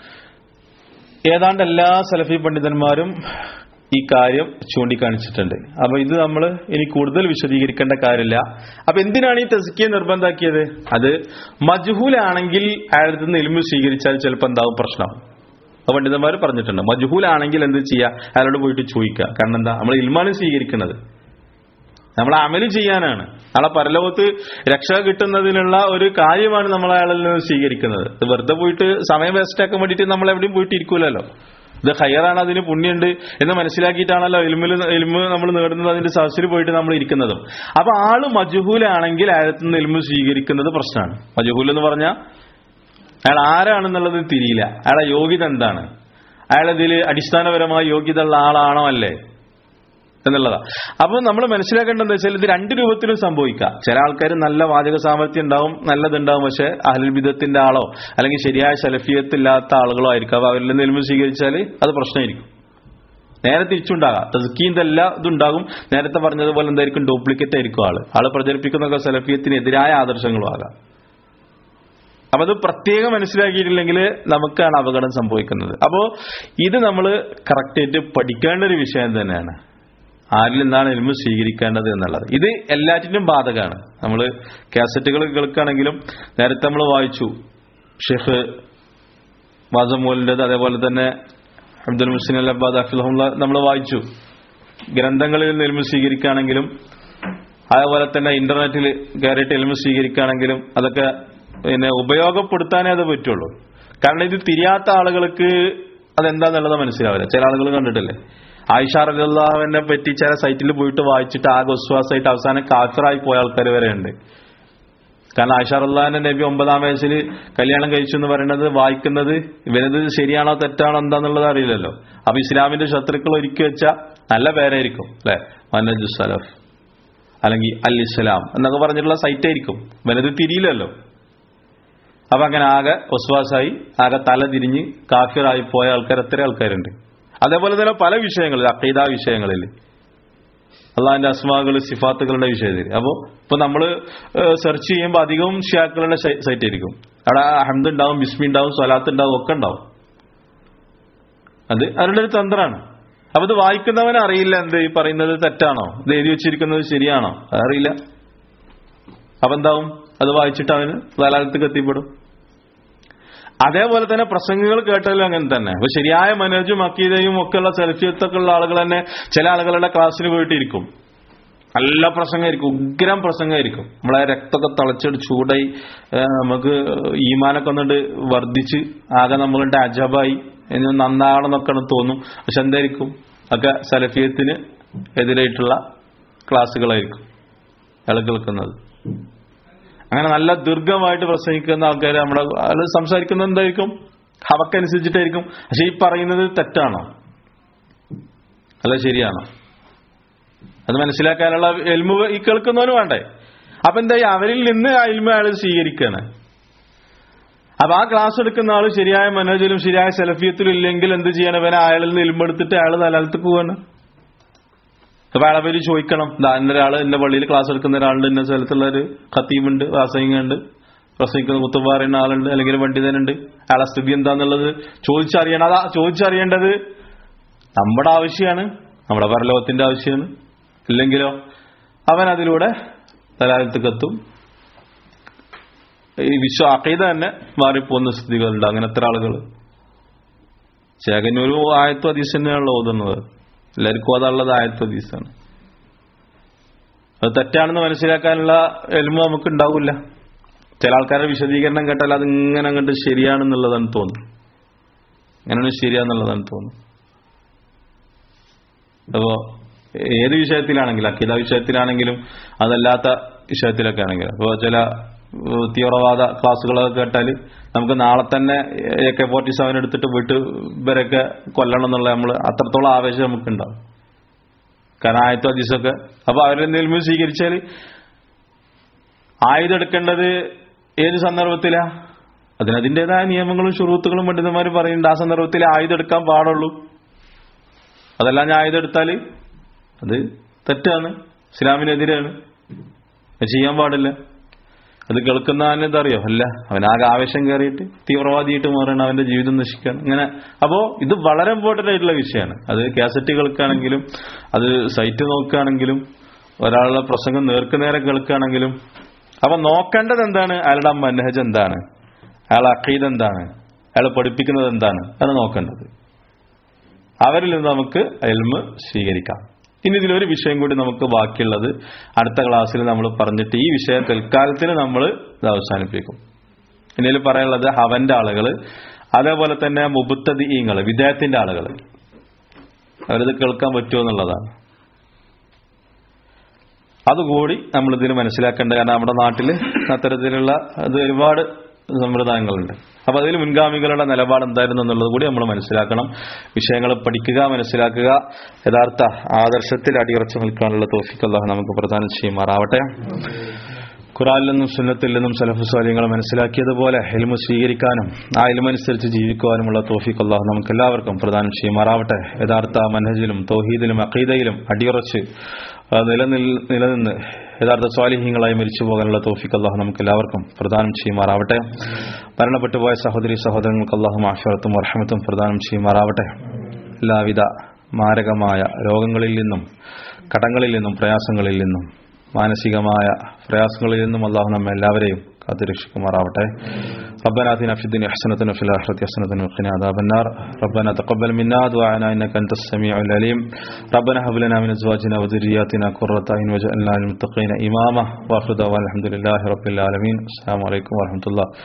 ഏതാണ്ട് എല്ലാ സലഫി പണ്ഡിതന്മാരും ഈ കാര്യം ചൂണ്ടിക്കാണിച്ചിട്ടുണ്ട് അപ്പൊ ഇത് നമ്മൾ ഇനി കൂടുതൽ വിശദീകരിക്കേണ്ട കാര്യമില്ല അപ്പൊ എന്തിനാണ് ഈ തെസ്കിയെ നിർബന്ധാക്കിയത് അത് മജ്ഹൂലാണെങ്കിൽ അയാളുടെ നിന്ന് ഇൽമു സ്വീകരിച്ചാൽ ചിലപ്പോൾ എന്താവും പ്രശ്നം അത് പണ്ഡിതന്മാർ പറഞ്ഞിട്ടുണ്ട് മജ്ഹൂലാണെങ്കിൽ എന്ത് ചെയ്യുക അയാളോട് പോയിട്ട് ചോദിക്കുക കാരണം എന്താ നമ്മൾ ഇൽമാണ് സ്വീകരിക്കുന്നത് നമ്മൾ അമല് ചെയ്യാനാണ് നാളെ പരലോകത്ത് രക്ഷ കിട്ടുന്നതിനുള്ള ഒരു കാര്യമാണ് നമ്മൾ അയാളിൽ നിന്ന് സ്വീകരിക്കുന്നത് ഇത് വെറുതെ പോയിട്ട് സമയം വേസ്റ്റ് ആക്കാൻ വേണ്ടിയിട്ട് നമ്മൾ എവിടെയും പോയിട്ട് ഇരിക്കൂലല്ലോ ഇത് ഹയറാണ് അതിന് പുണ്യമുണ്ട് എന്ന് മനസ്സിലാക്കിയിട്ടാണല്ലോ ഇൽമിൽ ഇൽമ് നമ്മൾ നേടുന്നത് അതിന്റെ സദസ്സിൽ പോയിട്ട് നമ്മൾ ഇരിക്കുന്നതും അപ്പൊ ആള് മജുഹൂലാണെങ്കിൽ അയാളത്ത് നിന്ന് ഇൽമു സ്വീകരിക്കുന്നത് പ്രശ്നമാണ് മജുഹൂൽ എന്ന് പറഞ്ഞാൽ അയാൾ ആരാണെന്നുള്ളത് തിരിയില്ല അയാളെ യോഗ്യത എന്താണ് അയാളതിൽ അടിസ്ഥാനപരമായ യോഗ്യത ഉള്ള ആളാണോ അല്ലേ എന്നുള്ളതാ അപ്പൊ നമ്മൾ മനസ്സിലാക്കേണ്ടത് എന്താ വെച്ചാൽ ഇത് രണ്ട് രൂപത്തിലും സംഭവിക്കാം ചില ആൾക്കാർ നല്ല വാചക സാമರ್ಥ്യം ഉണ്ടാവും നല്ലതുണ്ടാവും പക്ഷെ അഹ്ലുൽ ബിദത്തിന്റെ ആളോ അല്ലെങ്കിൽ ശരിയായ ശലഫിയത്ത് ഇല്ലാത്ത ആളുകളോ ആയിരിക്കും അപ്പൊ അവരിൽ നിന്ന് എൽമു സ്വീകരിച്ചാൽ അത് പ്രശ്നമായിരിക്കും നേരെ തിരിച്ചുണ്ടാകാം തസ്കീന്റെ എല്ലാ ഇതുണ്ടാകും നേരത്തെ പറഞ്ഞതുപോലെ എന്തായിരിക്കും ഡ്യൂപ്ലിക്കേറ്റ് ആയിരിക്കും ആള് ആള് പ്രചരിപ്പിക്കുന്ന സലഫിയത്തിനെതിരായ ആദർശങ്ങളും ആകാം അപ്പൊ അത് പ്രത്യേകം മനസ്സിലാക്കിയിട്ടില്ലെങ്കിൽ നമുക്കാണ് അപകടം സംഭവിക്കുന്നത് അപ്പോ ഇത് നമ്മൾ കറക്റ്റായിട്ട് പഠിക്കേണ്ട ഒരു വിഷയം തന്നെയാണ് ആരിൽ നിന്നാണ് എൽമു സ്വീകരിക്കേണ്ടത് എന്നുള്ളത് ഇത് എല്ലാറ്റിനും ബാധകമാണ് നമ്മൾ കാസറ്റുകൾ കേൾക്കുകയാണെങ്കിലും നേരത്തെ നമ്മൾ വായിച്ചു ഷെയ്ഖ് വാസമോലിൻ്റെത് അതേപോലെ തന്നെ അബ്ദുൽ മുസ്ലിം അൽ അബ്ബാദ് അഫിൽഹുള്ള നമ്മൾ വായിച്ചു ഗ്രന്ഥങ്ങളിൽ നിന്ന് എൽമു സ്വീകരിക്കുകയാണെങ്കിലും അതേപോലെ തന്നെ ഇന്റർനെറ്റിൽ കയറിയിട്ട് എൽമു സ്വീകരിക്കുകയാണെങ്കിലും അതൊക്കെ പിന്നെ ഉപയോഗപ്പെടുത്താനേ അത് പറ്റുള്ളൂ കാരണം ഇത് തിരിയാത്ത ആളുകൾക്ക് അതെന്താന്നുള്ളത് മനസ്സിലാവില്ല ചില ആളുകൾ കണ്ടിട്ടില്ലേ ആയിഷ റലിള്ളാഹുവിനെ പറ്റി ചില സൈറ്റിൽ പോയിട്ട് വായിച്ചിട്ട് ആകെ വിശ്വാസമായിട്ട് അവസാനം കാഫിറായി പോയ ആൾക്കാർ വരെ ഉണ്ട് കാരണം ആയിഷ റല്ലാന്റെ നബി ഒമ്പതാം വയസ്സിൽ കല്യാണം കഴിച്ചു എന്ന് പറയുന്നത് വായിക്കുന്നത് ഇവനത് ശരിയാണോ തെറ്റാണോ എന്താന്നുള്ളത് അറിയില്ലല്ലോ അപ്പൊ ഇസ്ലാമിന്റെ ശത്രുക്കൾ ഒരുക്കി വെച്ച നല്ല പേരായിരിക്കും അല്ലെ മനജു സലഫ് അല്ലെങ്കിൽ അൽ ഇസ്ലാം എന്നൊക്കെ പറഞ്ഞിട്ടുള്ള സൈറ്റ് ആയിരിക്കും ഇവനത് തിരിയില്ലല്ലോ അപ്പൊ അങ്ങനെ ആകെ ഒസ്വാസായി ആകെ തല തിരിഞ്ഞ് കാഫിറായി പോയ ആൾക്കാർ എത്ര ആൾക്കാരുണ്ട് അതേപോലെ തന്നെ പല വിഷയങ്ങളിൽ അക്കീദ വിഷയങ്ങളിൽ അള്ളാഹിന്റെ അസ്മാകൾ സിഫാത്തുകളുടെ വിഷയത്തിൽ അപ്പോൾ ഇപ്പൊ നമ്മൾ സെർച്ച് ചെയ്യുമ്പോൾ അധികവും ഷിയാക്കളുടെ സൈറ്റ് ആയിരിക്കും അവിടെ അഹമ്മദ് ഉണ്ടാവും ബിസ്മി ഉണ്ടാവും സ്വലാത്ത് ഉണ്ടാവും ഒക്കെ ഉണ്ടാവും അത് അവരുടെ ഒരു തന്ത്രമാണ് അപ്പൊ ഇത് വായിക്കുന്നവൻ അറിയില്ല എന്ത് ഈ പറയുന്നത് തെറ്റാണോ ഇത് എഴുതി വെച്ചിരിക്കുന്നത് ശരിയാണോ അതറിയില്ല അപ്പൊ എന്താവും അത് വായിച്ചിട്ട് അവന് ദലാലത്തേക്ക് എത്തിപ്പെടും അതേപോലെ തന്നെ പ്രസംഗങ്ങൾ കേട്ടാലും അങ്ങനെ തന്നെ അപ്പൊ ശരിയായ മനോജും അക്കീതയും ഒക്കെ ഉള്ള സെൽഫിയത്തൊക്കെ ഉള്ള ആളുകൾ തന്നെ ചില ആളുകളുടെ ക്ലാസ്സിന് പോയിട്ടിരിക്കും നല്ല പ്രസംഗമായിരിക്കും ഉഗ്രം പ്രസംഗമായിരിക്കും നമ്മളെ രക്തമൊക്കെ തിളച്ചിട്ട് ചൂടായി ഏഹ് നമുക്ക് ഈമാനൊക്കെ ഒന്നുകൊണ്ട് വർദ്ധിച്ച് ആകെ നമ്മളുടെ അജബായി ഇനി നന്നാകണം എന്നൊക്കെ തോന്നും പക്ഷെ എന്തായിരിക്കും ഒക്കെ സലഫിയത്തിന് എതിരായിട്ടുള്ള ക്ലാസ്സുകളായിരിക്കും അയാൾ കേൾക്കുന്നത് അങ്ങനെ നല്ല ദീർഘമായിട്ട് പ്രസംഗിക്കുന്ന ആൾക്കാർ നമ്മുടെ അയാൾ സംസാരിക്കുന്നത് എന്തായിരിക്കും അവക്കനുസരിച്ചിട്ടായിരിക്കും പക്ഷെ ഈ പറയുന്നത് തെറ്റാണോ അല്ല ശരിയാണോ അത് മനസ്സിലാക്കാനുള്ള എൽമു ഈ കേൾക്കുന്നവന് വേണ്ടേ അപ്പൊ എന്തായി അവരിൽ നിന്ന് ആ എൽമ അയാൾ സ്വീകരിക്കുകയാണ് അപ്പൊ ആ ക്ലാസ് എടുക്കുന്ന ആള് ശരിയായ മനോജലും ശരിയായ സെലഫിയത്തിലും ഇല്ലെങ്കിൽ എന്ത് ചെയ്യണം ഇവനെ അയാളിൽ നിന്ന് എൽമെടുത്തിട്ട് അയാൾ നിലനിലത്ത് പോവാണ് അപ്പൊ അയാളെ പേര് ചോദിക്കണം ദാ ഇന്ന ഒരാള് എന്റെ പള്ളിയിൽ ക്ലാസ് എടുക്കുന്ന ഒരാളുണ്ട് ഇന്ന സ്ഥലത്തുള്ള ഒരു ഖത്തീമുണ്ട് വാസയിങ്ങുണ്ട് പ്രസംഗിക്കുന്ന കുത്തുബ പറയുന്ന ആളുണ്ട് അല്ലെങ്കിൽ ഒരു പണ്ഡിതനുണ്ട് അയാളെ സ്ഥിതി എന്താന്നുള്ളത് ചോദിച്ചറിയണം അതാ ചോദിച്ചറിയേണ്ടത് നമ്മുടെ ആവശ്യമാണ് നമ്മുടെ പരലോകത്തിന്റെ ആവശ്യമാണ് ഇല്ലെങ്കിലോ അവൻ അതിലൂടെ തലാലത്തേക്കെത്തും ഈ വിശ്വ അക്കീത തന്നെ മാറിപ്പോകുന്ന സ്ഥിതികളുണ്ട് അങ്ങനത്തെ ആളുകൾ ചേകന്നൂർ ആയത്വ ഹദീസ് തന്നെയാണല്ലോ ഓതുന്നത് എല്ലാവർക്കും ഓതാനുള്ളത് ആയത്വ ഹദീസാണ് അത് തെറ്റാണെന്ന് മനസ്സിലാക്കാനുള്ള എൽമ നമുക്ക് ഉണ്ടാവില്ല ചില ആൾക്കാരുടെ വിശദീകരണം കേട്ടാൽ അത് ഇങ്ങനെ അങ്ങോട്ട് ശരിയാണെന്നുള്ളതാണ് തോന്നുന്നു അങ്ങനെയാണ് ശരിയാന്നുള്ളതാണ് തോന്നുന്നു അപ്പോ ഏത് വിഷയത്തിലാണെങ്കിലും അഖില വിഷയത്തിലാണെങ്കിലും അതല്ലാത്ത വിഷയത്തിലൊക്കെ ആണെങ്കിലും അപ്പോൾ ചില ഏഹ്, തീവ്രവാദ ക്ലാസ്സുകളൊക്കെ കേട്ടാൽ നമുക്ക് നാളെ തന്നെ എ കെ ഫോർട്ടി സെവൻ എടുത്തിട്ട് വിട്ട് ഇവരൊക്കെ കൊല്ലണം എന്നുള്ള നമ്മൾ അത്രത്തോളം ആവേശം നമുക്കുണ്ടാവും കാരണം ആയത്തോ ഹദീസൊക്കെ അപ്പൊ അവരെന്തെങ്കിലും സ്വീകരിച്ചാൽ ആയുധം എടുക്കേണ്ടത് ഏത് സന്ദർഭത്തിലാ അതിന് അതിൻ്റെതായ നിയമങ്ങളും ഷുറൂത്തുകളും പണ്ഡിതന്മാർ പറയുന്നുണ്ട് ആ സന്ദർഭത്തിൽ ആയുധം എടുക്കാൻ പാടുള്ളൂ അതല്ല ഞാൻ ആയുധം എടുത്താൽ അത് തെറ്റാണ് ഇസ്ലാമിനെതിരാണ് അത് ചെയ്യാൻ പാടില്ല അത് കേൾക്കുന്നവന് എന്തറിയോ അല്ല അവനാകെ ആവേശം കയറിയിട്ട് തീവ്രവാദിയായിട്ട് മാറണം അവന്റെ ജീവിതം നശിക്കുകയാണ് ഇങ്ങനെ അപ്പോ ഇത് വളരെ ഇമ്പോർട്ടന്റ് ആയിട്ടുള്ള വിഷയമാണ് അത് കാസറ്റ് കേൾക്കുകയാണെങ്കിലും അത് സൈറ്റ് നോക്കുകയാണെങ്കിലും ഒരാളുടെ പ്രസംഗം നേർക്കുനേരെ കേൾക്കുകയാണെങ്കിലും അപ്പൊ നോക്കേണ്ടത് എന്താണ് അയാളുടെ മനഹജ് എന്താണ് അയാളുടെ അഖീദ് എന്താണ് അയാൾ പഠിപ്പിക്കുന്നത് എന്താണ് അത് നോക്കേണ്ടത് അവരിൽ നിന്ന് നമുക്ക് എൽമ് സ്വീകരിക്കാം ഇനി ഇതിലൊരു വിഷയം കൂടി നമുക്ക് ബാക്കിയുള്ളത് അടുത്ത ക്ലാസ്സിൽ നമ്മൾ പറഞ്ഞിട്ട് ഈ വിഷയം തൽക്കാലത്തിന് നമ്മൾ ഇത് അവസാനിപ്പിക്കും ഇനിയിൽ പറയാനുള്ളത് ഹവന്റെ ആളുകൾ അതേപോലെ തന്നെ മുബുത്തദീങ്ങൾ വിദേഹത്തിന്റെ ആളുകൾ അവരിത് കേൾക്കാൻ പറ്റുമോ എന്നുള്ളതാണ് അതുകൂടി നമ്മൾ ഇതിന് മനസ്സിലാക്കേണ്ടത് കാരണം നമ്മുടെ നാട്ടിൽ അത്തരത്തിലുള്ള അത് ഒരുപാട് സമ്പ്രദായങ്ങളുണ്ട് അപ്പൊ അതിൽ മുൻഗാമികളുടെ നിലപാട് എന്തായിരുന്നു എന്നുള്ളത് കൂടി നമ്മൾ മനസ്സിലാക്കണം വിഷയങ്ങൾ പഠിക്കുക മനസ്സിലാക്കുക യഥാർത്ഥ ആദർശത്തിൽ അടിയുറച്ചു നിൽക്കാനുള്ള തോഫിക്ക് അള്ളാഹു നമുക്ക് പ്രദാനം ചെയ്യുമാറാവട്ടെ ഖുറാനിൽ നിന്നും സുന്നത്തിൽ നിന്നും സലഫു സ്വാലിങ്ങൾ മനസ്സിലാക്കിയതുപോലെ എൽമു സ്വീകരിക്കാനും ആ എൽമനുസരിച്ച് ജീവിക്കുവാനുമുള്ള തോഫിക്ക് അള്ളാഹു നമുക്ക് എല്ലാവർക്കും പ്രദാനം ചെയ്യുമാറാവട്ടെ യഥാർത്ഥ മനഹജിലും തൗഹീദിലും അഖീദയിലും അടിയുറച്ച് ആ, നിലനിൽ നിലനിന്ന് യഥാർത്ഥ സ്വാലിഹ്യങ്ങളായി മരിച്ചു പോകാനുള്ള തോഫിക്ക് അള്ളാഹു നമുക്ക് എല്ലാവർക്കും പ്രദാനം ചെയ്യുമാറാവട്ടെ മരണപ്പെട്ടു പോയ സഹോദരി സഹോദരങ്ങൾക്ക് അള്ളാഹു മാഷറത്തും വർഹമത്തും പ്രദാനം ചെയ്യുമാറാവട്ടെ എല്ലാവിധ മാരകമായ രോഗങ്ങളിൽ നിന്നും കടങ്ങളിൽ നിന്നും പ്രയാസങ്ങളിൽ നിന്നും മാനസികമായ പ്രയാസങ്ങളിൽ നിന്നും അള്ളാഹു നമ്മെ എല്ലാവരെയും കാത്തുരക്ഷിക്കുമാറാവട്ടെ ربنا آتنا في الدنيا حسنة وفي الآخرة حسنة وقنا عذاب النار ربنا تقبل منا دعاءنا إنك أنت السميع العليم ربنا هب لنا من أزواجنا وذرياتنا قرة أعين واجعلنا للمتقين إماما وآخر دعوانا الحمد لله رب العالمين السلام عليكم ورحمة الله